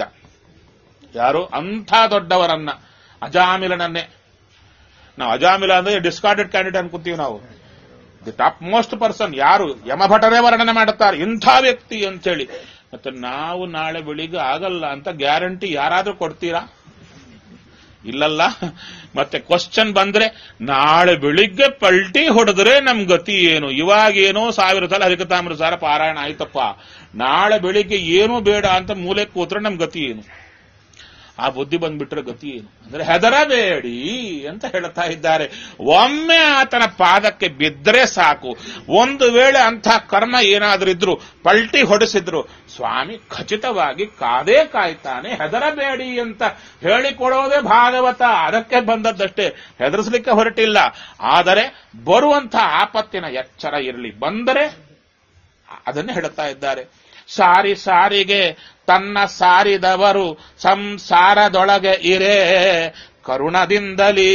ಯಾರು ಅಂಥ ದೊಡ್ಡವರನ್ನ ಅಜಾಮಿಲನನ್ನೇ ನಾವು ಅಜಾಮಿಲ ಅಂದ್ರೆ ಡಿಸ್ಕಾರ್ಡೆಡ್ ಕ್ಯಾಂಡಿಡೇಟ್ ಅನ್ಕೊಂತೀವಿ ನಾವು ದಿ ಟಾಪ್ ಮೋಸ್ಟ್ ಪರ್ಸನ್ ಯಾರು ಯಮಭಟರೇ ವರ್ಣನೆ ಮಾಡುತ್ತಾರೆ ಇಂಥ ವ್ಯಕ್ತಿ ಅಂತೇಳಿ ಮತ್ತೆ ನಾವು ನಾಳೆ ಬೆಳಿಗ್ಗೆ ಆಗಲ್ಲ ಅಂತ ಗ್ಯಾರಂಟಿ ಯಾರಾದ್ರೂ ಕೊಡ್ತೀರಾ ಇಲ್ಲಲ್ಲ ಮತ್ತೆ ಕ್ವಶನ್ ಬಂದ್ರೆ ನಾಳೆ ಬೆಳಿಗ್ಗೆ ಪಲ್ಟಿ ಹೊಡೆದ್ರೆ ನಮ್ ಗತಿ ಏನು ಇವಾಗೇನೋ ಸಾವಿರ ಸಲ ಹರಿಕತಾಮ್ರ ಸಾರ ಪಾರಾಯಣ ಆಯ್ತಪ್ಪ ನಾಳೆ ಬೆಳಿಗ್ಗೆ ಏನೂ ಬೇಡ ಅಂತ ಮೂಲೆ ಕೂತ್ರೆ ನಮ್ ಗತಿ ಏನು ಆ ಬುದ್ಧಿ ಬಂದ್ಬಿಟ್ರೆ ಗತಿ ಏನು ಅಂದ್ರೆ ಹೆದರಬೇಡಿ ಅಂತ ಹೇಳ್ತಾ ಇದ್ದಾರೆ ಒಮ್ಮೆ ಆತನ ಪಾದಕ್ಕೆ ಬಿದ್ದರೆ ಸಾಕು ಒಂದು ವೇಳೆ ಅಂಥ ಕರ್ಮ ಏನಾದ್ರೂ ಇದ್ರು ಪಲ್ಟಿ ಹೊಡೆಸಿದ್ರು ಸ್ವಾಮಿ ಖಚಿತವಾಗಿ ಕಾದೇ ಕಾಯ್ತಾನೆ ಹೆದರಬೇಡಿ ಅಂತ ಹೇಳಿಕೊಡೋದೇ ಭಾಗವತ ಅದಕ್ಕೆ ಬಂದದ್ದಷ್ಟೇ ಹೆದರಿಸಲಿಕ್ಕೆ ಹೊರಟಿಲ್ಲ ಆದರೆ ಬರುವಂಥ ಆಪತ್ತಿನ ಎಚ್ಚರ ಇರಲಿ ಬಂದರೆ ಅದನ್ನೇ ಹೇಳುತ್ತಾ ಇದ್ದಾರೆ ಸಾರಿ ಸಾರಿಗೆ ತನ್ನ ಸಾರಿದವರು ಸಂಸಾರದೊಳಗೆ ಇರೇ ಕರುಣದಿಂದಲೇ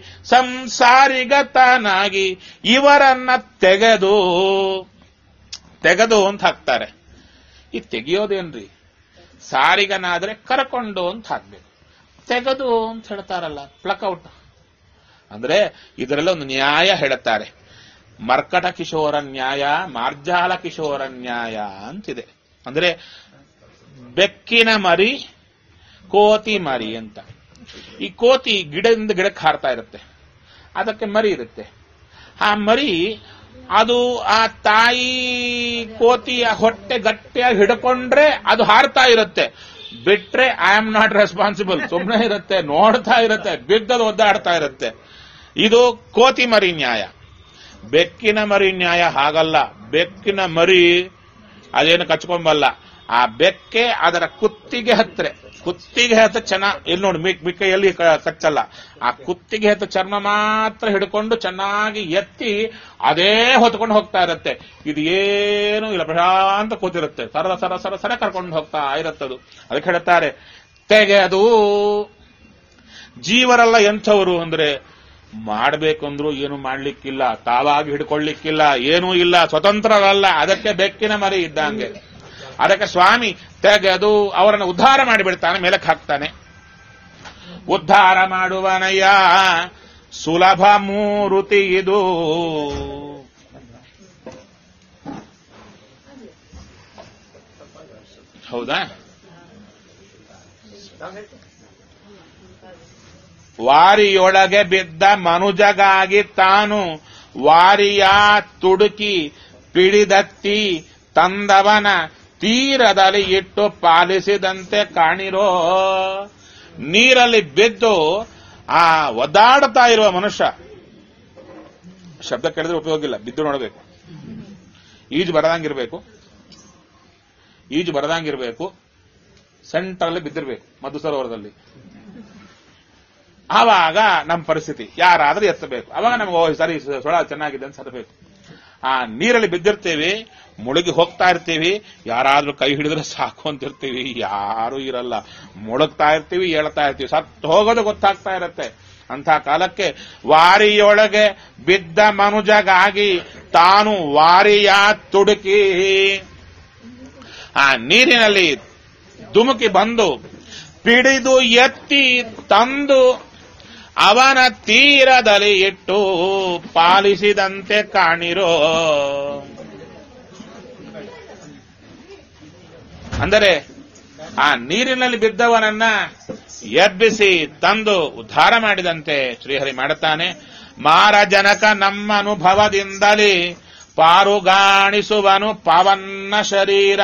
ಸಂಸಾರಿಗತನಾಗಿ ಇವರನ್ನ ತೆಗೆದು ತೆಗೆದು ಅಂತ ಹಾಕ್ತಾರೆ ಈ ತೆಗೆಯೋದೇನ್ರಿ ಸಾರಿಗನಾದ್ರೆ ಕರ್ಕೊಂಡು ಅಂತ ಹಾಕ್ಬೇಕು ತೆಗೆದು ಅಂತ ಹೇಳ್ತಾರಲ್ಲ ಪ್ಲಕ್ಔಟ್ ಅಂದ್ರೆ ಇದರೆಲ್ಲ ಒಂದು ನ್ಯಾಯ ಹೇಳುತ್ತಾರೆ ಮರ್ಕಟ ಕಿಶೋರ ನ್ಯಾಯ ಮಾರ್ಜಾಲ ಕಿಶೋರ ನ್ಯಾಯ ಅಂತಿದೆ ಅಂದ್ರೆ ಬೆಕ್ಕಿನ ಮರಿ ಕೋತಿ ಮರಿ ಅಂತ ಈ ಕೋತಿ ಗಿಡದಿಂದ ಗಿಡಕ್ಕೆ ಹಾರ್ತಾ ಇರುತ್ತೆ ಅದಕ್ಕೆ ಮರಿ ಇರುತ್ತೆ ಆ ಮರಿ ಅದು ಆ ತಾಯಿ ಕೋತಿಯ ಹೊಟ್ಟೆ ಗಟ್ಟಿಯಾಗಿ ಹಿಡ್ಕೊಂಡ್ರೆ ಅದು ಹಾರ್ತಾ ಇರುತ್ತೆ ಬಿಟ್ರೆ ಐ ಆಮ್ ನಾಟ್ ರೆಸ್ಪಾನ್ಸಿಬಲ್ ಸುಮ್ಮನೆ ಇರುತ್ತೆ ನೋಡ್ತಾ ಇರುತ್ತೆ ಬಿದ್ದದು ಒದ್ದಾಡ್ತಾ ಇರುತ್ತೆ ಇದು ಕೋತಿ ಮರಿ ನ್ಯಾಯ ಬೆಕ್ಕಿನ ಮರಿ ನ್ಯಾಯ ಹಾಗಲ್ಲ ಬೆಕ್ಕಿನ ಮರಿ ಅದೇನು ಕಚ್ಕೊಂಬಲ್ಲ ಆ ಬೆಕ್ಕೆ ಅದರ ಕುತ್ತಿಗೆ ಹತ್ರ ಕುತ್ತಿಗೆ ಹತ್ರ ಚೆನ್ನಾಗಿ ಎಲ್ಲಿ ನೋಡಿ ಮಿಕ್ ಮಿಕ್ಕ ಎಲ್ಲಿ ಕ- ಕಚ್ಚಲ್ಲ ಆ ಕುತ್ತಿಗೆ ಹತ್ರ ಚರ್ಮ ಮಾತ್ರ ಹಿಡ್ಕೊಂಡು ಚೆನ್ನಾಗಿ ಎತ್ತಿ ಅದೇ ಹೊತ್ಕೊಂಡು ಹೋಗ್ತಾ ಇರುತ್ತೆ ಇದು ಏನೂ ಇಲ್ಲ ಪ್ರಶಾಂತ ಕೂತಿರುತ್ತೆ ಸರ ಸರ ಸರ ಸರ ಕರ್ಕೊಂಡು ಹೋಗ್ತಾ ಇರುತ್ತದು ಅದಕ್ಕೆ ಹೇಳ್ತಾರೆ ತೆಗೆದು ಜೀವರೆಲ್ಲ ಎಂಥವರು ಅಂದ್ರೆ ಮಾಡಬೇಕಂದ್ರೂ ಏನು ಮಾಡ್ಲಿಕ್ಕಿಲ್ಲ ತಾವಾಗಿ ಹಿಡ್ಕೊಳ್ಳಿಕ್ಕಿಲ್ಲ ಏನೂ ಇಲ್ಲ ಸ್ವತಂತ್ರರಲ್ಲ ಅದಕ್ಕೆ ಬೆಕ್ಕಿನ ಮರಿ ಇದ್ದಂಗೆ ಅದಕ್ಕೆ ಸ್ವಾಮಿ ತೆಗೆದು ಅವರನ್ನು ಉದ್ಧಾರ ಮಾಡಿಬಿಡ್ತಾನೆ ಮೇಲಕ್ಕೆ ಹಾಕ್ತಾನೆ ಉದ್ಧಾರ ಮಾಡುವನಯ್ಯ ಸುಲಭ ಮೂರುತಿ ಇದು ಹೌದಾ ವಾರಿಯೊಳಗೆ ಬಿದ್ದ ಮನುಜಗಾಗಿ ತಾನು ವಾರಿಯ ತುಡುಕಿ ಪಿಡಿದತ್ತಿ ತಂದವನ ತೀರದಲ್ಲಿ ಇಟ್ಟು ಪಾಲಿಸಿದಂತೆ ಕಾಣಿರೋ ನೀರಲ್ಲಿ ಬಿದ್ದು ಆ ಒದ್ದಾಡ್ತಾ ಇರುವ ಮನುಷ್ಯ ಶಬ್ದ ಕೇಳಿದ್ರೆ ಉಪಯೋಗ ಇಲ್ಲ ಬಿದ್ದು ನೋಡಬೇಕು ಈಜು ಬರದಂಗಿರ್ಬೇಕು ಈಜು ಬರದಂಗಿರ್ಬೇಕು ಸೆಂಟ್ರಲ್ಲಿ ಬಿದ್ದಿರ್ಬೇಕು ಮಧು ಸರೋವರದಲ್ಲಿ ಆವಾಗ ನಮ್ಮ ಪರಿಸ್ಥಿತಿ ಯಾರಾದ್ರೂ ಎತ್ತಬೇಕು ಅವಾಗ ನಮ್ಗೆ ಓ ಸರಿ ಸೊಳ ಚೆನ್ನಾಗಿದೆ ಅಂತ ಸರಬೇಕು ಆ ನೀರಲ್ಲಿ ಬಿದ್ದಿರ್ತೀವಿ ಮುಳುಗಿ ಹೋಗ್ತಾ ಇರ್ತೀವಿ ಯಾರಾದ್ರೂ ಕೈ ಹಿಡಿದ್ರೆ ಸಾಕು ಅಂತಿರ್ತೀವಿ ಯಾರು ಇರಲ್ಲ ಮುಳುಗ್ತಾ ಇರ್ತೀವಿ ಹೇಳ್ತಾ ಇರ್ತೀವಿ ಸತ್ತು ಹೋಗೋದು ಗೊತ್ತಾಗ್ತಾ ಇರತ್ತೆ ಅಂಥ ಕಾಲಕ್ಕೆ ವಾರಿಯೊಳಗೆ ಬಿದ್ದ ಮನುಜಗಾಗಿ ತಾನು ವಾರಿಯ ತುಡುಕಿ ಆ ನೀರಿನಲ್ಲಿ ಧುಮುಕಿ ಬಂದು ಪಿಡಿದು ಎತ್ತಿ ತಂದು ಅವನ ತೀರದಲ್ಲಿ ಇಟ್ಟು ಪಾಲಿಸಿದಂತೆ ಕಾಣಿರೋ ಅಂದರೆ ಆ ನೀರಿನಲ್ಲಿ ಬಿದ್ದವನನ್ನ ಎಬ್ಬಿಸಿ ತಂದು ಉದ್ಧಾರ ಮಾಡಿದಂತೆ ಶ್ರೀಹರಿ ಮಾಡುತ್ತಾನೆ ಮಾರ ಜನಕ ನಮ್ಮ ಅನುಭವದಿಂದಲೇ ಪಾರುಗಾಣಿಸುವನು ಪವನ್ನ ಶರೀರ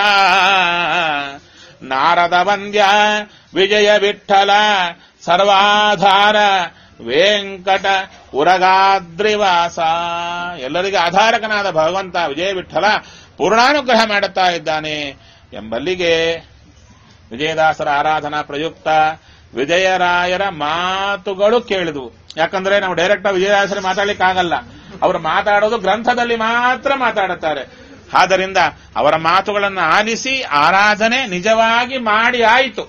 ನಾರದ ವಂದ್ಯ ವಿಜಯ ವಿಠಲ ಸರ್ವಾಧಾರ ವೆಂಕಟ ಉರಗಾದ್ರಿವಾಸ ಎಲ್ಲರಿಗೆ ಆಧಾರಕನಾದ ಭಗವಂತ ವಿಜಯ ವಿಠಲ ಪೂರ್ಣಾನುಗ್ರಹ ಮಾಡುತ್ತಾ ಇದ್ದಾನೆ ಎಂಬಲ್ಲಿಗೆ ವಿಜಯದಾಸರ ಆರಾಧನಾ ಪ್ರಯುಕ್ತ ವಿಜಯರಾಯರ ಮಾತುಗಳು ಕೇಳಿದವು ಯಾಕಂದ್ರೆ ನಾವು ಡೈರೆಕ್ಟ್ ವಿಜಯದಾಸರ ಮಾತಾಡ್ಲಿಕ್ಕೆ ಆಗಲ್ಲ ಅವರು ಮಾತಾಡೋದು ಗ್ರಂಥದಲ್ಲಿ ಮಾತ್ರ ಮಾತಾಡುತ್ತಾರೆ ಆದ್ದರಿಂದ ಅವರ ಮಾತುಗಳನ್ನು ಆಲಿಸಿ ಆರಾಧನೆ ನಿಜವಾಗಿ ಮಾಡಿ ಆಯಿತು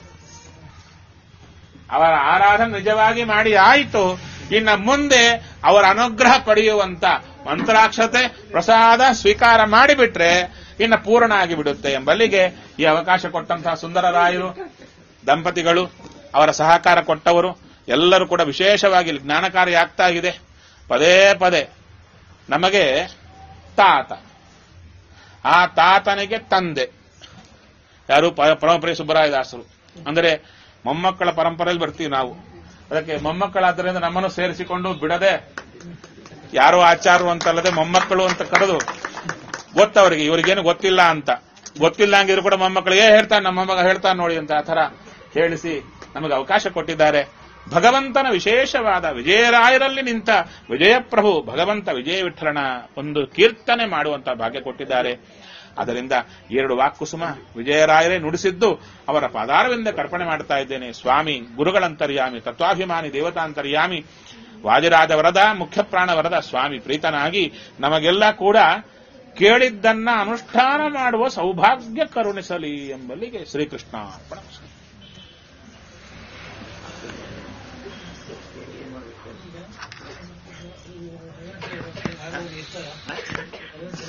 ಅವರ ಆರಾಧನೆ ನಿಜವಾಗಿ ಮಾಡಿ ಆಯಿತು ಇನ್ನು ಮುಂದೆ ಅವರ ಅನುಗ್ರಹ ಪಡೆಯುವಂತ ಮಂತ್ರಾಕ್ಷತೆ ಪ್ರಸಾದ ಸ್ವೀಕಾರ ಮಾಡಿಬಿಟ್ರೆ ಇನ್ನು ಪೂರ್ಣ ಆಗಿಬಿಡುತ್ತೆ ಎಂಬಲ್ಲಿಗೆ ಈ ಅವಕಾಶ ಕೊಟ್ಟಂತಹ ಸುಂದರರಾಯರು ದಂಪತಿಗಳು ಅವರ ಸಹಕಾರ ಕೊಟ್ಟವರು ಎಲ್ಲರೂ ಕೂಡ ವಿಶೇಷವಾಗಿ ಇಲ್ಲಿ ಜ್ಞಾನಕಾರಿ ಆಗ್ತಾ ಇದೆ ಪದೇ ಪದೇ ನಮಗೆ ತಾತ ಆ ತಾತನಿಗೆ ತಂದೆ ಯಾರು ಪ- ಪರಮಪ್ರಿಯ ಸುಬ್ಬರಾಯದಾಸರು ಅಂದರೆ ಮೊಮ್ಮಕ್ಕಳ ಪರಂಪರೆಯಲ್ಲಿ ಬರ್ತೀವಿ ನಾವು ಅದಕ್ಕೆ ಮೊಮ್ಮಕ್ಕಳಾದ್ದರಿಂದ ನಮ್ಮನ್ನು ಸೇರಿಸಿಕೊಂಡು ಬಿಡದೆ ಯಾರೋ ಆಚಾರರು ಅಂತಲ್ಲದೆ ಮೊಮ್ಮಕ್ಕಳು ಅಂತ ಕರೆದು ಗೊತ್ತವರಿಗೆ ಇವರಿಗೇನು ಗೊತ್ತಿಲ್ಲ ಅಂತ ಗೊತ್ತಿಲ್ಲ ಹಂಗಿದ್ರು ಕೂಡ ಮೊಮ್ಮಕ್ಕಳಿಗೆ ಹೇಳ್ತಾನೆ ನಮ್ಮ ಮೊಮ್ಮಗ ಹೇಳ್ತಾನೆ ನೋಡಿ ಅಂತ ಆ ತರ ಹೇಳಿಸಿ ನಮಗೆ ಅವಕಾಶ ಕೊಟ್ಟಿದ್ದಾರೆ ಭಗವಂತನ ವಿಶೇಷವಾದ ವಿಜಯರಾಯರಲ್ಲಿ ನಿಂತ ವಿಜಯಪ್ರಭು ಭಗವಂತ ವಿಜಯ ವಿಠಲನ ಒಂದು ಕೀರ್ತನೆ ಮಾಡುವಂತ ಭಾಗ್ಯ ಕೊಟ್ಟಿದ್ದಾರೆ ಅದರಿಂದ ಎರಡು ವಾಕ್ಕುಸುಮ ವಿಜಯರಾಯರೇ ನುಡಿಸಿದ್ದು ಅವರ ಪಾದಾರವಿಂದ ಕರ್ಪಣೆ ಮಾಡ್ತಾ ಇದ್ದೇನೆ ಸ್ವಾಮಿ ಗುರುಗಳಂತರ್ಯಾಮಿ ತತ್ವಾಭಿಮಾನಿ ದೇವತಾಂತರ್ಯಾಮಿ ವಾದಿರಾಜ ವರದ ಮುಖ್ಯ ಪ್ರಾಣ ವರದ ಸ್ವಾಮಿ ಪ್ರೀತನಾಗಿ ನಮಗೆಲ್ಲ ಕೂಡ ಕೇಳಿದ್ದನ್ನ ಅನುಷ್ಠಾನ ಮಾಡುವ ಸೌಭಾಗ್ಯ ಕರುಣಿಸಲಿ ಎಂಬಲ್ಲಿಗೆ ಶ್ರೀಕೃಷ್ಣ ಅರ್ಪಣಮಸ್ತು.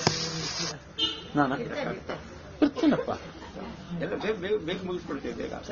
ನಾನು ಇರ್ತೀನಪ್ಪ ಎಲ್ಲ ಬೇಗ ಬೇಗ ಬೇಗ ಮುಗಿಸ್ಬಿಡ್ತೀವಿ ಬೇಗ